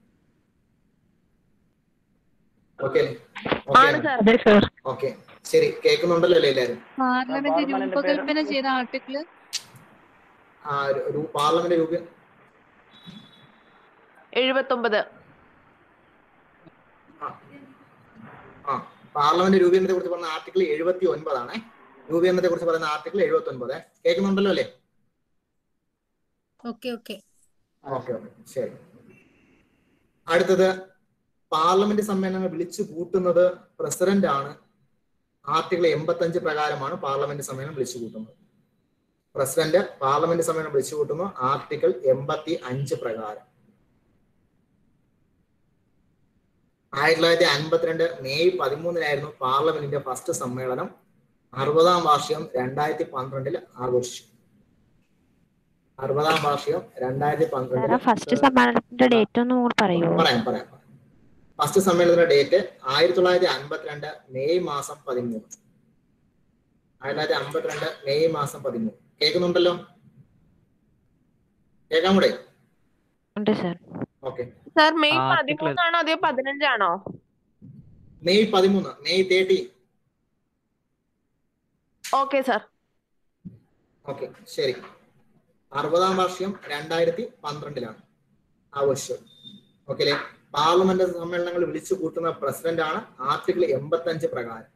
ഓക്കെ അതെ സർ ഓക്കെ ശരി കേൾക്കുന്നുണ്ടല്ലോ അല്ലേ എല്ലാവരും പാർലമെന്റ് രൂപകൽപ്പന ചെയ്ത ആർട്ടിക്കിള് ആ ഒരു പാർലമെന്റ് രൂപ എഴുപത്തൊമ്പത് ആ പാർലമെന്റ് രൂപീകരണത്തെ കുറിച്ച് പറഞ്ഞ ആർട്ടിക്കിൾ എഴുപത്തി ഒൻപതാണ് രൂപീകരണത്തെ കുറിച്ച് പറയുന്ന ആർട്ടിക്കിൾ എഴുപത്തി ഒൻപത് കേൾക്കുന്നുണ്ടല്ലോ അല്ലേ ഓക്കെ ഓക്കെ ഓക്കെ ഓക്കെ ശരി അടുത്തത് പാർലമെന്റ് സമ്മേളനങ്ങൾ വിളിച്ചു കൂട്ടുന്നത് പ്രസിഡന്റ് ആണ് ആർട്ടിക്കിൾ എൺപത്തി അഞ്ച് പ്രകാരമാണ് പാർലമെന്റ് സമ്മേളനം വിളിച്ചു കൂട്ടുന്നത് പ്രസിഡന്റ് പാർലമെന്റ് സമ്മേളനം വിളിച്ചു കൂട്ടുന്നു ആർട്ടിക്കിൾ എൺപത്തി അഞ്ച് പ്രകാരം ആയിരത്തി തൊള്ളായിരത്തി അൻപത്തിരണ്ട് മെയ് പതിമൂന്നിനായിരുന്നു പാർലമെന്റിന്റെ ഫസ്റ്റ് സമ്മേളനം അറുപതാം വാർഷികം രണ്ടായിരത്തി പന്ത്രണ്ടിൽ ആഘോഷിച്ചു അറുപതാം വാർഷികം രണ്ടായിരത്തി പന്ത്രണ്ടിൽ ഫസ്റ്റ് സമ്മാനത്തിന്റെ ഡേറ്റ് ഒന്ന് കൂടി പറയൂ പറയാം പറയാം ഫസ്റ്റ് സമ്മേളനത്തിന്റെ ഡേറ്റ് ആയിരത്തി തൊള്ളായിരത്തി അൻപത്തിരണ്ട് മെയ് മാസം പതിമൂന്ന് ആയിരത്തി തൊള്ളായിരത്തി അമ്പത്തിരണ്ട് മെയ് മാസം പതിമൂന്ന് കേൾക്കുന്നുണ്ടല്ലോ കേൾക്കാൻ കൂടെ ഉണ്ട് sir okay sir May Article- പതിമൂന്നാണോ അതോ പതിനഞ്ചാണോ മെയ് പതിമൂന്ന് May thirty okay sir okay ശരി അറുപതാം വാർഷികം രണ്ടായിരത്തി പന്ത്രണ്ടിലാണ് ആഘോഷിച്ചത് ഓക്കെ അല്ലേ പാർലമെന്റ് സമ്മേളനങ്ങൾ വിളിച്ചു കൂട്ടുന്ന പ്രസിഡന്റ് ആണ് ആർട്ടിക്കിൾ എൺപത്തി അഞ്ച് പ്രകാരം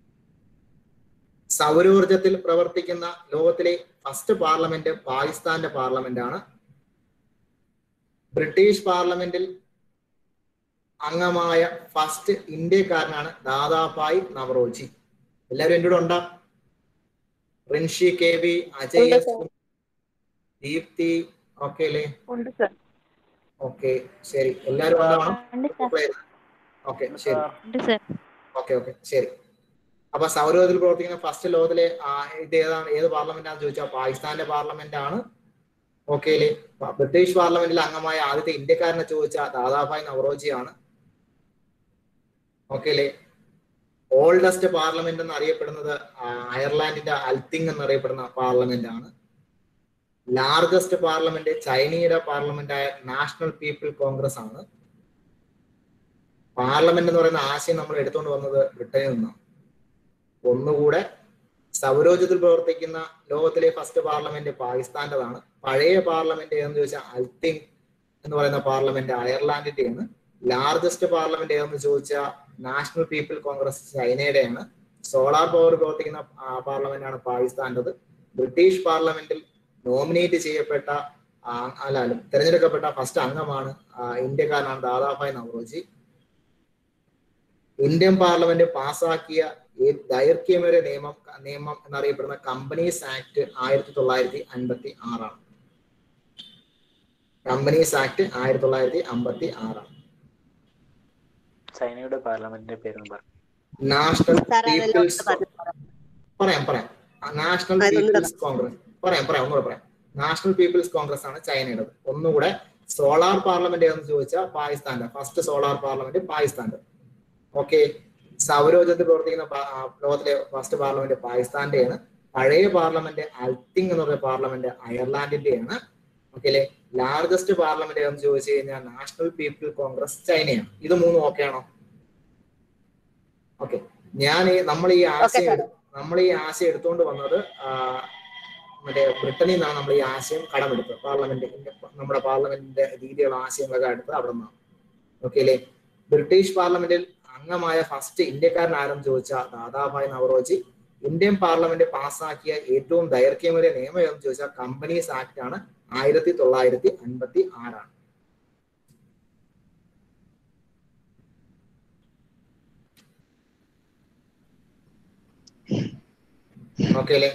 സൗരോർജത്തിൽ പ്രവർത്തിക്കുന്ന ലോകത്തിലെ ഫസ്റ്റ് പാർലമെന്റ് പാകിസ്ഥാന്റെ പാർലമെന്റ് ആണ് ബ്രിട്ടീഷ് പാർലമെന്റിൽ അംഗമായ ഫസ്റ്റ് ഇന്ത്യക്കാരനാണ് ദാദാഭായ് നവറോജി എല്ലാവരും എൻ്റെ കൂടെ ഉണ്ടാ Rinshi K V Ajay S, Deepthi okay അല്ലേ ഉണ്ട് സാർ ഓക്കെ ശരി എല്ലാവരും ഉണ്ടാവണം ഓക്കെ ശരി ഉണ്ട് സർ ഓക്കെ ഓക്കെ ശരി അപ്പൊ സൗരത്തിൽ പ്രവർത്തിക്കുന്ന ഫസ്റ്റ് ലോകത്തിലെ ആ, ഇത് ഏതാണ് ഏത് പാർലമെന്റ് ആണെന്ന് ചോദിച്ചാൽ പാകിസ്ഥാന്റെ പാർലമെന്റ് ആണ് ഓക്കെ അല്ലേ പ- ബ്രിട്ടീഷ് പാർലമെന്റിൽ അംഗമായ ആദ്യത്തെ ഇന്ത്യക്കാരനെ ചോദിച്ചാൽ ദാദാഭായ് നവറോജി ആണ് ഓക്കെ അല്ലേ ഓൾഡസ്റ്റ് പാർലമെന്റ് എന്ന് അറിയപ്പെടുന്നത് ആ, അയർലാൻഡിന്റെ അൽത്തിങ് എന്നറിയപ്പെടുന്ന പാർലമെന്റ് ആണ് ലാർജസ്റ്റ് പാർലമെന്റ് ചൈനയുടെ പാർലമെന്റ് ആയ നാഷണൽ പീപ്പിൾ കോൺഗ്രസ് ആണ് പാർലമെന്റ് എന്ന് പറയുന്ന ആശയം നമ്മൾ എടുത്തുകൊണ്ട് വന്നത് ബ്രിട്ടനിൽ നിന്നാണ് ഒന്നുകൂടെ സൗരോജത്തിൽ പ്രവർത്തിക്കുന്ന ലോകത്തിലെ ഫസ്റ്റ് പാർലമെന്റ് പാകിസ്ഥാന്റേതാണ് പഴയ പാർലമെന്റ് ഏതെന്ന് ചോദിച്ചാൽ അൽത്തിങ് എന്ന് പറയുന്ന പാർലമെന്റ് അയർലാൻഡിന്റെയാണ് ലാർജസ്റ്റ് പാർലമെന്റ് ഏതെന്ന് ചോദിച്ചാൽ നാഷണൽ പീപ്പിൾ കോൺഗ്രസ് ചൈനയുടെയാണ് സോളാർ പവർ പ്രവർത്തിക്കുന്ന പാർലമെന്റ് ആണ് പാകിസ്ഥാന്റേത് ബ്രിട്ടീഷ് പാർലമെന്റിൽ നോമിനേറ്റ് ചെയ്യപ്പെട്ട ആ, അല്ല അല്ല തിരഞ്ഞെടുക്കപ്പെട്ട ഫസ്റ്റ് അംഗമാണ് ആ, ഇന്ത്യക്കാരനാണ് ദാദാഭായ് നവറോജി ഇന്ത്യൻ പാർലമെന്റ് പാസാക്കിയ ഈ ദൈർഘ്യമേറിയ നിയമം നിയമം എന്നറിയപ്പെടുന്ന കമ്പനീസ് ആക്ട് ആയിരത്തി തൊള്ളായിരത്തി അൻപത്തി ആറാണ് കമ്പനീസ് ആക്ട് ആയിരത്തി തൊള്ളായിരത്തി അമ്പത്തി ആറാണ് ചൈനയുടെ പാർലമെന്റിന്റെ പേര് പറ നാഷണൽ സാർ, അതെല്ലാം പീപ്പിൾസ് ഒന്ന് പറഞ്ഞു പറയാം പറയാം നാഷണൽ അതൊന്ന് പീപ്പിൾസ് കോൺഗ്രസ് പറയാം പറയാം ഒന്നുകൂടെ പറയാം നാഷണൽ പീപ്പിൾസ് കോൺഗ്രസ് ആണ് ചൈനയുടേത് ഒന്നുകൂടെ സോളാർ പാർലമെന്റ് ഏതെന്ന് ചോദിച്ചാൽ പാകിസ്ഥാന്റെ ഫസ്റ്റ് സോളാർ പാർലമെന്റ് പാകിസ്ഥാന്റെ ഓക്കെ സൗരോർജ്ജത്തിൽ പ്രവർത്തിക്കുന്ന പാ- ആ, ലോകത്തിലെ ഫസ്റ്റ് പാർലമെന്റ് പാകിസ്ഥാന്റെയാണ് പഴയ പാർലമെന്റ് അൽത്തിങ് എന്ന് പറയുന്ന പാർലമെന്റ് അയർലാൻഡിന്റെയാണ് ഓക്കെ അല്ലെ ലാർജസ്റ്റ് പാർലമെന്റ് ഏതെന്ന് ചോദിച്ചു കഴിഞ്ഞാൽ നാഷണൽ പീപ്പിൾ കോൺഗ്രസ് ചൈനയാണ് ഇത് മൂന്നും ഓക്കെ ആണോ ഓക്കെ ഞാൻ ഈ നമ്മൾ ഈ ആശയം sir. എടു- നമ്മൾ ഈ ആശയം എടുത്തുകൊണ്ട് വന്നത് ആ, മറ്റേ ബ്രിട്ടനിൽ നിന്നാണ് നമ്മൾ ഈ ആശയം കടമെടുത്തത് പാർലമെന്റ് നമ്മുടെ പാർലമെന്റിന്റെ രീതിയുള്ള ആശയങ്ങളൊക്കെ എടുത്തത് അവിടെ നിന്നാണ് ഓക്കെ അല്ലേ ബ്രിട്ടീഷ് പാർലമെന്റിൽ അംഗമായ ഫസ്റ്റ് ഇന്ത്യക്കാരൻ ആരെന്ന് ചോദിച്ചാൽ ദാദാഭായ് നവറോജി ഇന്ത്യൻ പാർലമെന്റ് പാസ്സാക്കിയ ഏറ്റവും ദൈർഘ്യമേറിയ നിയമം എന്ന് ചോദിച്ചാൽ കമ്പനീസ് ആക്ട് ആണ് ആയിരത്തി തൊള്ളായിരത്തി അൻപത്തി ആറാണ് ഓക്കെ അല്ലേ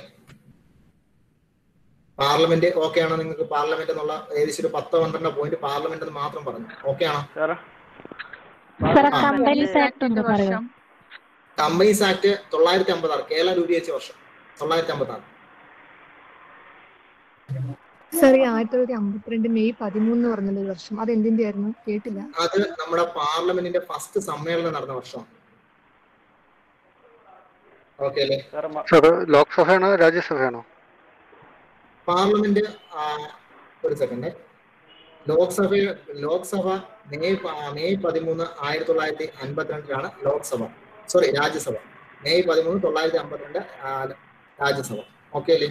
പാർലമെന്റ് ഓക്കെ ആണോ നിങ്ങൾക്ക് പാർലമെന്റ് എന്നുള്ള ഏകദേശം ഒരു പത്തോ പന്ത്രണ്ടോ പോയിന്റ് പാർലമെന്റ് എന്ന് മാത്രം പറഞ്ഞു ഓക്കെ ആണോ സാറേ ആ. കമ്പനീസ് ആക്ട് ഒന്ന് പറയോ കമ്പനീസ് ആക്ട് തൊള്ളായിരത്തി അമ്പത്തി ആറ് കേരളം രൂപീകരിച്ച വർഷം തൊള്ളായിരത്തി അമ്പത്തി ആറ് സാർ ഈ ആയിരത്തി തൊള്ളായിരത്തി അമ്പത്തിരണ്ട് മെയ് പതിമൂന്ന് പറഞ്ഞത് ഒരു വർഷം അത് എന്തിന്റെ ആയിരുന്നു കേട്ടില്ല അത് നമ്മുടെ പാർലമെന്റിന്റെ ഫസ്റ്റ് സമ്മേളനം നടന്ന വർഷമാണ് ഓക്കെ അല്ലേ സാർ ലോക്സഭയാണോ രാജ്യസഭയാണോ പാർലമെന്റ് ആ, ഒരു സെക്കൻഡ് ലോക്സഭ ലോക്സഭ മെയ് പ- മെയ് പതിമൂന്ന് ആയിരത്തി തൊള്ളായിരത്തി അൻപത്തിരണ്ടിലാണ് ലോക്സഭ സോറി രാജ്യസഭ മെയ് പതിമൂന്ന് തൊള്ളായിരത്തി അമ്പത്തിരണ്ട് ആ, രാജ്യസഭ ഓക്കെ അല്ലേ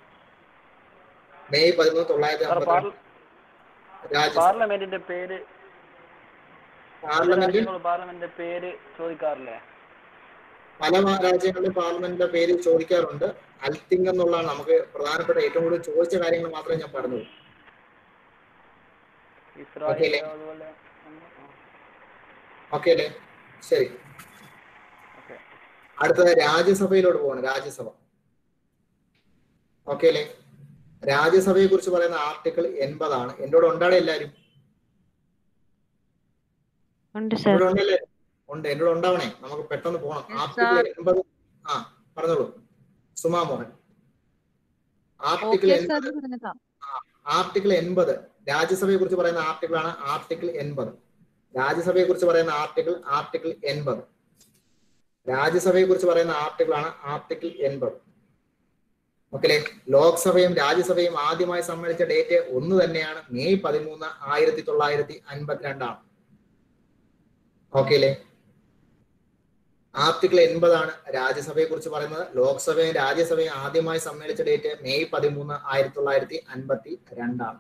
മെയ് പതിമൂന്ന് തൊള്ളായിരത്തി അമ്പത്തിരണ്ട് രാജ്യസഭ പാർലമെന്റിന്റെ പേര് പാർലമെന്റിൽ പാർലമെന്റിന്റെ പേര് ചോദിക്കാറില്ലേ പല മാ- രാജ്യങ്ങളിലും പാർലമെന്റിന്റെ പേര് ചോദിക്കാറുണ്ട് അൽത്തിങ് എന്നുള്ളതാണ് നമുക്ക് പ്രധാനപ്പെട്ട ഏറ്റവും കൂടുതൽ ചോദിച്ച കാര്യങ്ങൾ മാത്രമേ ഞാൻ പറഞ്ഞുള്ളൂ ഓക്കെ അല്ലേ ഇസ്രായേൽ അതുപോലെ ഓക്കെ അല്ലേ ശരി അടുത്തത് രാജ്യസഭയിലോട്ട് പോകണം രാജ്യസഭ ഓക്കെ അല്ലേ രാജ്യസഭയെ കുറിച്ച് പറയുന്ന ആർട്ടിക്കിൾ എൺപതാണ് എന്നോട് ഉണ്ടാടെ എല്ലാരും ഉണ്ട് എന്നോട് ഉണ്ടല്ലേ ഉണ്ട് എന്നോട് ഉണ്ടാവണേ നമുക്ക് പെട്ടെന്ന് പോകണം ആർട്ടിക്കിൾ എൺപത് ആ പറഞ്ഞോളൂ സുമാ മോഹൻ ആർട്ടിക്കിൾ ഓക്കെ എൺപത് സാർ പറഞ്ഞതാ ആർട്ടിക്കിൾ എൺപത് രാജ്യസഭയെ കുറിച്ച് പറയുന്ന ആർട്ടിക്കിൾ ആണ് ആർട്ടിക്കിൾ എൺപത് രാജ്യസഭയെ കുറിച്ച് പറയുന്ന ആർട്ടിക്കിൾ ആർട്ടിക്കിൾ എൺപത് രാജ്യസഭയെ കുറിച്ച് പറയുന്ന ആർട്ടിക്കിൾ ആണ് ആർട്ടിക്കിൾ എൺപത് ഓക്കെ ലോക്സഭയും രാജ്യസഭയും ആദ്യമായി സമ്മേളിച്ച ഡേറ്റ് ഒന്ന് തന്നെയാണ് മെയ് പതിമൂന്ന് ആയിരത്തി തൊള്ളായിരത്തി അൻപത്തിരണ്ടാണ് ഓക്കെ അല്ലേ ആർട്ടിക്കിൾ എൺപതാണ് രാജ്യസഭയെ കുറിച്ച് പറയുന്നത് ലോക്സഭയും രാജ്യസഭയും ആദ്യമായി സമ്മേളിച്ച ഡേറ്റ് മെയ് പതിമൂന്ന് ആയിരത്തി തൊള്ളായിരത്തി അൻപത്തി രണ്ടാണ്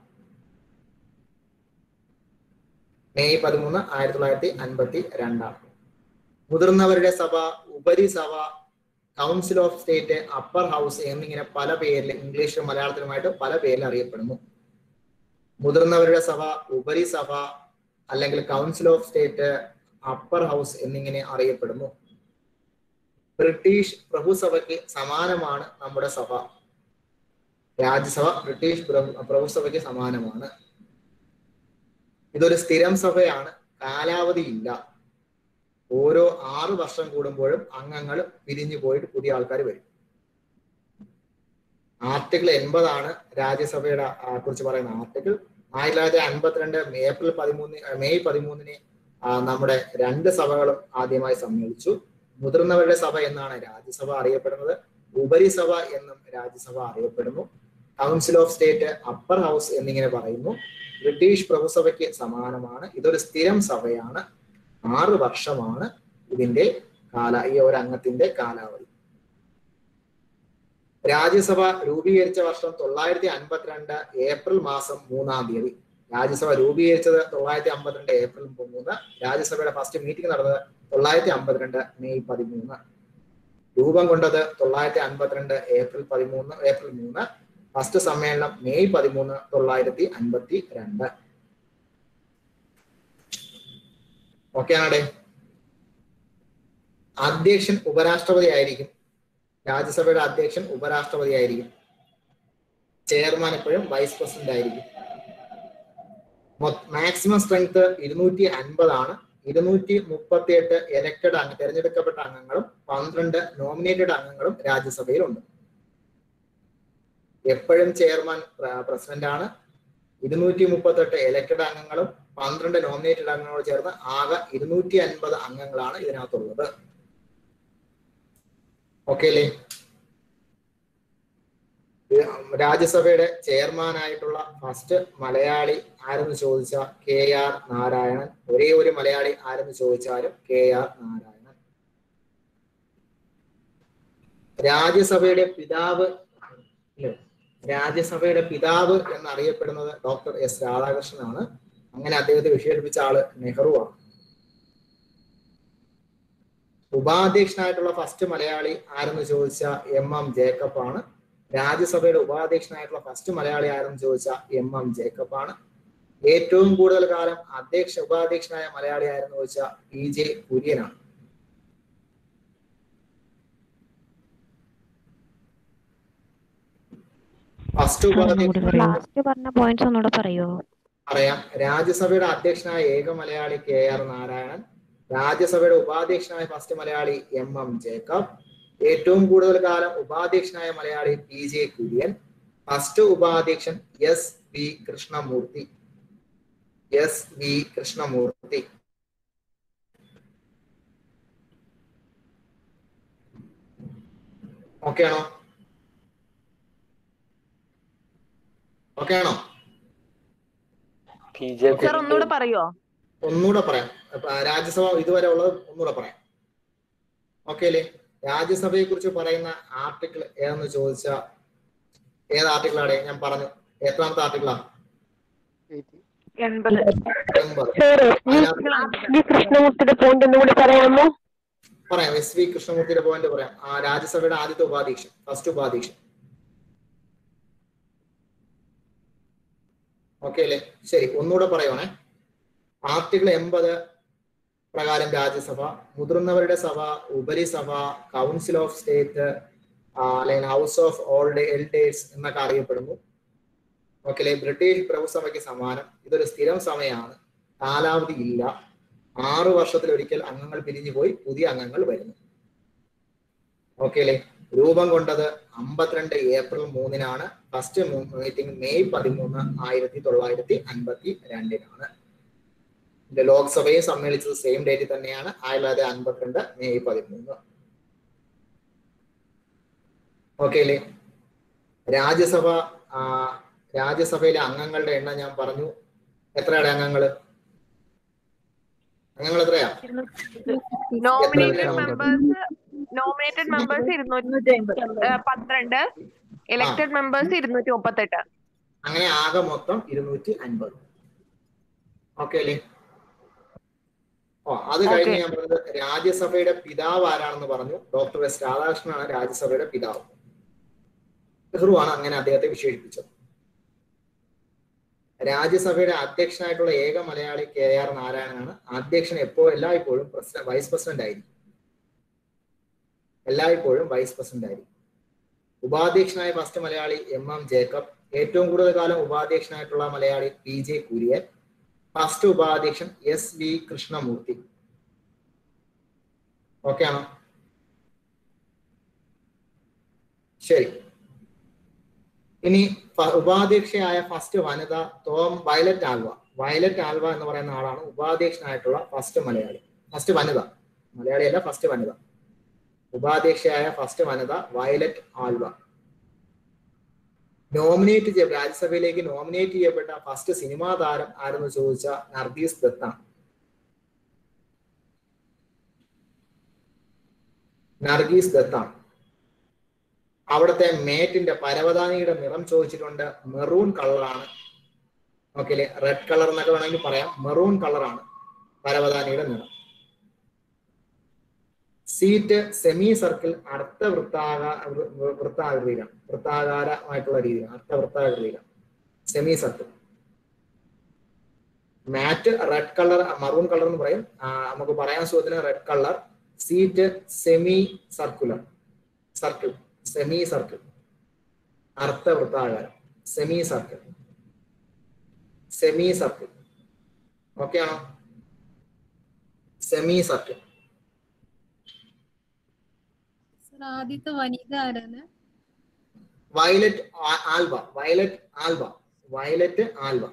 മെയ് പതിമൂന്ന് ആയിരത്തി തൊള്ളായിരത്തി അൻപത്തി രണ്ടാണ് മുതിർന്നവരുടെ സഭ ഉപരിസഭ council of state upper house എന്നിങ്ങനെ പല പേരിൽ ഇംഗ്ലീഷിലും മലയാളത്തിലുമായിട്ട് പല പേരിൽ അറിയപ്പെടുന്നു മുതിർന്നവരുടെ സഭ ഉപരിസഭ അല്ലെങ്കിൽ council of state upper house എന്നിങ്ങനെ അറിയപ്പെടുന്നു ബ്രിട്ടീഷ് പ്രഭുസഭയ്ക്ക് സമാനമാണ് നമ്മുടെ സഭ രാജ്യസഭ ബ്രിട്ടീഷ് പ്രഭു- പ്രഭുസഭയ്ക്ക് സമാനമാണ് ഇതൊരു സ്ഥിരം സഭയാണ് കാലാവധിയില്ല ഓരോ ആറ് വർഷം കൂടുമ്പോഴും അംഗങ്ങൾ പിരിഞ്ഞു പോയിട്ട് പുതിയ ആൾക്കാർ വരും ആർട്ടിക്കിൾ എൺപതാണ് രാജ്യസഭയുടെ ആ, കുറിച്ച് പറയുന്ന ആർട്ടിക്കിൾ ആയിരത്തി തൊള്ളായിരത്തി അൻപത്തിരണ്ട് ഏപ്രിൽ പതിമൂന്ന് മെയ് പതിമൂന്നിന് ആ, നമ്മുടെ രണ്ട് സഭകളും ആദ്യമായി സമ്മേളിച്ചു മുതിർന്നവരുടെ സഭ എന്നാണ് രാജ്യസഭ അറിയപ്പെടുന്നത് ഉപരിസഭ എന്നും രാജ്യസഭ അറിയപ്പെടുന്നു council of state upper house എന്നിങ്ങനെ പറയുന്നു ബ്രിട്ടീഷ് പ്രഭുസഭയ്ക്ക് സമാനമാണ് ഇതൊരു സ്ഥിരം സഭയാണ് ആറ് വർഷമാണ് ഇതിന്റെ കാല ഈ ഒരു അംഗത്തിന്റെ കാലാവധി രാജ്യസഭ രൂപീകരിച്ച വർഷം തൊള്ളായിരത്തി അൻപത്തിരണ്ട് ഏപ്രിൽ മാസം മൂന്നാം തീയതി രാജ്യസഭ രൂപീകരിച്ചത് തൊള്ളായിരത്തി അമ്പത്തിരണ്ട് ഏപ്രിൽ മൂന്ന് രാജ്യസഭയുടെ ഫസ്റ്റ് മീറ്റിംഗ് നടന്നത് തൊള്ളായിരത്തി അമ്പത്തിരണ്ട് മെയ് പതിമൂന്ന് രൂപം കൊണ്ടത് തൊള്ളായിരത്തി അൻപത്തിരണ്ട് ഏപ്രിൽ പതിമൂന്ന് ഏപ്രിൽ മൂന്ന് ഫസ്റ്റ് സമ്മേളനം മെയ് പതിമൂന്ന് തൊള്ളായിരത്തി അൻപത്തി രണ്ട് ഓക്കെ ആണേ അധ്യക്ഷൻ ഉപരാഷ്ട്രപതി ആയിരിക്കും രാജ്യസഭയുടെ അധ്യക്ഷൻ ഉപരാഷ്ട്രപതി ആയിരിക്കും ചെയർമാൻ എപ്പോഴും വൈസ് പ്രസിഡന്റ് ആയിരിക്കും മാക്സിമം സ്ട്രെങ്ത് ഇരുന്നൂറ്റി അൻപതാണ് ഇരുന്നൂറ്റി മുപ്പത്തി എട്ട് എലക്റ്റഡ് അംഗ തെരഞ്ഞെടുക്കപ്പെട്ട അംഗങ്ങളും പന്ത്രണ്ട് നോമിനേറ്റഡ് അംഗങ്ങളും രാജ്യസഭയിലുണ്ട് എപ്പോഴും ചെയർമാൻ പ്രസിഡന്റ് ആണ് ഇരുന്നൂറ്റി മുപ്പത്തെട്ട് എലക്റ്റഡ് അംഗങ്ങളും പന്ത്രണ്ട് നോമിനേറ്റഡ് അംഗങ്ങളോട് ചേർന്ന് ആകെ ഇരുന്നൂറ്റി അൻപത് അംഗങ്ങളാണ് ഇതിനകത്തുള്ളത് ഓക്കെ അല്ലേ രാജ്യസഭയുടെ ചെയർമാൻ ആയിട്ടുള്ള ഫസ്റ്റ് മലയാളി ആരെന്ന് ചോദിച്ചാൽ കെ ആർ നാരായണൻ ഒരേ ഒരു മലയാളി ആരെന്ന് ചോദിച്ചാലും കെ ആർ നാരായണൻ രാജ്യസഭയുടെ പിതാവ് ഇല്ലേ? രാജ്യസഭയുടെ പിതാവ് എന്നറിയപ്പെടുന്നത് ഡോക്ടർ എസ് രാധാകൃഷ്ണനാണ് അങ്ങനെ അദ്ദേഹത്തെ വിശേഷിപ്പിച്ച ആള് നെഹ്റു ആണ് ഉപാധ്യക്ഷനായിട്ടുള്ള ഫസ്റ്റ് മലയാളി ആരെന്ന് ചോദിച്ച എം എം ജേക്കബ് ആണ് രാജ്യസഭയുടെ ഉപാധ്യക്ഷനായിട്ടുള്ള ഫസ്റ്റ് മലയാളി ആരെന്ന് ചോദിച്ച എം എം ജേക്കബ് ആണ് ഏറ്റവും കൂടുതൽ കാലം അധ്യക്ഷ ഉപാധ്യക്ഷനായ മലയാളി ആരെന്ന് ചോദിച്ച പി ജെ കുര്യനാണ് ഫസ്റ്റ് ഉപാധ്യക്ഷൻ ലാസ്റ്റ് പറഞ്ഞ പോയിന്റ്സ് ഒന്നുകൂടെ പറയോ പറയാം രാജ്യസഭയുടെ അധ്യക്ഷനായ ഏക മലയാളി കെ ആർ നാരായണൻ രാജ്യസഭയുടെ ഉപാധ്യക്ഷനായ first Malayali M M Jacob ഏറ്റവും കൂടുതൽ കാലം ഉപാധ്യക്ഷനായ Malayali P J Kurian first ഉപാധ്യക്ഷൻ S V Krishnamurthy S V Krishnamurthy okay ആണോ ഓക്കെ ആണോ സാർ ഒന്നുകൂടെ പറയോ ഒന്നുകൂടെ പറയാം അപ്പൊ രാജ്യസഭ ഇതുവരെ ഉള്ളത് ഒന്നുകൂടെ പറയാം ഓക്കെ അല്ലേ രാജ്യസഭയെ കുറിച്ച് പറയുന്ന ആർട്ടിക്കിൾ ഏതെന്ന് ചോദിച്ച ഏത് ആർട്ടിക്കിളാണ് ഞാൻ പറഞ്ഞു എത്രാമത്തെ ആർട്ടിക്കിളാ എൺപത് എൺപത് സാർ വി കൃഷ്ണമൂർത്തിയുടെ പോയിന്റ് ഒന്നുകൂടി പറയാമോ പറയാം എസ് വി കൃഷ്ണമൂർത്തിയുടെ പോയിന്റ് പറയാം ആ രാജ്യസഭയുടെ ആദ്യത്തെ ഉപാധ്യക്ഷൻ ഫസ്റ്റ് ഉപാധ്യക്ഷൻ ഓക്കെ അല്ലേ ശരി ഒന്നുകൂടെ പറയുവാണേ ആർട്ടിക്കിൾ എൺപത് പ്രകാരം രാജ്യസഭ മുതിർന്നവരുടെ സഭ ഉപരിസഭ കൗൺസിൽ ഓഫ് സ്റ്റേറ്റ് അല്ലെങ്കിൽ ഹൗസ് ഓഫ് ഓൾഡ് എൽഡേഴ്സ് എന്നൊക്കെ അറിയപ്പെടുന്നു ഓക്കെ അല്ലേ ബ്രിട്ടീഷ് പ്രഭുസഭയ്ക്ക് സമാനം ഇതൊരു സ്ഥിരം സമയമാണ് കാലാവധി ഇല്ല ആറ് വർഷത്തിലൊരിക്കൽ അംഗങ്ങൾ പിരിഞ്ഞു പോയി പുതിയ അംഗങ്ങൾ വരുന്നു ഓക്കെ അല്ലേ രൂപം കൊണ്ടത് അമ്പത്തിരണ്ട് ഏപ്രിൽ മൂന്നിനാണ് ഫസ്റ്റ് മീറ്റിംഗ് മെയ് പതിമൂന്ന് ആയിരത്തി തൊള്ളായിരത്തി അൻപത്തി രണ്ടിനാണ് ഇത് ലോക്സഭയും സമ്മേളിച്ചത് സെയിം ഡേറ്റിൽ തന്നെയാണ് ആയിരത്തി തൊള്ളായിരത്തി അൻപത്തിരണ്ട് മെയ് പതിമൂന്ന് ഓക്കെ അല്ലേ രാജ്യസഭ ആ, രാജ്യസഭയിലെ അംഗങ്ങളുടെ എണ്ണം ഞാൻ പറഞ്ഞു എത്രയാണ് അംഗങ്ങള് അംഗങ്ങൾ എത്രയാ നോമിനേറ്റഡ് മെമ്പേഴ്സ് നോമിനേറ്റഡ് മെമ്പേഴ്സ് ഇരുന്നൂറ്റി ഏഹ് പന്ത്രണ്ട് ഇലക്ടഡ് മെമ്പേഴ്സ് ഇരുന്നൂറ്റി മുപ്പത്തെട്ട് അങ്ങനെ ആകെ മൊത്തം ഇരുന്നൂറ്റി അൻപത് ഓക്കെ അല്ലേ ഓ അത് കഴിഞ്ഞ് ഞാൻ പറഞ്ഞത് രാജ്യസഭയുടെ പിതാവ് ആരാണെന്ന് പറഞ്ഞു ഡോക്ടർ എസ് രാധാകൃഷ്ണനാണ് രാജ്യസഭയുടെ പിതാവ് നെഹ്റു ആണ് അങ്ങനെ അദ്ദേഹത്തെ വിശേഷിപ്പിച്ചത് രാജ്യസഭയുടെ അധ്യക്ഷനായിട്ടുള്ള ഏക മലയാളി കെ ആർ നാരായണനാണ് അധ്യക്ഷൻ എപ്പോ എല്ലായ്പ്പോഴും പ്രസിഡന്റ് വൈസ് പ്രസിഡന്റ് ആയിരിക്കും എല്ലായ്പ്പോഴും വൈസ് പ്രസിഡന്റ് ആയിരിക്കും ഉപാധ്യക്ഷനായ first Malayali M M Jacob ഏറ്റവും കൂടുതൽ കാലം ഉപാധ്യക്ഷനായിട്ടുള്ള Malayali P J Kurian first ഉപാധ്യക്ഷൻ എസ് വി കൃഷ്ണമൂർത്തി ഓക്കെ ആണോ ശരി ഇനി ഫ- ഉപാധ്യക്ഷയായ ഫസ്റ്റ് വനിത തോം വയലറ്റ് ആൽവ വയലറ്റ് ആൽവ എന്ന് പറയുന്ന ആളാണ് ഉപാധ്യക്ഷനായിട്ടുള്ള ഫസ്റ്റ് മലയാളി ഫസ്റ്റ് വനിത മലയാളിയല്ല ഫസ്റ്റ് വനിത ഉപാധ്യക്ഷയായ ഫസ്റ്റ് വനിത വയലറ്റ് ആൽവ നോമിനേറ്റ് ചെയ്യ രാജ്യസഭയിലേക്ക് നോമിനേറ്റ് ചെയ്യപ്പെട്ട ഫസ്റ്റ് സിനിമാ താരം ആരെന്ന് ചോദിച്ച നർഗീസ് ദത്താണ് നർഗീസ് ദത്താണ് അവിടുത്തെ മേറ്റിന്റെ പരവതാനിയുടെ നിറം ചോദിച്ചിട്ടുണ്ട് മെറൂൺ കളറാണ് ഓക്കെ അല്ലേ റെഡ് കളർ എന്നൊക്കെ വേണമെങ്കിൽ പറയാം മെറൂൺ കളറാണ് പരവതാനിയുടെ നിറം സീറ്റ് സെമി സർക്കിൾ അർത്ഥ വൃത്താക വൃ- വൃത്താകൃതിയിലാണ് വൃത്താകാരമായിട്ടുള്ള രീതിയിലാണ് അർത്ഥ വൃത്താകൃതിയിലാണ് semi circle matt red colour maroon colour എന്ന് പറയും ആ, നമുക്ക് പറയാൻ സുഖത്തിന് red colour seat semi circular circle semi circle അർത്ഥ വൃത്താകാരം semi circle semi circle okay ആണോ സെമി സർക്കിൾ സർ ആദ്യത്തെ വനിത ആരാണ് വയലറ്റ് ആ- Alva Violet Alva Violet Alva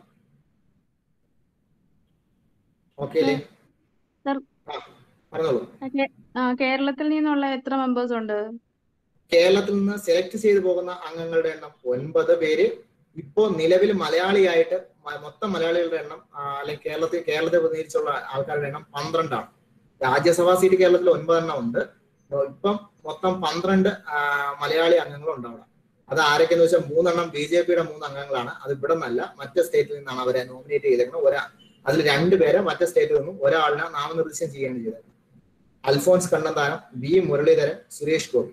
okay അല്ലേ സർ ആ, പറഞ്ഞോളൂ ആ, കേരളത്തിൽ നിന്നുള്ള എത്ര മെമ്പേഴ്സ് ഉണ്ട് കേരളത്തിൽ നിന്ന് സെലക്ട് ചെയ്തു പോകുന്ന അംഗങ്ങളുടെ എണ്ണം ഒൻപത് പേര് ഇപ്പോ നിലവിൽ മലയാളിയായിട്ട് മ- മൊത്തം മലയാളികളുടെ എണ്ണം ആ, അല്ലെങ്കിൽ കേരളത്തിൽ കേരളത്തെ പ്രതിനിധിച്ചുള്ള ആൾക്കാരുടെ എണ്ണം പന്ത്രണ്ടാണ് രാജ്യസഭാ സീറ്റ് കേരളത്തിൽ ഒൻപതെണ്ണം ഉണ്ട് ഇപ്പം മൊത്തം പന്ത്രണ്ട് ആ, മലയാളി അംഗങ്ങളുണ്ട് അവിടെ അത് ആരൊക്കെയെന്ന് വെച്ചാൽ മൂന്നെണ്ണം ബി ജെ പിയുടെ മൂന്ന് അംഗങ്ങളാണ് അത് ഇവിടെ നിന്നല്ല മറ്റു സ്റ്റേറ്റിൽ നിന്നാണ് അവരെ നോമിനേറ്റ് ചെയ്തേക്കുന്നത് ഒരാ അതിൽ രണ്ടുപേരെ മറ്റു സ്റ്റേറ്റിൽ നിന്നും ഒരാളിനെ നാമനിർദ്ദേശം ചെയ്യുകയാണ് ചെയ്തത് അൽഫോൺസ് കണ്ണന്താനം ബി മുരളീധരൻ സുരേഷ് ഗോപി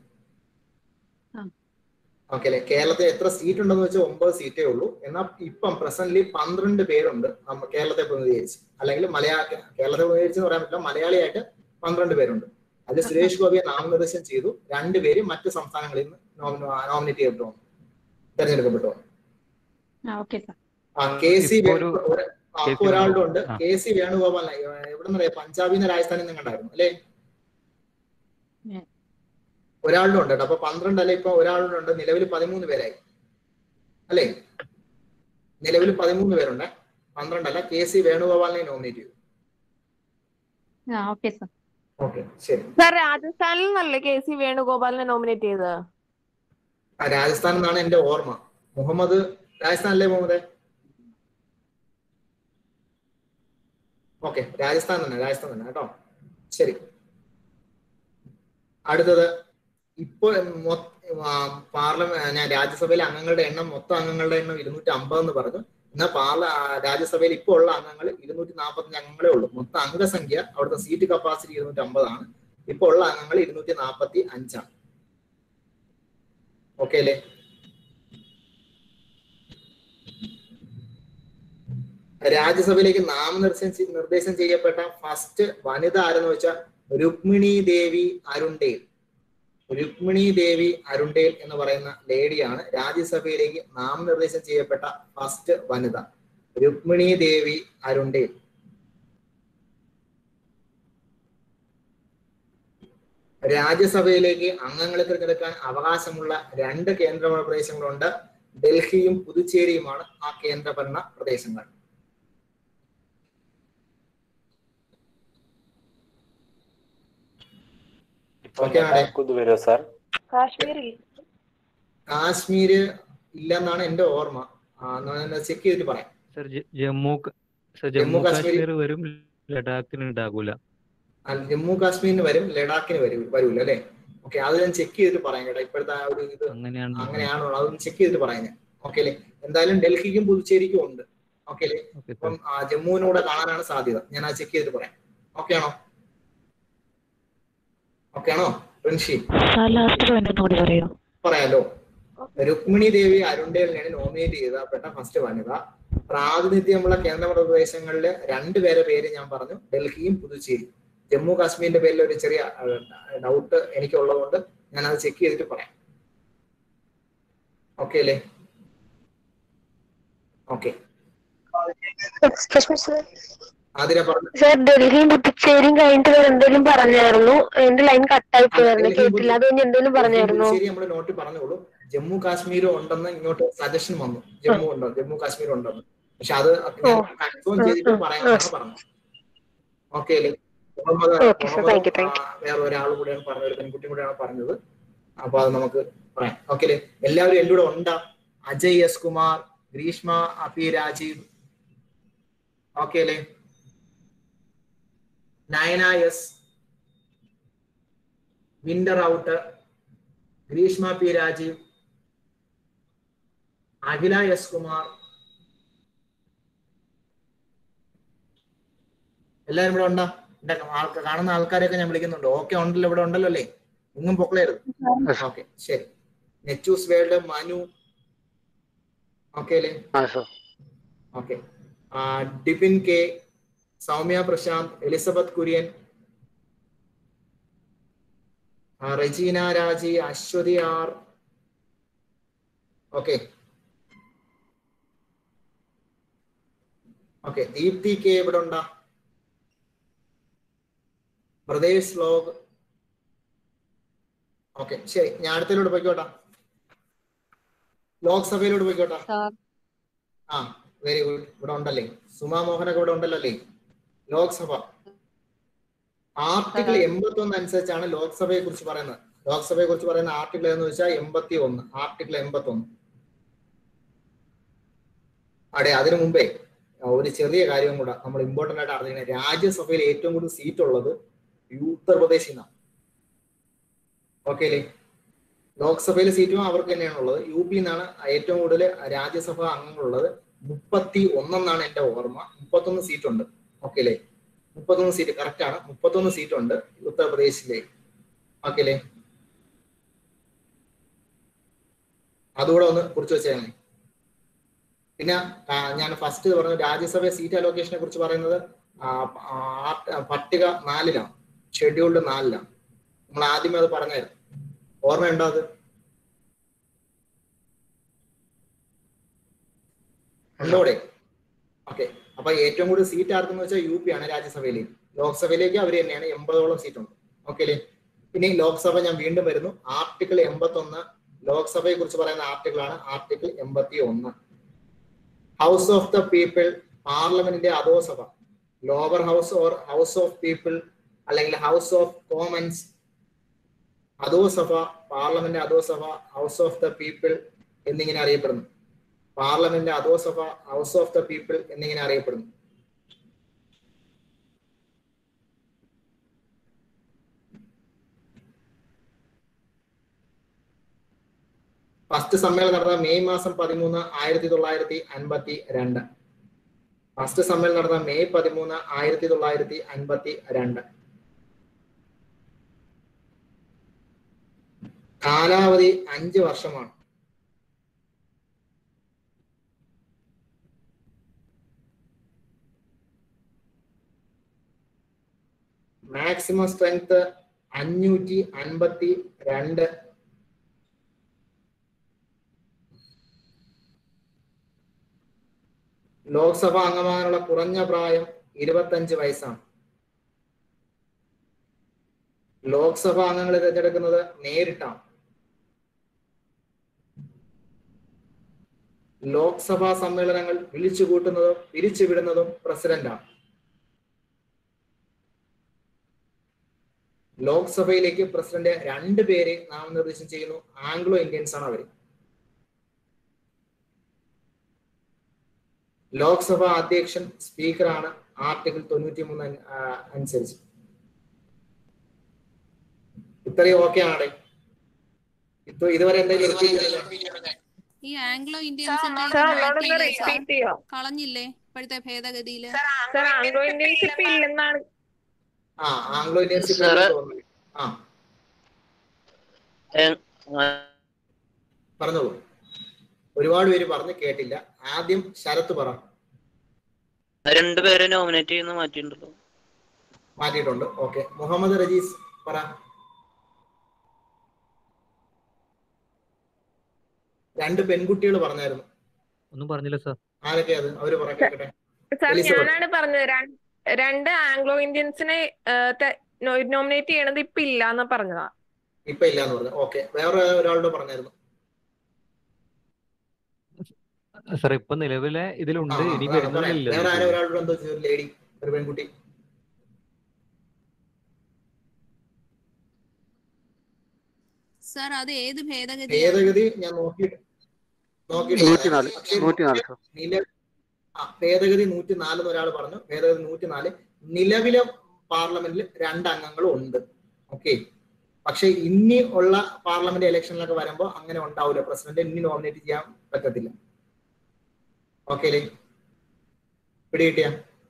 ഓക്കെ അല്ലെ കേരളത്തിൽ എത്ര സീറ്റ് ഉണ്ടെന്ന് വെച്ചാൽ ഒമ്പത് സീറ്റേ ഉള്ളൂ എന്നാൽ ഇപ്പം പ്രസന്റ്ലി പന്ത്രണ്ട് പേരുണ്ട് നമ്മ കേരളത്തെ പ്രതിനിധീകരിച്ച് അല്ലെങ്കിൽ മലയാള കേരളത്തെ പ്രതിനിധീകരിച്ച് എന്ന് പറയാൻ പറ്റില്ല മലയാളിയായിട്ട് പന്ത്രണ്ട് പേരുണ്ട് അതിൽ സുരേഷ് ഗോപിയെ നാമനിർദ്ദേശം ചെയ്തു രണ്ടുപേര് മറ്റ് സംസ്ഥാനങ്ങളിൽ നിന്ന് നോമിനേറ്റ് ചെയ്തിട്ട് വന്നു തെരഞ്ഞെടുക്കപ്പെട്ടു വന്നു ആ ഓക്കെ സാർ ആ കെ സി ഇപ്പൊ ഒരു കെ സി ഒരാളുടെ ഉണ്ട് ആ. കെ സി വേണുഗോപാൽ എവിടെ നിന്ന് പഞ്ചാബിൽ നിന്ന് രാജസ്ഥാനിൽ നിന്ന് കണ്ടായിരുന്നു അല്ലേ ഉം. ഒരാളുടെ ഉണ്ട് കേട്ടോ അപ്പൊ പന്ത്രണ്ട് അല്ലെ ഇപ്പൊ ഒരാളുടെ ഉണ്ട് നിലവിൽ പതിമൂന്ന് പേരായി അല്ലേ നിലവിൽ പതിമൂന്ന് പേരുണ്ട് പന്ത്രണ്ടല്ല കെ സി വേണുഗോപാലിനെ നോമിനേറ്റ് ചെയ്തു ആ ഓക്കെ സാർ ഓക്കെ ശരി സാർ രാജസ്ഥാനിൽ നിന്നല്ലേ കെ സി വേണുഗോപാലിനെ നോമിനേറ്റ് ചെയ്തത് ആ, രാജസ്ഥാൻ എന്നാണ് എന്റെ ഓർമ്മ മുഹമ്മദ് രാജസ്ഥാനല്ലേ മുഹമ്മദ് ഓക്കെ രാജസ്ഥാൻ തന്നെ രാജസ്ഥാൻ തന്നെ കേട്ടോ ശരി അടുത്തത് ഇപ്പോൾ പാർലമെന്റ് ഞാൻ രാജ്യസഭയിലെ അംഗങ്ങളുടെ എണ്ണം മൊത്തം അംഗങ്ങളുടെ എണ്ണം ഇരുന്നൂറ്റി അമ്പത് എന്ന് പറഞ്ഞു എന്നാൽ പാർല ആ, രാജ്യസഭയിൽ ഇപ്പോൾ ഉള്ള അംഗങ്ങൾ ഇരുന്നൂറ്റി നാൽപ്പത്തഞ്ച് അംഗങ്ങളേ ഉള്ളൂ മൊത്തം അംഗസംഖ്യ അവിടുത്തെ സീറ്റ് കപ്പാസിറ്റി ഇരുന്നൂറ്റി അമ്പതാണ് ഇപ്പോൾ ഉള്ള അംഗങ്ങൾ ഇരുന്നൂറ്റി നാൽപ്പത്തി അഞ്ചാണ് ഓക്കെ അല്ലേ രാജ്യസഭയിലേക്ക് നാമനിർദ്ദേശം ചെ- നിർദ്ദേശം ചെയ്യപ്പെട്ട ഫസ്റ്റ് വനിത ആരെന്ന് വെച്ചാൽ രുക്മിണി ദേവി അരുണ്ടേൽ രുക്മിണി ദേവി അരുണ്ടേൽ എന്ന് പറയുന്ന ലേഡിയാണ് രാജ്യസഭയിലേക്ക് നാമനിർദ്ദേശം ചെയ്യപ്പെട്ട ഫസ്റ്റ് വനിത രുക്മിണി ദേവി അരുണ്ടേൽ രാജ്യസഭയിലേക്ക് അംഗങ്ങളെ തിരഞ്ഞെടുക്കാൻ അവകാശമുള്ള രണ്ട് കേന്ദ്രഭരണ പ്രദേശങ്ങളുണ്ട് ഡൽഹിയും പുതുച്ചേരിയുമാണ് ആ കേന്ദ്രഭരണ പ്രദേശങ്ങൾ ഓക്കെ ആണേ വരുമോ സാർ കാശ്മീരിൽ കാശ്മീര് ഇല്ലെന്നാണ് എന്റെ ഓർമ്മ ചെക്ക് ചെയ്തിട്ട് പറയാം സർ ജമ്മു ക- സർ ജമ്മു ജമ്മു കാശ്മീർ കാശ്മീർ വരും ലഡാക്കിന് ഉണ്ടാകൂല ആ, ജമ്മു കാശ്മീരിന് വരും ലഡാക്കിന് വരും വരൂല അല്ലെ ഓക്കെ അത് ഞാൻ ചെക്ക് ചെയ്തിട്ട് പറയാം കേട്ടോ ഇപ്പോഴത്തെ ആ ഒരു ഇത് അങ്ങനെയാണ് അങ്ങനെയാണോ അതൊന്ന് ചെക്ക് ചെയ്തിട്ട് പറയാം ഞാൻ ഓക്കെ അല്ലേ എന്തായാലും ഡൽഹിക്കും പുതുച്ചേരിക്കും ഉണ്ട് ഓക്കെ അല്ലേ ഓക്കെ സർ അപ്പം ആ, ജമ്മുവിനൂടെ കാണാനാണ് സാധ്യത ഞാൻ അത് ചെക്ക് ചെയ്തിട്ട് പറയാം ഓക്കെ ആണോ ഓക്കെ ആണോ റിൻഷി സാർ ലാസ്റ്റ് പോയിന്റ് കൂടി പറയോ പറയാലോ രുക്മിണി ദേവി അരുണ്ടേലിനെയാണ് നോമിനേറ്റ് ചെയ്തപ്പെട്ട ഫസ്റ്റ് വനിത പ്രാതിനിധ്യമുള്ള കേന്ദ്രഭരണ പ്രദേശങ്ങളില് രണ്ടുപേരെ പേര് ഞാൻ പറഞ്ഞു ഡൽഹിയും പുതുച്ചേരി ജമ്മു കാശ്മീരിന്റെ പേരിൽ ഒരു ചെറിയ ഡൗട്ട് എനിക്കുള്ളതുകൊണ്ട് ഞാൻ അത് ചെക്ക് ചെയ്തിട്ട് പറയാം ഓക്കെ അല്ലേ okay excuse me sir Athira പറഞ്ഞു സർ ഡൽഹിയും പുതുച്ചേരിയും കഴിഞ്ഞിട്ട് വേറെ എന്തെങ്കിലും പറഞ്ഞായിരുന്നു എന്റെ ലൈൻ കട്ടായി പോയായിരുന്നു ഡൽഹിയും കേട്ടില്ല അത് കഴിഞ്ഞ് എന്തെങ്കിലും പറഞ്ഞായിരുന്നോ പുതുച്ചേരി നമ്മുടെ നോട്ടിൽ പറഞ്ഞോളൂ ജമ്മു കാശ്മീരും ഉണ്ടെന്ന് ഇങ്ങോട്ട് സജഷൻ വന്നു ജമ്മു ഉണ്ടോ ജമ്മു കാശ്മീർ ഉണ്ടെന്ന് പക്ഷെ അത് ഞാൻ കൺഫേം ചെയ്തിട്ട് പറയാമെന്നാണ് പറഞ്ഞത് ഓക്കെ അല്ലേ Muhammad Okay, sir. Thank you, thank ആ, വേറെ ഒരാൾ കൂടെയാണ് പറഞ്ഞത് ഒരു പെൺകുട്ടി കൂടെയാണ് പറഞ്ഞത് അപ്പൊ അത് നമുക്ക് പറയാം ഓക്കെ അല്ലേ എല്ലാവരും എൻ്റെ കൂടെ ഉണ്ടാ അജയ് എസ് കുമാർ ഗ്രീഷ്മ അപി രാജീവ് ഓക്കെ അല്ലേ നയന എസ് വിന്റർ ഔട്ട് ഗ്രീഷ്മ പി രാജീവ് അഖില എസ് കുമാർ എല്ലാവരും ഇവിടെ ഉണ്ടോ എന്റെ ആൾക്കാർ കാണുന്ന ആൾക്കാരെയൊക്കെ ഞാൻ വിളിക്കുന്നുണ്ട് ഓക്കെ ഉണ്ടല്ലോ ഇവിടെ ഉണ്ടല്ലോ അല്ലേ ഒന്നും പൊക്കളയരുത് ഓക്കെ ശരി നെച്ചൂസ് വേൾഡ് മനു ഓക്കെ അല്ലേ ആ sir okay Dipin K Soumya Prashanth Elizabeth Kurian ആ, Rejina Raji Aswathy R okay okay Deepthi K ഇവിടെ ഉണ്ടാ പ്രദേശ് ലോഗ് ഓക്കെ ശരി ഞാൻ അടുത്തതിലൂടെ പോയിക്കോട്ടെ ലോക്സഭയിലൂടെ പോയിക്കോട്ടെ ആ വെരി ഗുഡ് ഇവിടെ ഉണ്ടല്ലേ സുമാ മോഹനൊക്കെ ഇവിടെ ഉണ്ടല്ലോ അല്ലേ ലോക്സഭ ആർട്ടിക്കിൾ എൺപത്തി ഒന്ന് അനുസരിച്ചാണ് ലോക്സഭയെ കുറിച്ച് പറയുന്നത് ലോക്സഭയെ കുറിച്ച് പറയുന്ന ആർട്ടിക്കിൾ എന്ന് വെച്ചാൽ എൺപത്തി ഒന്ന് ആർട്ടിക്കിൾ എൺപത്തി ഒന്ന് അതെ അതിനു മുമ്പേ ഒരു ചെറിയ കാര്യം കൂടെ നമ്മൾ ഇമ്പോർട്ടന്റ് ആയിട്ട് അറിഞ്ഞിരിക്കുന്നത് രാജ്യസഭയിൽ ഏറ്റവും കൂടുതൽ സീറ്റ് ഉള്ളത് ഉത്തർപ്രദേശിൽ നിന്നാണ് ഓക്കെ അല്ലേ ലോക്സഭയിലെ സീറ്റും അവർക്ക് തന്നെയാണ് ഉള്ളത് യു പി എന്നാണ് ഏറ്റവും കൂടുതൽ രാജ്യസഭ അംഗങ്ങളുള്ളത് മുപ്പത്തി ഒന്നെന്നാണ് എന്റെ ഓർമ്മ മുപ്പത്തൊന്ന് സീറ്റ് ഉണ്ട് ഓക്കെ അല്ലേ മുപ്പത്തൊന്ന് സീറ്റ് കറക്റ്റ് ആണ് മുപ്പത്തൊന്ന് സീറ്റ് ഉണ്ട് ഉത്തർപ്രദേശിലെ ഓക്കെ അല്ലേ അതുകൂടെ ഒന്ന് കുറിച്ച് വെച്ചേനെ പിന്നെ ആ, ഞാൻ ഫസ്റ്റ് പറഞ്ഞ രാജ്യസഭ സീറ്റ് അലോക്കേഷനെ കുറിച്ച് പറയുന്നത് ആ, ആ, പട്ടിക നാലിലാണ് ഷെഡ്യൂൾഡ് നാലിലാണ് നമ്മൾ ആദ്യമേ അത് പറഞ്ഞായിരുന്നു ഓർമ്മയുണ്ടോ അത് ഉണ്ടോടെ ഓക്കെ അപ്പൊ ഏറ്റവും കൂടുതൽ സീറ്റ് ആർക്കെന്ന് വെച്ചാൽ യു പി ആണ് രാജ്യസഭയിലേക്ക് ലോക്സഭയിലേക്ക് അവർ തന്നെയാണ് എൺപതോളം സീറ്റ് ഉണ്ട് ഓക്കെ അല്ലേ പിന്നെ ഈ ലോക്സഭ ഞാൻ വീണ്ടും വരുന്നു ആർട്ടിക്കിൾ എൺപത്തി ഒന്ന് ലോക്സഭയെ കുറിച്ച് പറയുന്ന ആർട്ടിക്കിൾ ആണ് ആർട്ടിക്കിൾ എൺപത്തി ഒന്ന് ഹൗസ് ഓഫ് ദ പീപ്പിൾ പാർലമെന്റിന്റെ അധോസഭ lower house or house of people അല്ലെങ്കിൽ ഹൗസ് ഓഫ് കോമൺസ് അധോസഭ പാർലമെന്റ് അധോസഭ ഹൗസ് ഓഫ് ദ പീപ്പിൾ എന്നിങ്ങനെ അറിയപ്പെടുന്നു പാർലമെന്റ് അധോസഭ ഹൗസ് ഓഫ് ദ പീപ്പിൾ എന്നിങ്ങനെ അറിയപ്പെടുന്നു ഫസ്റ്റ് സമ്മേളനം നടന്ന മെയ് മാസം പതിമൂന്ന് ആയിരത്തി തൊള്ളായിരത്തി അൻപത്തി രണ്ട് ഫസ്റ്റ് സമ്മേളനം നടന്ന മെയ് പതിമൂന്ന് ആയിരത്തി തൊള്ളായിരത്തി അൻപത്തി രണ്ട് കാലാവധി അഞ്ച് വർഷമാണ് മാക്സിമം സ്ട്രെങ്ത് അഞ്ഞൂറ്റി അൻപത്തി രണ്ട് ലോക്സഭ അംഗമാകാനുള്ള കുറഞ്ഞ പ്രായം ഇരുപത്തഞ്ച് വയസ്സാണ് ലോക്സഭ അംഗങ്ങളെ തിരഞ്ഞെടുക്കുന്നത് നേരിട്ടാണ് ലോക്സഭാ സമ്മേളനങ്ങൾ വിളിച്ചുകൂട്ടുന്നതും പിരിച്ചുവിടുന്നതും പ്രസിഡന്റാണ് ലോക്സഭയിലേക്ക് പ്രസിഡന്റ് രണ്ട് പേരെ നാമനിർദ്ദേശം ചെയ്യുന്നു ആംഗ്ലോ ഇന്ത്യൻസ് ആണ് അവര് ലോക്സഭ അധ്യക്ഷൻ സ്പീക്കറാണ് ആർട്ടിക്കിൾ തൊണ്ണൂറ്റി മൂന്ന് അനുസരിച്ച് ഇത്രയും ഓക്കെ ആണ് ഇത് ഇതുവരെ എന്തെങ്കിലും repeat ചെയ്യണോ? ഈ ആംഗ്ലോ ഇന്ത്യൻസിന്റെ ഇത് സാർ മാറ്റിയില്ലേ ഒന്നുകൂടെ സാർ? റിപ്പീറ്റ് ചെയ്യോ കളഞ്ഞില്ലേ ഇപ്പോഴത്തെ ഭേദഗതിയില് സാർ ആംഗ്ലോ ഇന്ത്യൻസ് ഇപ്പൊ ഇല്ലെന്നാണ് ആ ആംഗ്ലോ ഇന്ത്യൻസ് ഇപ്പൊ സാറ് ഇതിലേക്ക് വന്നു. ആ പറഞ്ഞോളൂ ഒരുപാട് പേര് പറഞ്ഞ് കേട്ടില്ല ആദ്യം ശരത്ത് പറ രണ്ടുപേരെ നോമിനേറ്റ് ചെയ്യുന്ന മാറ്റിയിട്ടുണ്ടല്ലോ മാറ്റിയിട്ടുണ്ട് ഓക്കെ മുഹമ്മദ് റജീസ് പറ രണ്ട് പെൺകുട്ടികൾ പറഞ്ഞായിരുന്നു ഒന്നും പറഞ്ഞില്ല സാർ ആരൊക്കെയാ അത് അവര് പറയാൻ കേട്ടെ സാർ എലിസബത്ത്. ഞാനാണ് പറഞ്ഞത് രണ്ട് രണ്ട് ആംഗ്ലോ ഇന്ത്യൻസിനെ നോമിനേറ്റ് ചെയ്യണത് ഇപ്പൊ ഇല്ലാന്ന് പറഞ്ഞതാ ഇപ്പൊ ഇല്ലാന്ന് പറഞ്ഞു ഓക്കെ വേറെ ഒരാളോട് പറഞ്ഞായിരുന്നു സാർ ഇപ്പൊ നിലവിലെ ഇതിലുണ്ട് ആ, ഇനി വേറെ പറയാം. വരുന്നതിലില്ല വേറെ ആരോ ഒരാളോട് എന്തോ ഒരു ലേഡി ഒരു പെൺകുട്ടി സാർ അത് ഏത് ഭേദഗതിയാണ് ഭേദഗതി ഞാൻ നോക്കിയിട്ട് നോക്കിയിട്ട് നൂറ്റിനാല് പക്ഷേ നൂറ്റിനാല് സാർ നില ആ, ഭേദഗതി നൂറ്റി നാല് എന്ന് ഒരാൾ പറഞ്ഞു ഭേദഗതി നൂറ്റി നാല് നിലവിലെ പാർലമെന്റിൽ രണ്ട് അംഗങ്ങളും ഉണ്ട് ഓക്കെ പക്ഷെ ഇനി ഉള്ള പാർലമെന്റ് ഇലക്ഷനിലൊക്കെ വരുമ്പോൾ അങ്ങനെ ഉണ്ടാവില്ല പ്രസിഡന്റ് ഇനി നോമിനേറ്റ് ചെയ്യാൻ പറ്റത്തില്ല ഓക്കെ അല്ലേ പിടികിട്ടിയ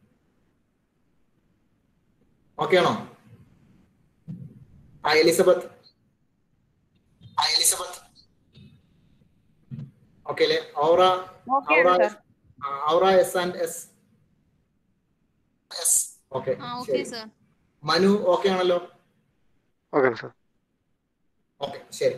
ഓക്കെ ആണോ ആ എലിസബത്ത് ആ എലിസബത്ത് ഓക്കെ അല്ലേ ഔറ ഓക്കെയാണ് ഔറ സാർ ആ, Aura S and S okay ആ ഓക്കെ ശരി സാർ മനു ഓക്കെ ആണല്ലോ ഓക്കെ സാർ ഓക്കെ ശരി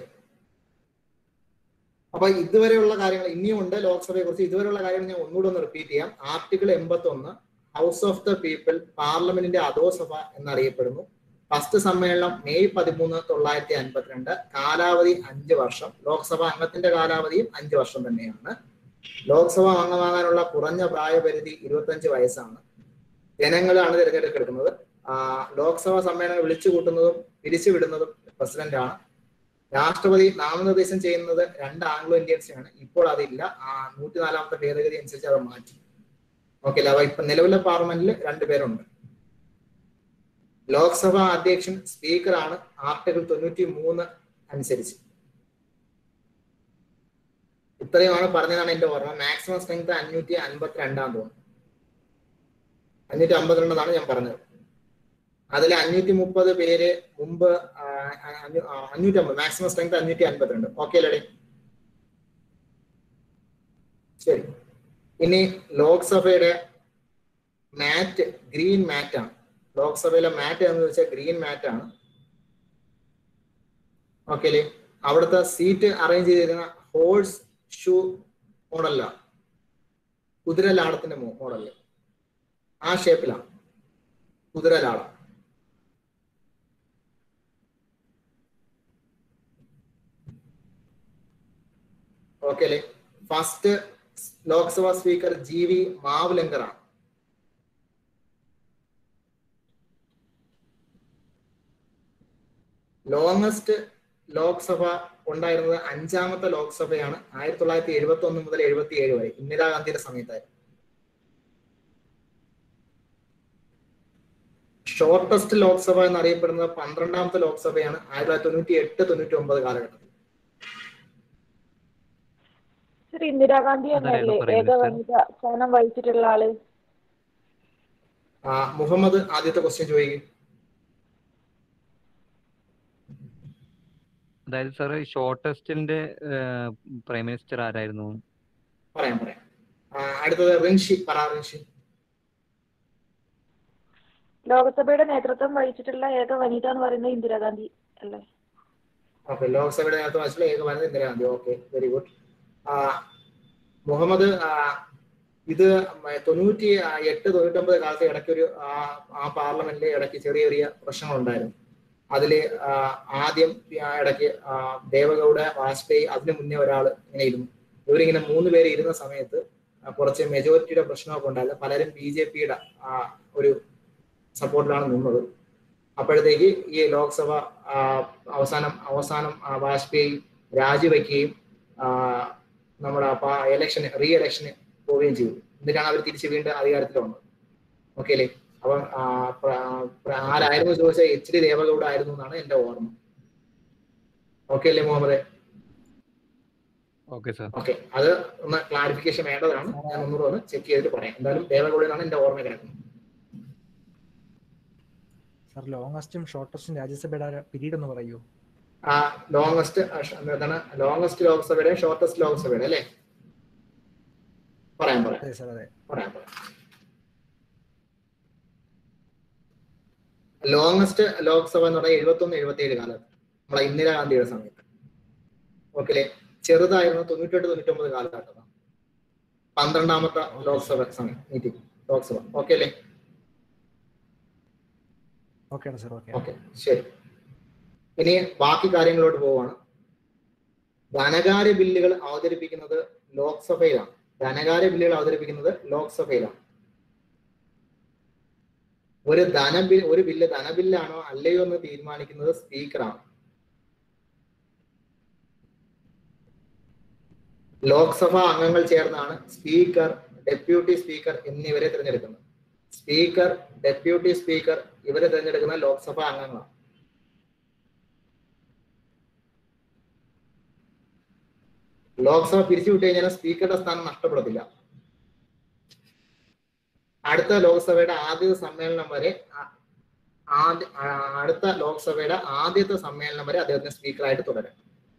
അപ്പൊ ഇതുവരെയുള്ള കാര്യങ്ങൾ ഇനിയും ഉണ്ട് ലോക്സഭയെ കുറിച്ച് ഇതുവരെയുള്ള കാര്യങ്ങൾ ഞാൻ ഒന്നുകൂടെ ഒന്ന് റിപ്പീറ്റ് ചെയ്യാം ആർട്ടിക്കിൾ എൺപത്തി ഒന്ന് ഹൗസ് ഓഫ് ദ പീപ്പിൾ പാർലമെന്റിന്റെ അധോസഭ എന്നറിയപ്പെടുന്നു ഫസ്റ്റ് സമ്മേളനം മെയ് പതിമൂന്ന് തൊള്ളായിരത്തി അൻപത്തിരണ്ട് കാലാവധി അഞ്ച് വർഷം ലോക്സഭ അംഗത്തിന്റെ കാലാവധിയും അഞ്ച് വർഷം തന്നെയാണ് ലോക്സഭ അംഗമാകാനുള്ള കുറഞ്ഞ പ്രായപരിധി ഇരുപത്തഞ്ച് വയസ്സാണ് ജനങ്ങളാണ് തിരഞ്ഞെടുക്കുന്നത് ആ, ലോക്സഭാ സമ്മേളനം വിളിച്ചു കൂട്ടുന്നതും പിരിച്ചുവിടുന്നതും പ്രസിഡന്റ് ആണ് രാഷ്ട്രപതി നാമനിർദ്ദേശം ചെയ്യുന്നത് രണ്ട് ആംഗ്ലോ ഇന്ത്യൻസിനാണ് ഇപ്പോൾ അതില്ല ആ നൂറ്റിനാലാമത്തെ ഭേദഗതി അനുസരിച്ച് അത് മാറ്റി ഓക്കെ അപ്പൊ ഇപ്പൊ നിലവിലെ പാർലമെന്റിൽ രണ്ടുപേരുണ്ട് ലോക്സഭാ അധ്യക്ഷൻ സ്പീക്കറാണ് ആർട്ടിക്കിൾ തൊണ്ണൂറ്റി മൂന്ന് അനുസരിച്ച് ഇത്രയുമാണ് പറഞ്ഞതാണ് എന്റെ ഓർമ്മ മാക്സിമം സ്ട്രെങ്ത് അഞ്ഞൂറ്റി അൻപത്തി രണ്ടാം തോന്നുന്നു അഞ്ഞൂറ്റി അമ്പത്തിരണ്ടെന്നാണ് ഞാൻ പറഞ്ഞത് അതിൽ അഞ്ഞൂറ്റി മുപ്പത് പേര് മുമ്പ് ആ, അഞ്ഞൂ- ആ, അഞ്ഞൂറ്റി അമ്പത് മാക്സിമം സ്ട്രെങ്ത് അഞ്ഞൂറ്റി അൻപത്തിരണ്ട് ഓക്കെ അല്ലേ ശരി ഇനി ലോക്സഭയുടെ മാറ്റ് ഗ്രീൻ മാറ്റ് ആണ് ലോക്സഭയിലെ മാറ്റ് എന്ന് വെച്ചാൽ ഗ്രീൻ മാറ്റ് ആണ് ഓക്കെ അല്ലേ അവിടുത്തെ സീറ്റ് അറേഞ്ച് ചെയ്തിരുന്ന ഹോഴ്സ് ഷൂ മോഡല്ല കുതിരലാടത്തിന്റെ മോഡല് ആ ഷേപ്പിലാണ് കുതിരലാടം ഓക്കെ അല്ലേ first Lok Sabha speaker G V Mavalankar ആണ് ലോങ്ങസ്റ്റ് ലോക്സഭ ഉണ്ടായിരുന്നത് അഞ്ചാമത്തെ ലോക്സഭയാണ് ആയിരത്തി തൊള്ളായിരത്തി എഴുപത്തി ഒന്ന് മുതൽ എഴുപത്തി ഏഴ് വരെ ഇന്ദിരാഗാന്ധിയുടെ സമയത്തായിരുന്നു ഷോർട്ടസ്റ്റ് ലോക്സഭ എന്നറിയപ്പെടുന്നത് പന്ത്രണ്ടാമത്തെ ലോക്സഭയാണ് ആയിരത്തി തൊള്ളായിരത്തി തൊണ്ണൂറ്റി എട്ട് തൊണ്ണൂറ്റി ഒമ്പത് കാലഘട്ടത്തിൽ സർ ഇന്ദിരാഗാന്ധി അതാരായിരുന്നു തന്നെയല്ലേ പറയുന്നത് ഏക സർ? വനിത സ്ഥാനം വഹിച്ചിട്ടുള്ള ആള് ആ, മുഹമ്മദ് ആദ്യത്തെ ക്വസ്റ്റ്യൻ ചോദിക്കും അതായത് സാർ ഷോർട്ടസ്റ്റിന്റെ പ്രൈം മിനിസ്റ്റർ ആരായിരുന്നു പറയാം പറയാം ആ, അടുത്തത് റിൻഷി പറ റിൻഷി ലോകസഭയുടെ നേതൃത്വം വഹിച്ചിട്ടുള്ള ഏക വനിത എന്ന് പറയുന്നത് ഇന്ദിരാഗാന്ധി അല്ലേ ഓക്കെ ലോക്സഭയുടെ നേതൃത്വം വഹിച്ചുള്ള ഏക വനിത Indira Gandhi okay very good Muhammad ആ, ഇത് മ- തൊണ്ണൂറ്റി ആ, എട്ട് തൊണ്ണൂറ്റൊമ്പത് കാലത്ത് ഇടയ്ക്ക് ഒരു ആ, ആ പാർലമെന്റിൽ ഇടയ്ക്ക് ചെറിയ ചെറിയ പ്രശ്നങ്ങളുണ്ടായിരുന്നു അതില് ആ, ആദ്യം ആ, ഇടയ്ക്ക് ആ, ദേവഗൌഡ വാജ്പേയി അതിനു മുന്നേ ഒരാൾ ഇങ്ങനെ ഇരുന്നു ഇവരിങ്ങനെ മൂന്ന് പേര് ഇരുന്ന സമയത്ത് ആ, കുറച്ച് മെജോറിറ്റിയുടെ പ്രശ്നമൊക്കെ ഉണ്ടായിരുന്നു പലരും ബി ജെ പിയുടെ ഒരു സപ്പോർട്ടിലാണ് നിന്നത് അപ്പോഴത്തേക്ക് ഈ ലോക്സഭ ആ, അവസാനം അവസാനം ആ, വാജ്പേയി രാജിവെക്കുകയും ആ, നമ്മുടെ എലക്ഷന് റീ എലക്ഷന് പോവുകയും ചെയ്തു എന്നിട്ടാണ് അവർ തിരിച്ച് വീണ്ടും അധികാരത്തിൽ വന്നത് ഓക്കെ അല്ലേ അപ്പം ആ, പ്ര- പ്ര- ആരായിരുന്നു ചോദിച്ചാൽ എച്ച് ഡി ദേവഗൌഡ ആയിരുന്നു എന്നാണ് എന്റെ ഓർമ്മ ഓക്കെ അല്ലേ മുഹമ്മദ് ഓക്കെ സാർ ഓക്കെ അത് ഒന്ന് ക്ലാരിഫിക്കേഷൻ വേണ്ടതാണ് ഞാൻ ഒന്നുകൂടെ ഒന്ന് ചെക്ക് ചെയ്തിട്ട് പറയാം എന്തായാലും ദേവഗൌഡ എന്നാണ് എന്റെ ഓർമ്മ കിടക്കുന്നത് സാർ ലോങ്ങസ്റ്റും ഷോർട്ടസ്റ്റും രാജ്യസഭയുടെ പീരീഡ് ഒന്ന് പറയൂ ആ ലോങ്ങസ്റ്റ് എന്താണ് ലോങ്ങസ്റ്റ് ലോക്സഭയുടെ ഷോർട്ടസ്റ്റ് ലോക്സഭയുടെ അല്ലേ പറയാം പറയാം അതെ സാർ അതെ പറയാം പറയാം ലോങ്ങസ്റ്റ് ലോക്സഭ എന്ന് പറഞ്ഞാൽ എഴുപത്തി ഒന്ന് എഴുപത്തി ഏഴ് കാലത്ത് നമ്മളെ ഇന്ദിരാഗാന്ധിയുടെ സമയത്ത് ഓക്കെ അല്ലേ ചെറുതായിരുന്നു തൊണ്ണൂറ്റെട്ട് തൊണ്ണൂറ്റൊമ്പത് കാലഘട്ടം പന്ത്രണ്ടാമത്തെ ലോക്സഭ സമയം മീറ്റിംഗ് ലോക്സഭ ഓക്കെ അല്ലേ ഓക്കെയാണ് സാർ ഓക്കെ ഓക്കെ ശരി ഇനി ബാക്കി കാര്യങ്ങളോട്ട് പോവാണ് ധനകാര്യ ബില്ലുകൾ അവതരിപ്പിക്കുന്നത് ലോക്സഭയിലാണ് ധനകാര്യ ബില്ലുകൾ അവതരിപ്പിക്കുന്നത് ലോക്സഭയിലാണ് ഒരു ധനബിൽ ഒരു ബില്ല് ധനബില്ലാണോ അല്ലയോ എന്ന് തീരുമാനിക്കുന്നത് സ്പീക്കറാണ് ലോക്സഭ അംഗങ്ങൾ ചേർന്നാണ് സ്പീക്കർ ഡെപ്യൂട്ടി സ്പീക്കർ എന്നിവരെ തിരഞ്ഞെടുക്കുന്നത് സ്പീക്കർ ഡെപ്യൂട്ടി സ്പീക്കർ ഇവരെ തിരഞ്ഞെടുക്കുന്ന ലോക്സഭാ അംഗങ്ങളാണ് ലോക്സഭ പിരിച്ചുവിട്ട് കഴിഞ്ഞാൽ സ്പീക്കറുടെ സ്ഥാനം നഷ്ടപ്പെടത്തില്ല അടുത്ത ലോക്സഭയുടെ ആദ്യ സമ്മേളനം വരെ ആ- ആദ്യ ആ, അടുത്ത ലോക്സഭയുടെ ആദ്യത്തെ സമ്മേളനം വരെ അദ്ദേഹത്തിന് സ്പീക്കറായിട്ട് തുടരും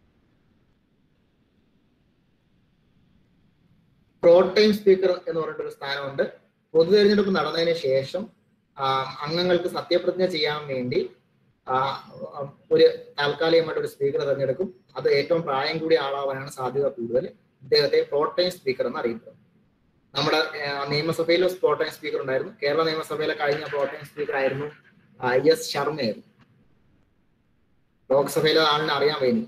പ്രോട്ടൈം സ്പീക്കർ എന്ന് പറഞ്ഞിട്ടൊരു സ്ഥാനമുണ്ട് പൊതു തെരഞ്ഞെടുപ്പ് നടന്നതിന് ശേഷം ആ, അംഗങ്ങൾക്ക് സത്യപ്രതിജ്ഞ ചെയ്യാൻ വേണ്ടി ആ, ഒരു താൽക്കാലികമായിട്ട് ഒരു സ്പീക്കറെ തെരഞ്ഞെടുക്കും അത് ഏറ്റവും പ്രായം കൂടിയ ആളാവാനാണ് സാധ്യത കൂടുതൽ ഇദ്ദേഹത്തെ പ്രോട്ടൈം സ്പീക്കർ എന്ന് അറിയപ്പെടുന്നത് നമ്മുടെ ആ, നിയമസഭയിലും പ്രോട്ടൈം സ്പീക്കർ ഉണ്ടായിരുന്നു കേരള നിയമസഭയിലെ കഴിഞ്ഞ പ്രോട്ടൈം സ്പീക്കർ ആയിരുന്നു ആ, എസ് ശർമ്മയായിരുന്നു ലോക്സഭയിലെ ആളിനെ അറിയാൻ വേണ്ടി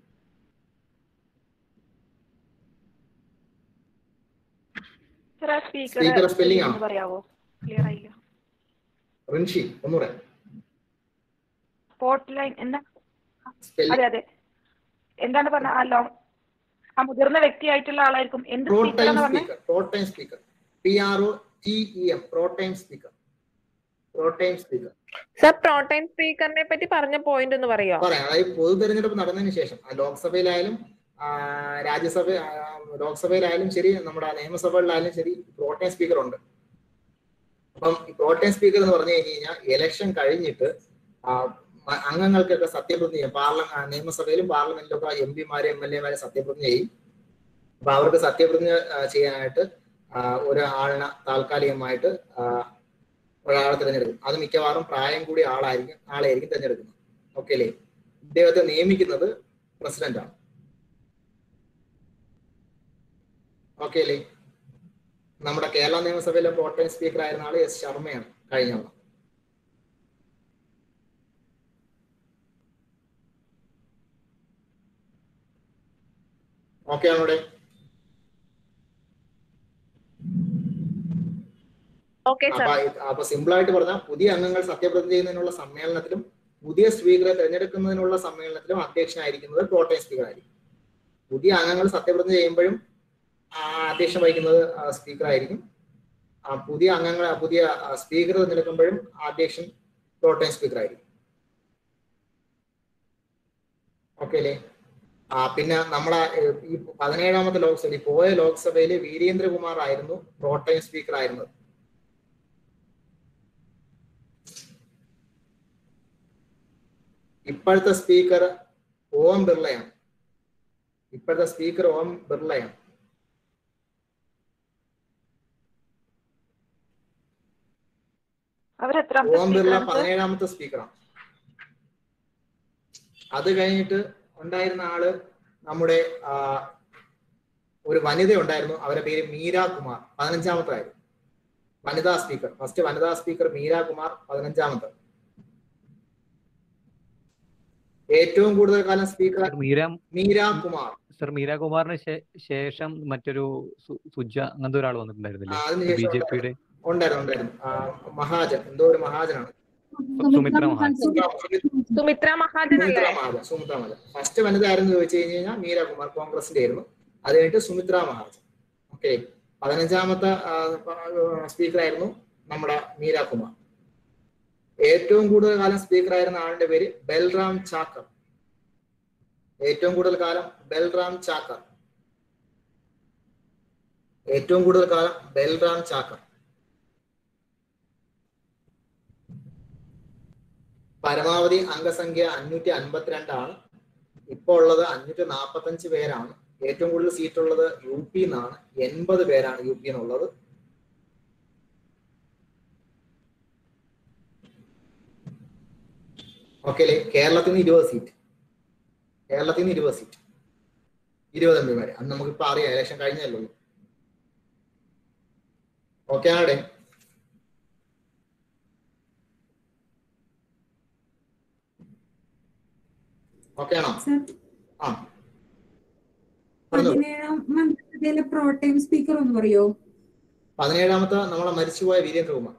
സർ ആ സ്പീക്കർ സ്പീക്കർ സ്പെല്ലിംഗ് ആണോ പറയാവോ ക്ലിയർ ആയില്ല റിൻഷി ഒന്നുകൂടെ സ്പോട്ട് ലൈൻ എന്താ Spelling. അതെ അതെ എന്താണ് പറഞ്ഞ ആ ലോങ് ആ മുതിർന്ന വ്യക്തിയായിട്ടുള്ള ആളായിരിക്കും എന്ത് സ്പീക്കർ പ്രോട്ടൈം എന്ന് പറഞ്ഞ speaker pro tem speaker P R O T E M pro tem speaker pro tem speaker sir pro tem സ്പീക്കറിനെ പറ്റി പറഞ്ഞ പോയിന്റ് ഒന്ന് പറയോ പറയാം അതായത് പൊതു തെരഞ്ഞെടുപ്പ് നടന്നതിന് ശേഷം ആ ലോക്സഭയിലായാലും ആ, രാജ്യസഭ ആ, ലോക്സഭയിലായാലും ശരി നമ്മുടെ നിയമസഭകളിലായാലും ശരി പ്രോട്ടേം സ്പീക്കർ ഉണ്ട് അപ്പം ഈ പ്രോട്ടേം സ്പീക്കർ എന്ന് പറഞ്ഞു കഴിഞ്ഞ് കഴിഞ്ഞാൽ ഇലക്ഷൻ കഴിഞ്ഞിട്ട് ആ, മ- അംഗങ്ങൾക്കൊക്കെ സത്യപ്രതിജ്ഞ ചെയ്യും പാർലമെന്റ് നിയമസഭയിലും പാർലമെന്റിലും ഒക്കെ എം പിമാരെ എം എൽ എമാരെ സത്യപ്രതിജ്ഞ ചെയ്യും അപ്പൊ അവർക്ക് സത്യപ്രതിജ്ഞ ആ, ചെയ്യാനായിട്ട് ആ, ഒരാളിനെ താൽക്കാലികമായിട്ട് ആ, ഒരാളെ തിരഞ്ഞെടുക്കും അത് മിക്കവാറും പ്രായം കൂടിയ ആളായിരിക്കും ആളെയായിരിക്കും തിരഞ്ഞെടുക്കുന്നത് ഓക്കെ അല്ലേ ഇദ്ദേഹത്തെ നിയമിക്കുന്നത് പ്രസിഡന്റ് ആണ് ഓക്കെ അല്ലേ നമ്മുടെ കേരള നിയമസഭയിലെ പ്രോട്ടൈം സ്പീക്കർ ആയിരുന്ന ആള് എസ് ശർമ്മയാണ് കഴിഞ്ഞ തവണ ഓക്കെ ആണോ ഇവിടെ ഓക്കെ സർ അപ്പൊ ഇത് അപ്പൊ സിമ്പിൾ ആയിട്ട് പറഞ്ഞാൽ പുതിയ അംഗങ്ങൾ സത്യപ്രതിജ്ഞ ചെയ്യുന്നതിനുള്ള സമ്മേളനത്തിലും പുതിയ സ്പീക്കറെ തിരഞ്ഞെടുക്കുന്നതിനുള്ള സമ്മേളനത്തിലും അധ്യക്ഷനായിരിക്കുന്നത് പ്രോട്ടൈം സ്പീക്കർ ആയിരിക്കും പുതിയ അംഗങ്ങൾ സത്യപ്രതിജ്ഞ ചെയ്യുമ്പോഴും ആ, അധ്യക്ഷം വഹിക്കുന്നത് സ്പീക്കർ ആയിരിക്കും ആ, പുതിയ അംഗങ്ങൾ പുതിയ സ്പീക്കർ തിരഞ്ഞെടുക്കുമ്പോഴും അധ്യക്ഷൻ പ്രോട്ടൈം സ്പീക്കർ ആയിരിക്കും ഓക്കെ അല്ലേ ആ പിന്നെ നമ്മളെ ഏഹ്, ഈ പതിനേഴാമത്തെ ലോക്സഭയിൽ പോയ ലോക്സഭയിൽ വീരേന്ദ്രകുമാർ ആയിരുന്നു പ്രോട്ടൈം സ്പീക്കർ ആയിരുന്നത് ഇപ്പോഴത്തെ സ്പീക്കർ ഓം ബിർളയാണ് ഇപ്പോഴത്തെ സ്പീക്കർ ഓം ബിർളയാണ് അവരെത്രാമത്തെ ഓം ബിർള സ്പീക്കറാണ് സർ പതിനേഴാമത്തെ സ്പീക്കറാണ് അത് കഴിഞ്ഞിട്ട് ഉണ്ടായിരുന്ന ആള് നമ്മുടെ ആ, ഒരു വനിത ഉണ്ടായിരുന്നു അവരുടെ പേര് മീര കുമാർ പതിനഞ്ചാമത്തെ ആയിരുന്നു വനിതാ സ്പീക്കർ ഫസ്റ്റ് വനിതാ സ്പീക്കർ മീര കുമാർ പതിനഞ്ചാമത്തെ ഏറ്റവും കൂടുതൽ കാലം സ്പീക്കർ മീര മീര കുമാർ സർ മീരാകുമാറിന് ശേ- ശേഷം മറ്റൊരു സു- സുജ അങ്ങനത്തെ ഒരാൾ വന്നിട്ടുണ്ടായിരുന്നില്ലേ ആ, അതിന് ബി ശേഷം ജെ പിയുടെ ഉണ്ടായിരുന്നു ഉണ്ടായിരുന്നു ആ, മഹാജൻ എന്തോ ഒരു മഹാജനാണ് സുമിത്ര മഹാജൻ സുമിത്ര മഹാജൻ സുമിത്ര അല്ലേ മഹാജൻ സുമിത്ര മഹാജൻ ഫസ്റ്റ് വനിത ആയിരുന്നു ചോദിച്ചു കഴിഞ്ഞ് കഴിഞ്ഞാൽ മീര കുമാർ കോൺഗ്രസിന്റെ ആയിരുന്നു അത് കഴിഞ്ഞിട്ട് സുമിത്ര മഹാജൻ ഓക്കെ പതിനഞ്ചാമത്തെ സ്പീക്കർ ആയിരുന്നു നമ്മുടെ മീര കുമാർ ഏറ്റവും കൂടുതൽ കാലം സ്പീക്കർ ആയിരുന്ന ആളുടെ പേര് ബൽറാം ചാക്കർ ഏറ്റവും കൂടുതൽ കാലം ബൽറാം ചാക്കർ ഏറ്റവും കൂടുതൽ കാലം ബൽറാം ചാക്കർ പരമാവധി അംഗസംഖ്യ അഞ്ഞൂറ്റി അൻപത്തിരണ്ടാണ് ഇപ്പോൾ ഉള്ളത് അഞ്ഞൂറ്റി നാൽപ്പത്തി അഞ്ച് പേരാണ് ഏറ്റവും കൂടുതൽ സീറ്റ് ഉള്ളത് യു പി എന്നാണ് എൺപത് പേരാണ് യു പി എന്നുള്ളത് ഓക്കെ അല്ലേ കേരളത്തിൽ നിന്ന് ഇരുപത് സീറ്റ് കേരളത്തിൽ നിന്ന് ഇരുപത് സീറ്റ് ഇരുപത് എം പിമാര് അന്ന് നമുക്കിപ്പോ അറിയാം ഇലക്ഷൻ കഴിഞ്ഞല്ലോ ഓക്കെ ആണേ ഓക്കെ ആണോ ആ പറഞ്ഞോളൂ. പതിനേഴാം മന്ത്രിസഭയിലെ പ്രോട്ടൈം സ്പീക്കർ ഒന്ന് പറയോ പതിനേഴാമത്തെ നമ്മളെ മരിച്ചുപോയ വീരേന്ദ്രകുമാർ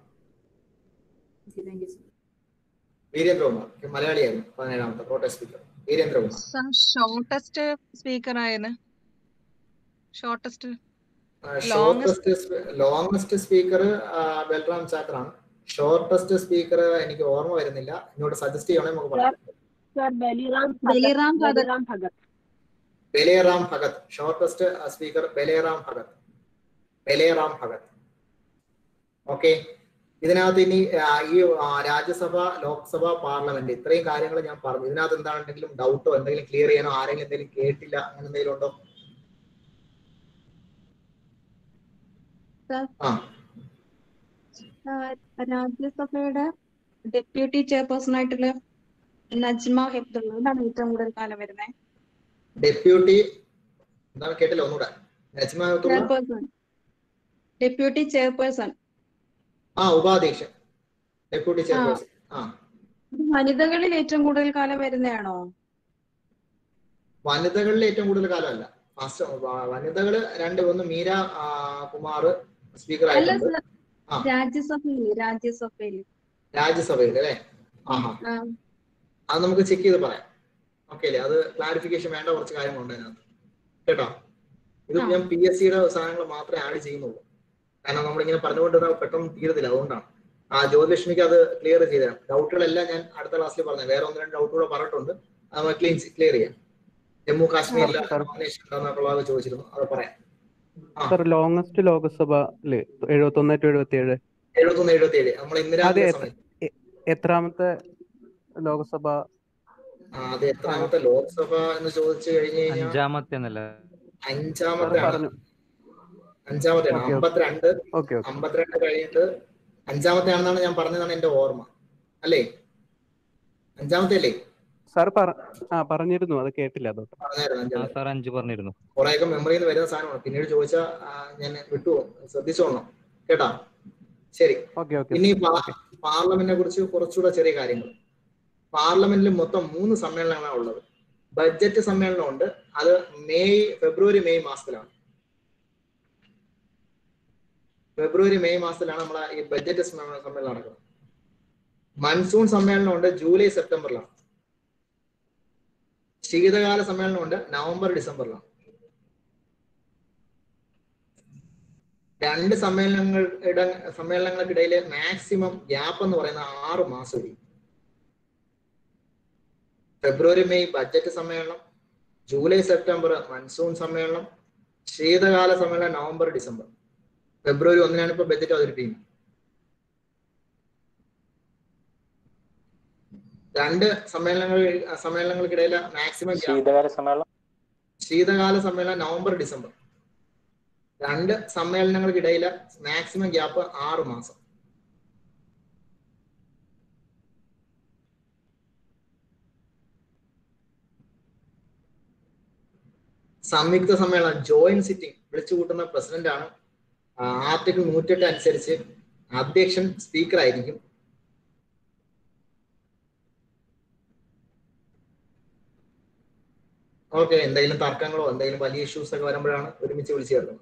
വീരേന്ദ്രകുമാർ മലയാളിയായിരുന്നു പതിനേഴാമത്തെ protest speaker Virendra Kumar shortest speaker ആയിരുന്നു shortest shortest longest speaker Balram ചാക്കറാണ് ഷോർട്ടസ്റ്റ് സ്പീക്കർ എനിക്ക് ഓർമ്മ വരുന്നില്ല എന്നോട് സജസ്റ്റ് ചെയ്യണേ നമുക്ക് പറയാം sir Baliram Baliram Bhagat. Baliram Bhagat Baliram Bhagat shortest speaker Baliram Bhagat Baliram Bhagat okay ഇതിനകത്ത് ഇനി ആ, ഈ ആ, രാജ്യസഭ ലോക്സഭ പാർലമെന്റ് ഇത്രയും കാര്യങ്ങൾ ഞാൻ പറഞ്ഞു ഇതിനകത്ത് എന്താണ് എന്തെങ്കിലും ഡൗട്ടോ എന്തെങ്കിലും ക്ലിയർ ചെയ്യാനോ ആരെങ്കിലും എന്തെങ്കിലും കേട്ടില്ല അങ്ങനെ എന്തെങ്കിലും ഉണ്ടോ സർ ആ രാജ്യസഭയുടെ ഡെപ്യൂട്ടി ചെയർപേഴ്സൺ ആയിട്ടുള്ള നജ്മ ഹെബ്ദുള്ള ഇതാണ് ഏറ്റവും കൂടുതൽ കാലം വരുന്നത് ഡെപ്യൂട്ടി എന്താണ് കേട്ടില്ല ഒന്നുകൂടെ Najma Heptulla chairperson deputy chairperson ആ ഉപാധ്യക്ഷൻ ഡെപ്യൂട്ടി ചെയർപേഴ്സൺ ആ ഇത് വനിതകളിൽ ഏറ്റവും കൂടുതൽ കാലം വരുന്നതാണോ വനിതകളിൽ ഏറ്റവും കൂടുതൽ കാലമല്ല ഫസ്റ്റ് വനിതകള് രണ്ട് ഒന്ന് മീര ആ, കുമാർ സ്പീക്കർ അല്ല ആയിട്ടുണ്ട് സർ ആ. രാജ്യസഭയിൽ രാജ്യസഭയിൽ രാജ്യസഭയിൽ അല്ലേ ആഹാ ആ അത് നമുക്ക് ചെക്ക് ചെയ്ത് പറയാം ഓക്കെ അല്ലേ അത് ക്ലാരിഫിക്കേഷൻ വേണ്ട കുറച്ച് കാര്യങ്ങളുണ്ട് അതിനകത്ത് കേട്ടോ ഇത് ഞാൻ പി എസ് സിയുടെ സാധനങ്ങൾ മാത്രമേ ആഡ് ചെയ്യുന്നുള്ളൂ കാരണം നമ്മളിങ്ങനെ പറഞ്ഞുകൊണ്ട് പെട്ടെന്ന് തീരത്തില്ല അതുകൊണ്ടാണ് ആ ജ്യോതിലക്ഷ്മിക്ക് അത് ക്ലിയർ ചെയ്ത് തരാം ഡൗട്ടുകളെല്ലാം ഞാൻ അടുത്ത ക്ലാസ്സിൽ പറഞ്ഞു വേറെ ഒന്ന് രണ്ട് ഡൗട്ട് കൂടെ പറഞ്ഞിട്ടുണ്ട് അത് നമുക്ക് ക്ലീൻ ക്ലിയർ ചെയ്യാം ജമ്മു കാശ്മീരിലെ സർ നോമിനേഷൻ ഉണ്ടെന്നുള്ളത് ചോദിച്ചിരുന്നു അത് പറയാം ആ സർ ലോങ്സ്റ്റ് ലോകസഭയില് എഴുപത്തൊന്ന് ടു എഴുപത്തി ഏഴ് എഴുപത്തൊന്ന് എഴുപത്തി ഏഴ് നമ്മൾ അത് ഇന്ദിരാഗാന്ധി എത്ര- സമയത്ത് എ- എത്രാമത്തെ ലോകസഭ ആ, അത് എത്രാമത്തെ ലോക്സഭ എന്ന് ചോദിച്ചു കഴിഞ്ഞു കഴിഞ്ഞാൽ അഞ്ചാമത്തെ എന്നല്ല സാർ അഞ്ചാമത്തെ ആണ് പറഞ്ഞു അഞ്ചാമത്തെയാണ് ഓക്കെ ഓക്കെ അമ്പത്തിരണ്ട് ഓക്കെ ഓക്കെ അമ്പത്തിരണ്ട് കഴിഞ്ഞിട്ട് അഞ്ചാമത്തെ ആണെന്നാണ് ഞാൻ പറഞ്ഞതാണ് എന്റെ ഓർമ്മ അല്ലേ അഞ്ചാമത്തെ അല്ലേ സാർ പറ ആ പറഞ്ഞിരുന്നു അത് കേട്ടില്ല അതോട്ട് പറഞ്ഞായിരുന്നു ആ അഞ്ചാമത്തെ സാർ അഞ്ച് പറഞ്ഞിരുന്നു കുറെയൊക്കെ മെമ്മറിയിൽ നിന്ന് വരുന്ന സാധനമാണ് പിന്നീട് ചോദിച്ചാൽ ഞാൻ വിട്ടുപോകും ശ്രദ്ധിച്ചോളണം കേട്ടാ ശരി ഓക്കെ ഓക്കെ ഇനി സാർ ഓക്കെ പാർലമെന്റിനെ കുറിച്ച് കുറച്ചുകൂടെ ചെറിയ കാര്യങ്ങൾ പാർലമെന്റിൽ മൊത്തം മൂന്ന് സമ്മേളനങ്ങളാണ് ഉള്ളത് ബഡ്ജറ്റ് സമ്മേളനമുണ്ട് അത് മെയ് ഫെബ്രുവരി മെയ് മാസത്തിലാണ് ഫെബ്രുവരി മെയ് മാസത്തിലാണ് നമ്മളെ ഈ ബഡ്ജറ്റ് സമ്മേളനം സമ്മേളനം നടക്കുന്നത് മൺസൂൺ സമ്മേളനമുണ്ട് ജൂലൈ സെപ്റ്റംബറിലാണ് ശീതകാല സമ്മേളനമുണ്ട് നവംബർ ഡിസംബറിലാണ് രണ്ട് സമ്മേളനങ്ങൾ ഇട സമ്മേളനങ്ങൾക്കിടയിലെ മാക്സിമം ഗ്യാപ്പ് എന്ന് പറയുന്ന ആറ് മാസം ഇരിക്കും ഫെബ്രുവരി മെയ് ബഡ്ജറ്റ് സമ്മേളനം ജൂലൈ സെപ്റ്റംബർ മൺസൂൺ സമ്മേളനം ശീതകാല സമ്മേളനം നവംബർ ഡിസംബർ ഫെബ്രുവരി ഒന്നിനാണ് ഇപ്പൊ ബഡ്ജറ്റ് അവതരിപ്പിക്കുന്നത് രണ്ട് സമ്മേളനങ്ങൾ സമ്മേളനങ്ങൾക്കിടയിലെ മാക്സിമം ശീതകാല സമ്മേളനം ശീതകാല സമ്മേളനം നവംബർ ഡിസംബർ രണ്ട് സമ്മേളനങ്ങൾക്കിടയിലെ മാക്സിമം ഗ്യാപ്പ് ആറ് മാസം സംയുക്ത സമ്മേളനം ജോയിന്റ് സിറ്റിംഗ് വിളിച്ചു കൂട്ടുന്ന പ്രസിഡന്റ് ആണ് ആർട്ടിക്കിൾ നൂറ്റെട്ട് അനുസരിച്ച് അധ്യക്ഷൻ സ്പീക്കർ ആയിരിക്കും ഓക്കെ എന്തെങ്കിലും തർക്കങ്ങളോ എന്തെങ്കിലും വലിയ ഇഷ്യൂസ് ഒക്കെ വരുമ്പോഴാണ് ഒരുമിച്ച് വിളിച്ചു ചേർക്കുന്നത്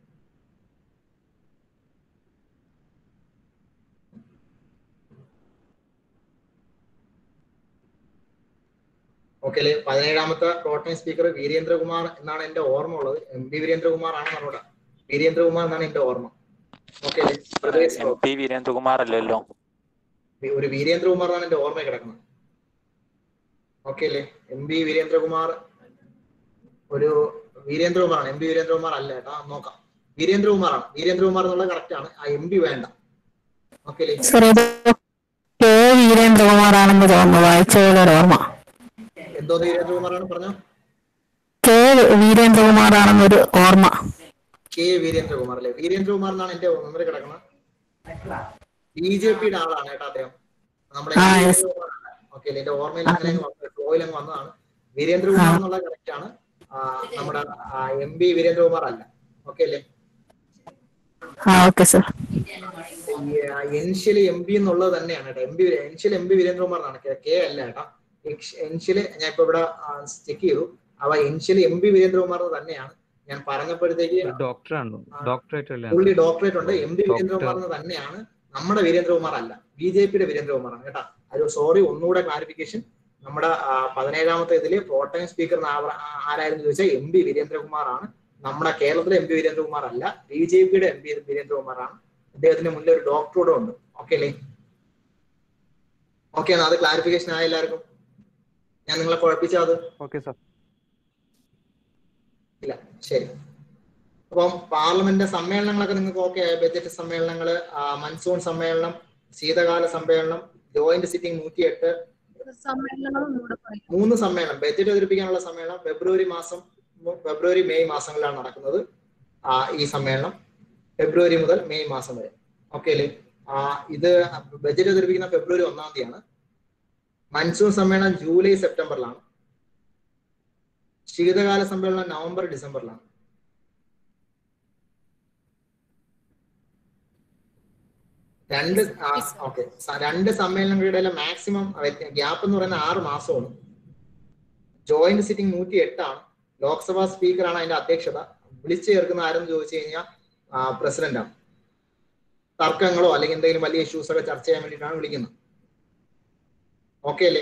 ഓക്കെ അല്ലേ പതിനേഴാമത്തെ പ്രോട്ടൈം സ്പീക്കർ വീരേന്ദ്രകുമാർ എന്നാണ് എന്റെ ഓർമ്മ ഉള്ളത് എം പി വീരേന്ദ്രകുമാർ ആണ് പറഞ്ഞൂടാ വീരേന്ദ്രകുമാർ എന്നാണ് എന്റെ ഓർമ്മ ഓക്കെ അല്ലേ പ്രദേശ് എം പി വീരേന്ദ്രകുമാർ അല്ലല്ലോ ഒരു വീരേന്ദ്രകുമാർ എന്നാണ് എന്റെ ഓർമ്മ കിടക്കുന്നത് ഓക്കെ അല്ലേ എം പി വീരേന്ദ്രകുമാർ ഒരു വീരേന്ദ്രകുമാറാണ് എം പി വീരേന്ദ്രകുമാർ അല്ല കേട്ടോ നോക്കാം വീരേന്ദ്രകുമാറാണ് വീരേന്ദ്രകുമാർ എന്നുള്ളത് കറക്റ്റ് ആണ് ആ എം പി വേണ്ട ഓക്കെ അല്ലേ സാർ ഇത് കെ വീരേന്ദ്രകുമാറാണെന്ന് തോന്നുന്നു വായിച്ചതിലൊരു ഓർമ്മ എന്തോ വീരേന്ദ്രകുമാറാണ് പറഞ്ഞോ കെ വീരേന്ദ്രകുമാറാണെന്നൊരു ഓർമ്മ കെ വീരേന്ദ്രകുമാർ അല്ലേ വീരേന്ദ്രകുമാർ എന്നാണ് എന്റെ മെമ്മറി കിടക്കുന്നത് ബി ജെ പിയുടെ ആളാണ് കേട്ടോ അദ്ദേഹം നമ്മുടെ ആ, yes. ഓക്കെ അല്ലേ എന്റെ ഓർമ്മയിൽ അങ്ങനെ ഫ്ലോയിൽ അങ്ങ് വന്നതാണ് വീരേന്ദ്രകുമാർ എന്നുള്ളത് കറക്റ്റ് ആണ് ആ, നമ്മുടെ എം പി വീരേന്ദ്രകുമാർ അല്ല ഓക്കെ അല്ലേ ആ ഓക്കെ സാർ എൻഷ്യല് എം പി എന്നുള്ളത് തന്നെയാണ് കേട്ടോ എം പി എൻഷ്യൽ എം പി വീരേന്ദ്രകുമാർ എന്നാണ് കെ- കെ അല്ല കേട്ടോ എൻഷ്യല് ഞാൻ ഇപ്പൊ ഇവിടെ ചെക്ക് ചെയ്തു അവ എൻഷ്യല് എം പി വീരേന്ദ്രകുമാർ എന്ന് തന്നെയാണ് ഞാൻ പറഞ്ഞപ്പോഴത്തേക്ക് ഡോക്ടറാണ് ഡോക്ടറേറ്റ് അല്ലേ പുള്ളി ഡോക്ടറേറ്റ് ഉണ്ട് എം പി ഡോക്ടർ. വീരേന്ദ്രകുമാർ എന്ന് തന്നെയാണ് നമ്മുടെ വീരേന്ദ്രകുമാർ അല്ല ബി ജെ പിയുടെ വീരേന്ദ്രകുമാറാണ് കേട്ടോ അത് സോറി ഒന്നുകൂടെ ക്ലാരിഫിക്കേഷൻ നമ്മുടെ ആ, പതിനേഴാമത്തെ ഇതില് പ്രോട്ടൈം സ്പീക്കർ ആരായിരുന്നു ചോദിച്ചാൽ എം പി വീരേന്ദ്രകുമാർ ആണ് നമ്മുടെ കേരളത്തിലെ എം പി വീരേന്ദ്രകുമാർ അല്ല ബി ജെ പിയുടെ എം പി വീരേന്ദ്രകുമാർ ആണ് അദ്ദേഹത്തിന് മുന്നിൽ ഒരു ഡോക്ടറോടും ഉണ്ട് ഓക്കെ അല്ലേ ഓക്കെ അത് ക്ലാരിഫിക്കേഷൻ ആയ എല്ലാവർക്കും ഞാൻ നിങ്ങളെ കുഴപ്പിച്ചാ അത് ഓക്കെ സാർ ഇല്ല ശരി അപ്പം പാർലമെന്റ് സമ്മേളനങ്ങളൊക്കെ നിങ്ങൾക്ക് ഓക്കെ ബജറ്റ് സമ്മേളനങ്ങള് ആ, മൺസൂൺ സമ്മേളനം ശീതകാല സമ്മേളനം ജോയിന്റ് സിറ്റിംഗ് നൂറ്റിയെട്ട് സമ്മേളനങ്ങൾ ഒന്നുകൂടെ പറയും മൂന്ന് സമ്മേളനം ബജറ്റ് അവതരിപ്പിക്കാനുള്ള സമ്മേളനം ഫെബ്രുവരി മാസം ഫെബ്രുവരി മെയ് മാസങ്ങളിലാണ് നടക്കുന്നത് ആ, ഈ സമ്മേളനം ഫെബ്രുവരി മുതൽ മെയ് മാസം വരെ ഓക്കെ അല്ലേ ആ, ഇത് ബജറ്റ് അവതരിപ്പിക്കുന്ന ഫെബ്രുവരി ഒന്നാം തീയതിയാണ് മൺസൂൺ സമ്മേളനം ജൂലൈ സെപ്റ്റംബറിലാണ് ശീതകാല സമ്മേളനം നവംബർ ഡിസംബറിലാണ് രണ്ട് ഓക്കെ രണ്ട് സമ്മേളനങ്ങളുടെ മാക്സിമം ഗ്യാപ്പ് എന്ന് പറയുന്ന ആറ് മാസമാണ് ജോയിന്റ് സിറ്റിംഗ് നൂറ്റി എട്ടാണ് ലോക്സഭാ സ്പീക്കറാണ് അതിന്റെ അധ്യക്ഷത വിളിച്ചു ചേർക്കുന്ന ആരെന്ന് ചോദിച്ചു കഴിഞ്ഞാൽ പ്രസിഡന്റ് ആണ് തർക്കങ്ങളോ അല്ലെങ്കിൽ എന്തെങ്കിലും വലിയ ഇഷ്യൂസ് ഒക്കെ ചർച്ച ചെയ്യാൻ വേണ്ടിയിട്ടാണ് വിളിക്കുന്നത് ഓക്കെ അല്ലേ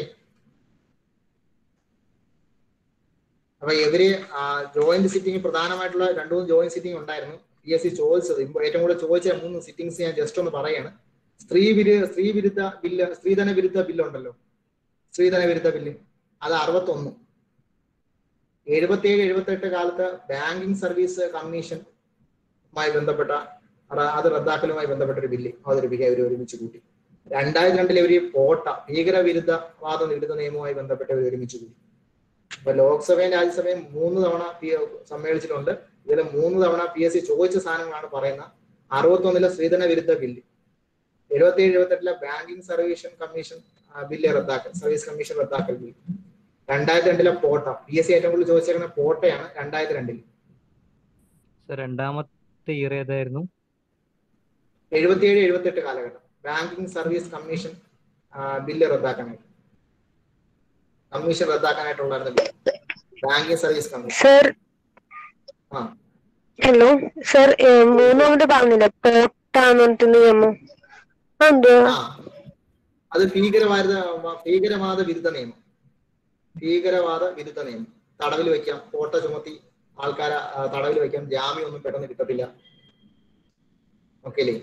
അപ്പൊ ഇവര് ജോയിന്റ് സിറ്റിംഗ് പ്രധാനമായിട്ടുള്ള രണ്ടു മൂന്ന് ജോയിന്റ് സിറ്റിംഗ് ഉണ്ടായിരുന്നു പി എസ് സി ചോദിച്ചത് ഇപ്പൊ ഏറ്റവും കൂടുതൽ ചോദിച്ച മൂന്ന് സിറ്റിംഗ്സ് ഞാൻ ജസ്റ്റ് ഒന്ന് പറയാണ് സ്ത്രീ വിരു സ്ത്രീ വിരുദ്ധ ബില്ല് സ്ത്രീധന വിരുദ്ധ ബില്ലുണ്ടല്ലോ സ്ത്രീധന വിരുദ്ധ ബില്ല് അത് അറുപത്തൊന്ന് എഴുപത്തിയേഴ് എഴുപത്തെട്ട് കാലത്ത് ബാങ്കിങ് സർവീസ് കമ്മീഷനുമായി ബന്ധപ്പെട്ട റ- അത് റദ്ദാക്കലുമായി ബന്ധപ്പെട്ട ഒരു ബില്ല് അവതരിപ്പിക്കാൻ ഇവർ ഒരുമിച്ച് കൂട്ടി രണ്ടായിരത്തി രണ്ടിലെ ഒരു പോട്ട ഭീകരവിരുദ്ധ വാദ വിരുദ്ധ നിയമവുമായി ബന്ധപ്പെട്ട് ഇവർ ഒരുമിച്ച് കൂടി അപ്പൊ ലോക്സഭയും രാജ്യസഭയും മൂന്ന് തവണ പി സമ്മേളിച്ചിട്ടുണ്ട് ഇതിൽ മൂന്ന് തവണ പി എസ് സി ചോദിച്ച സാധനങ്ങളാണ് പറയുന്ന അറുപത്തൊന്നിലെ സ്ത്രീധന വിരുദ്ധ ബില്ല് എഴുപത്തിയേഴ് എഴുപത്തെട്ടിലെ ബാങ്കിങ് സർവീസ് കമ്മീഷൻ ആ, ബില്ല് റദ്ദാക്കൽ സർവീസ് കമ്മീഷൻ റദ്ദാക്കൽ ബില്ല് രണ്ടായിരത്തി രണ്ടിലെ പോട്ട പി എസ് സി ഏറ്റവും കൂടുതൽ ചോദിച്ചേക്കുന്ന പോട്ടയാണ് രണ്ടായിരത്തി രണ്ടിൽ സർ രണ്ടാമത്തെ ഇയർ ഏതായിരുന്നു എഴുപത്തിയേഴ് എഴുപത്തെട്ട് കാലഘട്ടം ബാങ്കിങ് സർവീസ് കമ്മീഷൻ ആ, ബില്ല് റദ്ദാക്കാനായിട്ട് കമ്മീഷൻ റദ്ദാക്കാനായിട്ടുള്ളായിരുന്ന bill banking service commission sir ആ ഹലോ സർ മൂന്നാമത് പറഞ്ഞില്ല പോട്ടാന്ന് പറഞ്ഞിട്ട് നിയമം അതെന്തുവാ ആ അത് ഭീകരവാദ ഭീകരവാദ വിരുദ്ധ നിയമം ഭീകരവാദ വിരുദ്ധ നിയമം തടവിൽ വെക്കാം കോട്ട ചുമത്തി ആൾക്കാരെ ആ, തടവിൽ വെക്കാം ജാമ്യം ഒന്നും പെട്ടെന്ന് കിട്ടത്തില്ല ഓക്കെ അല്ലേ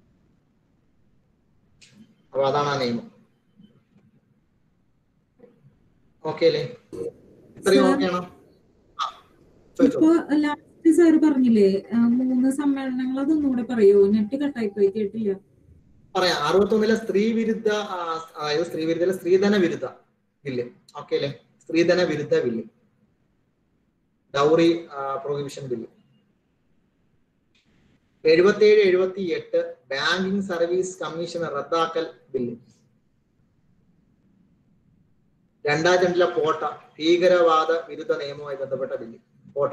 അപ്പൊ അതാണ് ആ നിയമം ഓക്കെ അല്ലേ ഇത്രയും Sir. ഓക്കെ ആണോ ആ ചോദിച്ചോ ഇപ്പൊ ലാസ്റ്റ് സാർ പറഞ്ഞില്ലേ ആ, മൂന്ന് സമ്മേളനങ്ങൾ അതൊന്നുകൂടെ പറയോ നെറ്റ് കട്ടായി പോയി കേട്ടില്ല പറയാം അറുപത്തൊന്നിലെ സ്ത്രീ വിരുദ്ധ ആ, അതായത് സ്ത്രീ വിരുദ്ധ സ്ത്രീധന വിരുദ്ധ ബില്ല് ഓക്കെ അല്ലേ സ്ത്രീധന വിരുദ്ധ ബില്ല് ഡൗറി പ്രൊഹിബിഷൻ ബില്ല് എഴുപത്തിയേഴ് എഴുപത്തി എട്ട് ബാങ്കിങ് സർവീസ് കമ്മീഷൻ റദ്ദാക്കൽ ബില്ല് രണ്ടായിരത്തി രണ്ടിലെ പോട്ട ഭീകരവാദ വിരുദ്ധ നിയമവുമായി ബന്ധപ്പെട്ട ബില്ല് പോട്ട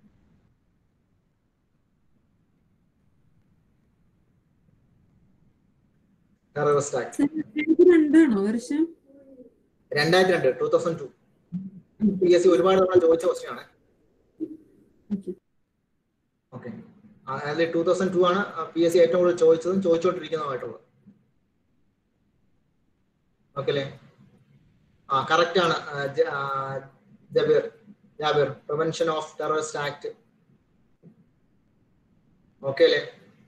ടെററിസ്റ്റ് ആക്ട് രണ്ടായിരത്തി രണ്ടാണോ വർഷം രണ്ടായിരത്തി രണ്ട് two thousand two P S C ഒരുപാട് തവണ ചോദിച്ച ക്വസ്റ്റ്യൻ ആണ് ഓക്കെ അതിൽ ടൂ തൗസൻഡ് ടു ആണ് പി എസ് സി ഏറ്റവും കൂടുതൽ ചോദിച്ചതും ചോദിച്ചുകൊണ്ടിരിക്കുന്നതുമായിട്ടുള്ളത് ഓക്കെ അല്ലേ ആ കറക്റ്റ് ആണ് ആ, ജ- ആ, Jabeer Jabir prevention of terrorist act okay അല്ലേ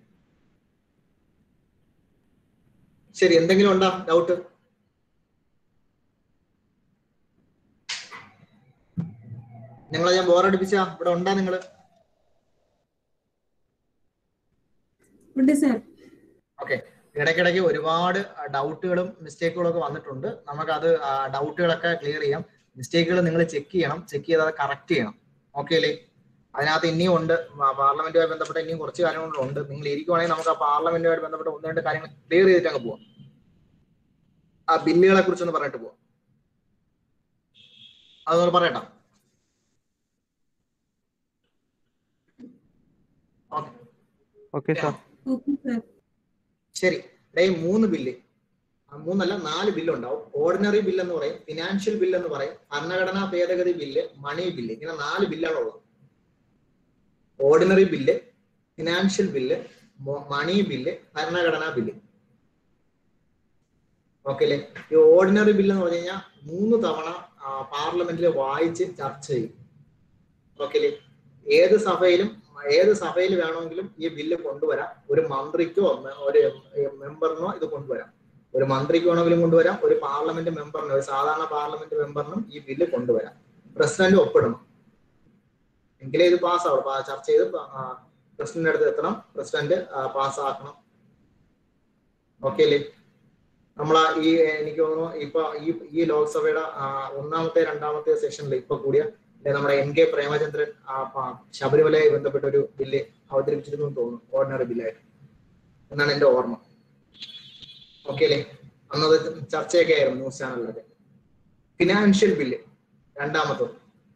ശരി എന്തെങ്കിലും ഉണ്ടോ ഡൗട്ട് നിങ്ങളെ ഞാൻ ബോറടിപ്പിച്ച ഇവിടെ ഉണ്ടാ നിങ്ങള് ഉണ്ട് സാർ ഓക്കെ ഇടയ്ക്കിടയ്ക്ക് ഒരുപാട് ഡൗട്ടുകളും മിസ്റ്റേക്കുകളും ഒക്കെ വന്നിട്ടുണ്ട് നമുക്ക് അത് ഡൗട്ടുകളൊക്കെ ക്ലിയർ ചെയ്യാം മിസ്റ്റേക്കുകൾ നിങ്ങൾ ചെക്ക് ചെയ്യണം ചെക്ക് ചെയ്ത് അത് കറക്റ്റ് ചെയ്യണം ഓക്കെ അല്ലേ അതിനകത്ത് ഇനിയും ഉണ്ട് ആ, പാർലമെന്റുമായി ബന്ധപ്പെട്ട ഇനിയും കുറച്ച് കാര്യങ്ങളുണ്ട് നിങ്ങൾ ഇരിക്കുവാണെങ്കിൽ നമുക്ക് ആ പാർലമെന്റുമായിട്ട് ബന്ധപ്പെട്ട ഒന്ന് രണ്ട് കാര്യങ്ങൾ ക്ലിയർ ചെയ്തിട്ട് അങ്ങ് പോവാം ആ ബില്ലുകളെ കുറിച്ചൊന്ന് പറഞ്ഞിട്ട് പോവാം അതൊന്ന് പറയട്ടോ okay okay sir okay sir ശരി ദേ ഈ മൂന്ന് ബില്ല് ആ മൂന്നല്ല നാല് ബില്ല് ഉണ്ടാവും ഓർഡിനറി ബില്ല് എന്ന് പറയും ഫിനാൻഷ്യൽ ബില്ല് എന്ന് പറയും ഭരണഘടനാ ഭേദഗതി ബില്ല് മണി ബില്ല് ഇങ്ങനെ നാല് ബില്ലാണ് ഉള്ളത് ordinary bill financial bill money bill ഭരണഘടനാ ബില്ല് ഓക്കെ അല്ലേ ഈ ഓർഡിനറി ബില്ല് എന്ന് പറഞ്ഞു കഴിഞ്ഞാൽ മൂന്ന് തവണ പാർലമെന്റിൽ വായിച്ച് ചർച്ച ചെയ്യും ഓക്കെ അല്ലേ ഏത് സഭയിലും ഏത് സഭയിൽ വേണമെങ്കിലും ഈ ബില്ല് കൊണ്ടുവരാം ഒരു മന്ത്രിക്കോ മെ- ഒരു മെമ്പറിനോ ഇത് കൊണ്ടുവരാം ഒരു മന്ത്രിക്ക് വേണമെങ്കിലും കൊണ്ടുവരാം ഒരു പാർലമെന്റ് മെമ്പറിനോ ഒരു സാധാരണ പാർലമെന്റ് മെമ്പറിനും ഈ ബില്ല് കൊണ്ടുവരാം പ്രസിഡന്റ് ഒപ്പിടണം എങ്കിലേ ഇത് പാസ്സാവും പാ- ചർച്ച ചെയ്ത് പ്രസിഡന്റ് അടുത്ത് എത്തണം പ്രസിഡന്റ് പാസ്സാക്കണം ഓക്കെ അല്ലേ നമ്മളാ ഈ എനിക്ക് തോന്നുന്നു ഇപ്പൊ ഈ ഈ ലോക്സഭയുടെ ആ, ഒന്നാമത്തെ രണ്ടാമത്തെ സെഷനിൽ ഇപ്പൊ കൂടിയ ഏ, നമ്മുടെ എൻ കെ പ്രേമചന്ദ്രൻ ആ, പ- ശബരിമലയെ ബന്ധപ്പെട്ട ഒരു ബില്ല് അവതരിപ്പിച്ചിരുന്നു എന്ന് തോന്നുന്നു ഓർഡിനറി ബില്ലായിട്ട് എന്നാണ് എന്റെ ഓർമ്മ ഓക്കെ അല്ലേ അന്നത് ചർച്ചയൊക്കെ ആയിരുന്നു ന്യൂസ് ചാനലിലൊക്കെ ഫിനാൻഷ്യൽ ബില്ല് രണ്ടാമത്തത്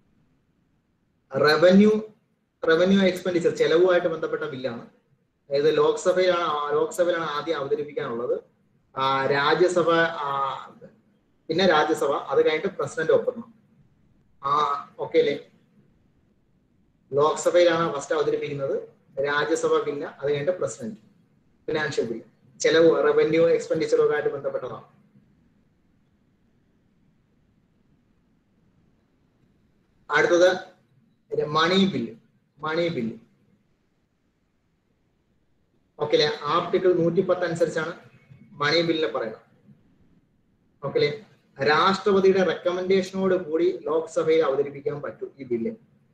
റവന്യൂ റവന്യൂ എക്സ്പെൻഡിച്ചർ ചെലവുമായിട്ട് ബന്ധപ്പെട്ട ബില്ലാണ് അതായത് ലോക്സഭയിലാണ് ആ- ലോക്സഭയിലാണ് ആദ്യം അവതരിപ്പിക്കാനുള്ളത് ആ, രാജ്യസഭ ആ, പിന്നെ രാജ്യസഭ അത് കഴിഞ്ഞിട്ട് പ്രസിഡന്റ് ഒപ്പിടണം ആ ഓക്കെ അല്ലേ ലോക്സഭയിലാണ് ഫസ്റ്റ് അവതരിപ്പിക്കുന്നത് രാജ്യസഭ പിന്നെ അത് കഴിഞ്ഞിട്ട് പ്രസിഡന്റ് ഫിനാൻഷ്യൽ ബില്ല് ചെലവ് റവന്യൂ എക്സ്പെൻഡിച്ചറൊക്കെ ആയിട്ട് ബന്ധപ്പെട്ടതാണ് അടുത്തത് money bill money bill okay അല്ലേ ആർട്ടിക്കിൾ നൂറ്റി പത്ത് അനുസരിച്ചാണ് മണി ബില്ലിനെ പറയുന്നത് ഓക്കെ അല്ലേ രാഷ്ട്രപതിയുടെ റെക്കമെൻഡേഷനോട് കൂടി ലോക്സഭയിൽ അവതരിപ്പിക്കാൻ പറ്റും ഈ ബില്ല്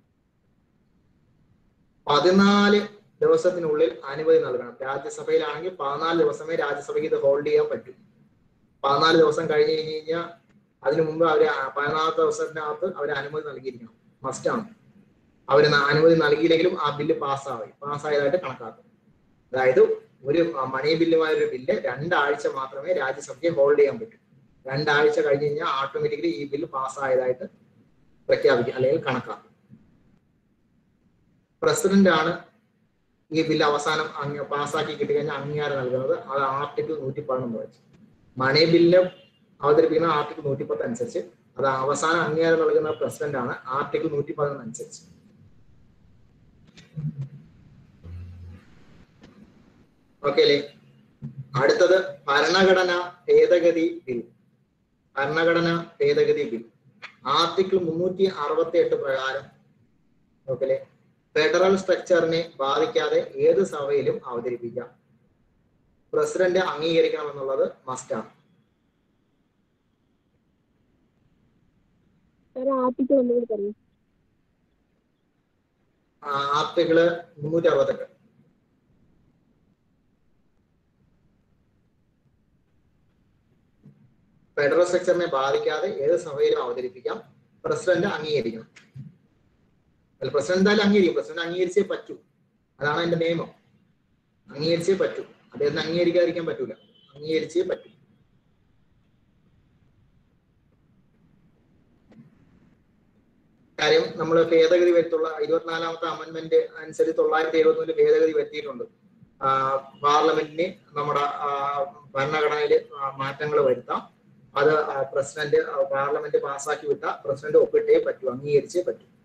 പതിനാല് ദിവസത്തിനുള്ളിൽ അനുമതി നൽകണം രാജ്യസഭയിലാണെങ്കിൽ പതിനാല് ദിവസമേ രാജ്യസഭയ്ക്ക് ഇത് ഹോൾഡ് ചെയ്യാൻ പറ്റും പതിനാല് ദിവസം കഴിഞ്ഞ് കഴിഞ്ഞ് കഴിഞ്ഞാൽ അതിനു മുമ്പ് അവര് പതിനാല് ദിവസത്തിനകത്ത് അവർ അനുമതി നൽകിയിരിക്കണം മസ്റ്റാണ് അവര് ന- അനുമതി നൽകിയില്ലെങ്കിലും ആ ബില്ല് പാസ്സായി പാസ്സായതായിട്ട് കണക്കാക്കും അതായത് ഒരു മണി ബില്ലുമായ ഒരു ബില്ല് രണ്ടാഴ്ച മാത്രമേ രാജ്യസഭയ്ക്ക് ഹോൾഡ് ചെയ്യാൻ പറ്റൂ രണ്ടാഴ്ച കഴിഞ്ഞ് കഴിഞ്ഞാൽ ഓട്ടോമാറ്റിക്കലി ഈ ബില്ല് പാസ്സായതായിട്ട് പ്രഖ്യാപിക്കും അല്ലെങ്കിൽ കണക്കാക്കും പ്രസിഡന്റ് ആണ് ഈ ബില്ല് അവസാനം അങ്ങ് പാസ്സാക്കി കിട്ടിക്കഴിഞ്ഞാൽ അംഗീകാരം നൽകുന്നത് അത് ആർട്ടിക്കിൾ നൂറ്റി പതിനൊന്ന് വെച്ച് മണി ബില്ല് അവതരിപ്പിക്കുന്ന ആർട്ടിക്കിൾ നൂറ്റിപ്പത്ത് അനുസരിച്ച് അത് അവസാനം അംഗീകാരം നൽകുന്ന പ്രസിഡന്റ് ആണ് ആർട്ടിക്കിൾ നൂറ്റി പതിനൊന്ന് അനുസരിച്ച് ഓക്കെ അല്ലേ അടുത്തത് ഭരണഘടന ഭേദഗതി ബിൽ ഭരണഘടന ഭേദഗതി ബിൽ ആർട്ടിക്കിൾ മുന്നൂറ്റി അറുപത്തി എട്ട് പ്രകാരം ഓക്കെ അല്ലേ ഫെഡറൽ സ്ട്രക്ചറിനെ ബാധിക്കാതെ ഏത് സഭയിലും അവതരിപ്പിക്കാം പ്രസിഡന്റ് അംഗീകരിക്കണം എന്നുള്ളത് മസ്റ്റാണ് ആർട്ടിക്കിൾ ഒന്നുകൂടി പറഞ്ഞു ആർട്ടിക്കിള് മുന്നൂറ്റി അറുപത്തെട്ട് ഫെഡറൽ സ്ട്രക്ചറിനെ ബാധിക്കാതെ ഏത് സഭയിലും അവതരിപ്പിക്കാം പ്രസിഡന്റ് അംഗീകരിക്കണം അല്ല പ്രസിഡന്റ് എന്തായാലും അംഗീകരിക്കും പ്രസിഡന്റ് അംഗീകരിച്ചേ പറ്റൂ അതാണ് അതിന്റെ നിയമം അംഗീകരിച്ചേ പറ്റൂ അദ്ദേഹത്തിന് അംഗീകരിക്കാതിരിക്കാൻ പറ്റൂല അംഗീകരിച്ചേ പറ്റൂ കാര്യം നമ്മൾ ഭേദഗതി വരുത്തുള്ള ഇരുപത്തിനാലാമത്തെ അമെന്റ്മെന്റ് അനുസരിച്ച് തൊള്ളായിരത്തി എഴുപത്തി ഭേദഗതി വരുത്തിയിട്ടുണ്ട് ആ, പാർലമെന്റിന് നമ്മുടെ ആ, ഭരണഘടനയിൽ മാറ്റങ്ങൾ വരുത്താം അത് പ്രസിഡന്റ് പാർലമെന്റ് പാസ്സാക്കി വിട്ട പ്രസിഡന്റ് ഒപ്പിട്ടേ പറ്റൂ അംഗീകരിച്ചേ പറ്റൂ